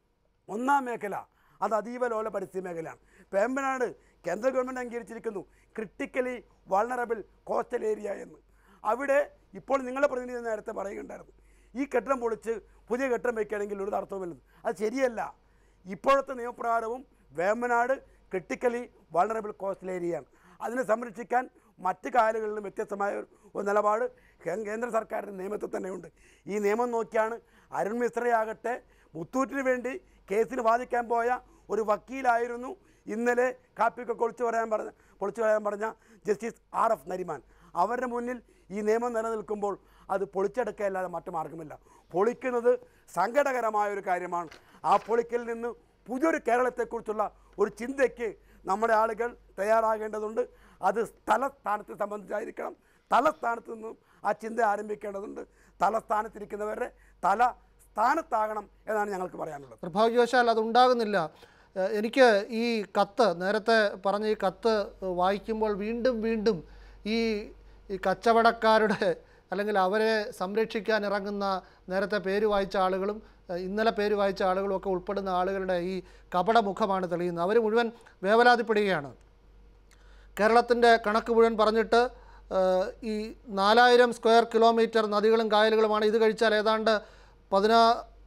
ഒന്നാം മേഖല അത് അതീവ ലോല പരിസ്ഥിതി മേഖലയാണ് വേമ്പനാട് കേന്ദ്ര ഗവൺമെൻറ് അംഗീകരിച്ചിരിക്കുന്നു ക്രിട്ടിക്കലി വൾണറബിൾ കോസ്റ്റൽ ഏരിയ എന്ന് അവിടെ ഇപ്പോൾ നിങ്ങളുടെ പ്രതിനിധി നേരത്തെ പറയുകയുണ്ടായിരുന്നു ഈ കെട്ടിടം പൊളിച്ച് പുതിയ കെട്ടിടം വയ്ക്കുകയാണെങ്കിൽ ഒരു തടസ്സവുമില്ല അത് ശരിയല്ല ഇപ്പോഴത്തെ നിയമപ്രകാരവും വേമ്പനാട് ക്രിട്ടിക്കലി വൾണറബിൾ കോസ്റ്റൽ ഏരിയയാണ് അതിനെ സംരക്ഷിക്കാൻ മറ്റ് കായലുകളിലും വ്യത്യസ്തമായ ഒരു- ഒരു നിലപാട് കേ- കേന്ദ്ര സർക്കാരിൻ്റെ നിയമത്തിൽ തന്നെയുണ്ട് ഈ നിയമം നോക്കിയാണ് അരുൺ മിശ്രയാകട്ടെ മുത്തൂറ്റിന് വേണ്ടി കേസിന് വാദിക്കാൻ പോയ ഒരു വക്കീലായിരുന്നു ഇന്നലെ കാപ്പിയൊക്കെ കൊളിച്ചു പറയാൻ പറഞ്ഞ പൊളിച്ചു പറയാൻ പറഞ്ഞ ജസ്റ്റിസ് ആർ എഫ് നരിമാൻ അവരുടെ മുന്നിൽ ഈ നിയമം നിലനിൽക്കുമ്പോൾ അത് പൊളിച്ചെടുക്കുകയല്ലാതെ മറ്റു മാർഗമില്ല പൊളിക്കുന്നത് സങ്കടകരമായ ഒരു കാര്യമാണ് ആ പൊളിക്കൽ നിന്ന് പുതിയൊരു കേരളത്തെക്കുറിച്ചുള്ള ഒരു ചിന്തയ്ക്ക് നമ്മുടെ ആളുകൾ തയ്യാറാകേണ്ടതുണ്ട് അത് തലസ്ഥാനത്തെ സംബന്ധിച്ചായിരിക്കണം തലസ്ഥാനത്ത് നിന്നും ആ ചിന്ത ആരംഭിക്കേണ്ടതുണ്ട് തലസ്ഥാനത്തിരിക്കുന്നവരുടെ തല സ്ഥാനത്താകണം എന്നാണ് ഞങ്ങൾക്ക് പറയാനുള്ളത് നിർഭാഗ്യവശാൽ അതുണ്ടാകുന്നില്ല ഏഹ് എനിക്ക് ഈ കത്ത് നേരത്തെ പറഞ്ഞ ഈ കത്ത് വായിക്കുമ്പോൾ വീണ്ടും വീണ്ടും ഈ ഈ കച്ചവടക്കാരുടെ അല്ലെങ്കിൽ അവരെ സംരക്ഷിക്കാൻ ഇറങ്ങുന്ന നേരത്തെ പേര് വായിച്ച ആളുകളും ഏഹ് ഇന്നലെ പേര് വായിച്ച ആളുകളും ഒക്കെ ഉൾപ്പെടുന്ന ആളുകളുടെ ഈ കപടമുഖമാണ് തെളിയുന്നത് അവർ മുഴുവൻ വേവലാതിപ്പെടുകയാണ് കേരളത്തിൻ്റെ കണക്ക് മുഴുവൻ പറഞ്ഞിട്ട് ഏഹ്, ഈ നാലായിരം സ്ക്വയർ കിലോമീറ്റർ നദികളും കായലുകളുമാണ് ഇത് കഴിച്ചാൽ ഏതാണ്ട് പതിനാ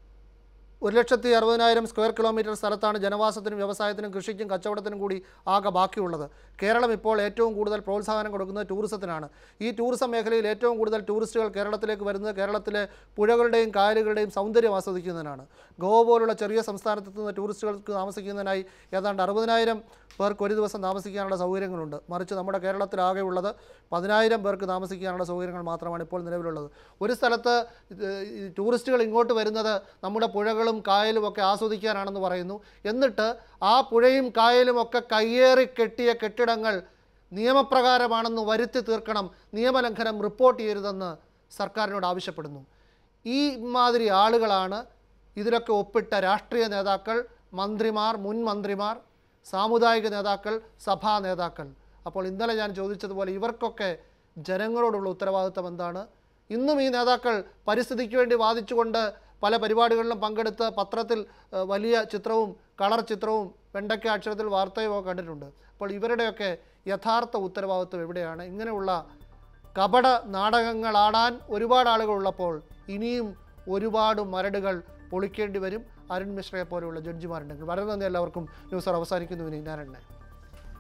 ഒരു ലക്ഷത്തി അറുപതിനായിരം സ്ക്വയർ കിലോമീറ്റർ സ്ഥലത്താണ് ജനവാസത്തിനും വ്യവസായത്തിനും കൃഷിക്കും കച്ചവടത്തിനും കൂടി ആകെ ബാക്കിയുള്ളത് കേരളം ഇപ്പോൾ ഏറ്റവും കൂടുതൽ പ്രോത്സാഹനം കൊടുക്കുന്നത് ടൂറിസത്തിനാണ് ഈ ടൂറിസം മേഖലയിൽ ഏറ്റവും കൂടുതൽ ടൂറിസ്റ്റുകൾ കേരളത്തിലേക്ക് വരുന്നത് കേരളത്തിലെ പുഴകളുടെയും കായലുകളുടെയും സൗന്ദര്യം ആസ്വദിക്കുന്നതിനാണ് ഗോവ പോലുള്ള ചെറിയ സംസ്ഥാനത്ത് നിന്ന് ടൂറിസ്റ്റുകൾക്ക് താമസിക്കുന്നതിനായി ഏതാണ്ട് അറുപതിനായിരം പേർക്ക് ഒരു ദിവസം താമസിക്കാനുള്ള സൗകര്യങ്ങളുണ്ട് മറിച്ച് നമ്മുടെ കേരളത്തിലാകെ ഉള്ളത് പതിനായിരം പേർക്ക് താമസിക്കാനുള്ള സൗകര്യങ്ങൾ മാത്രമാണ് ഇപ്പോൾ നിലവിലുള്ളത് ഒരു സ്ഥലത്ത് ഇത് ഈ ടൂറിസ്റ്റുകൾ ഇങ്ങോട്ട് വരുന്നത് നമ്മുടെ പുഴകളും കായലും ഒക്കെ ആസ്വദിക്കാനാണെന്ന് പറയുന്നു എന്നിട്ട് ആ പുഴയും കായലും ഒക്കെ കയ്യേറി കെട്ടിയ കെട്ടിടങ്ങൾ നിയമപ്രകാരമാണെന്ന് വരുത്തി തീർക്കണം നിയമലംഘനം റിപ്പോർട്ട് ചെയ്യരുതെന്ന് സർക്കാരിനോട് ആവശ്യപ്പെടുന്നു ഈ മാതിരി ആളുകളാണ് ഇതിലൊക്കെ ഒപ്പിട്ട രാഷ്ട്രീയ നേതാക്കൾ മന്ത്രിമാർ മുൻ മന്ത്രിമാർ സാമുദായിക നേതാക്കൾ സഭാ നേതാക്കൾ അപ്പോൾ ഇന്നലെ ഞാൻ ചോദിച്ചതുപോലെ ഇവർക്കൊക്കെ ജനങ്ങളോടുള്ള ഉത്തരവാദിത്തം എന്താണ് ഇന്നും ഈ നേതാക്കൾ പരിസ്ഥിതിക്ക് വേണ്ടി വാദിച്ചുകൊണ്ട് പല പരിപാടികളിലും പങ്കെടുത്ത് പത്രത്തിൽ ഏഹ്, വലിയ ചിത്രവും കളർ ചിത്രവും വെണ്ടയ്ക്ക അക്ഷരത്തിൽ വാർത്തയും ഒക്കെ കണ്ടിട്ടുണ്ട് അപ്പോൾ ഇവരുടെയൊക്കെ യഥാർത്ഥ ഉത്തരവാദിത്വം എവിടെയാണ് ഇങ്ങനെയുള്ള കപട നാടകങ്ങളാടാൻ ഒരുപാട് ആളുകൾ ഉള്ളപ്പോൾ ഇനിയും ഒരുപാട് മരടുകൾ പൊളിക്കേണ്ടി വരും അരുൺ മിശ്രയെ പോലെയുള്ള ജഡ്ജിമാരുണ്ടെങ്കിൽ വളരെ നന്ദി എല്ലാവർക്കും ന്യൂസ് അവർ അവസാനിക്കുന്നു ഇനി ഞാൻ എണ്ണേ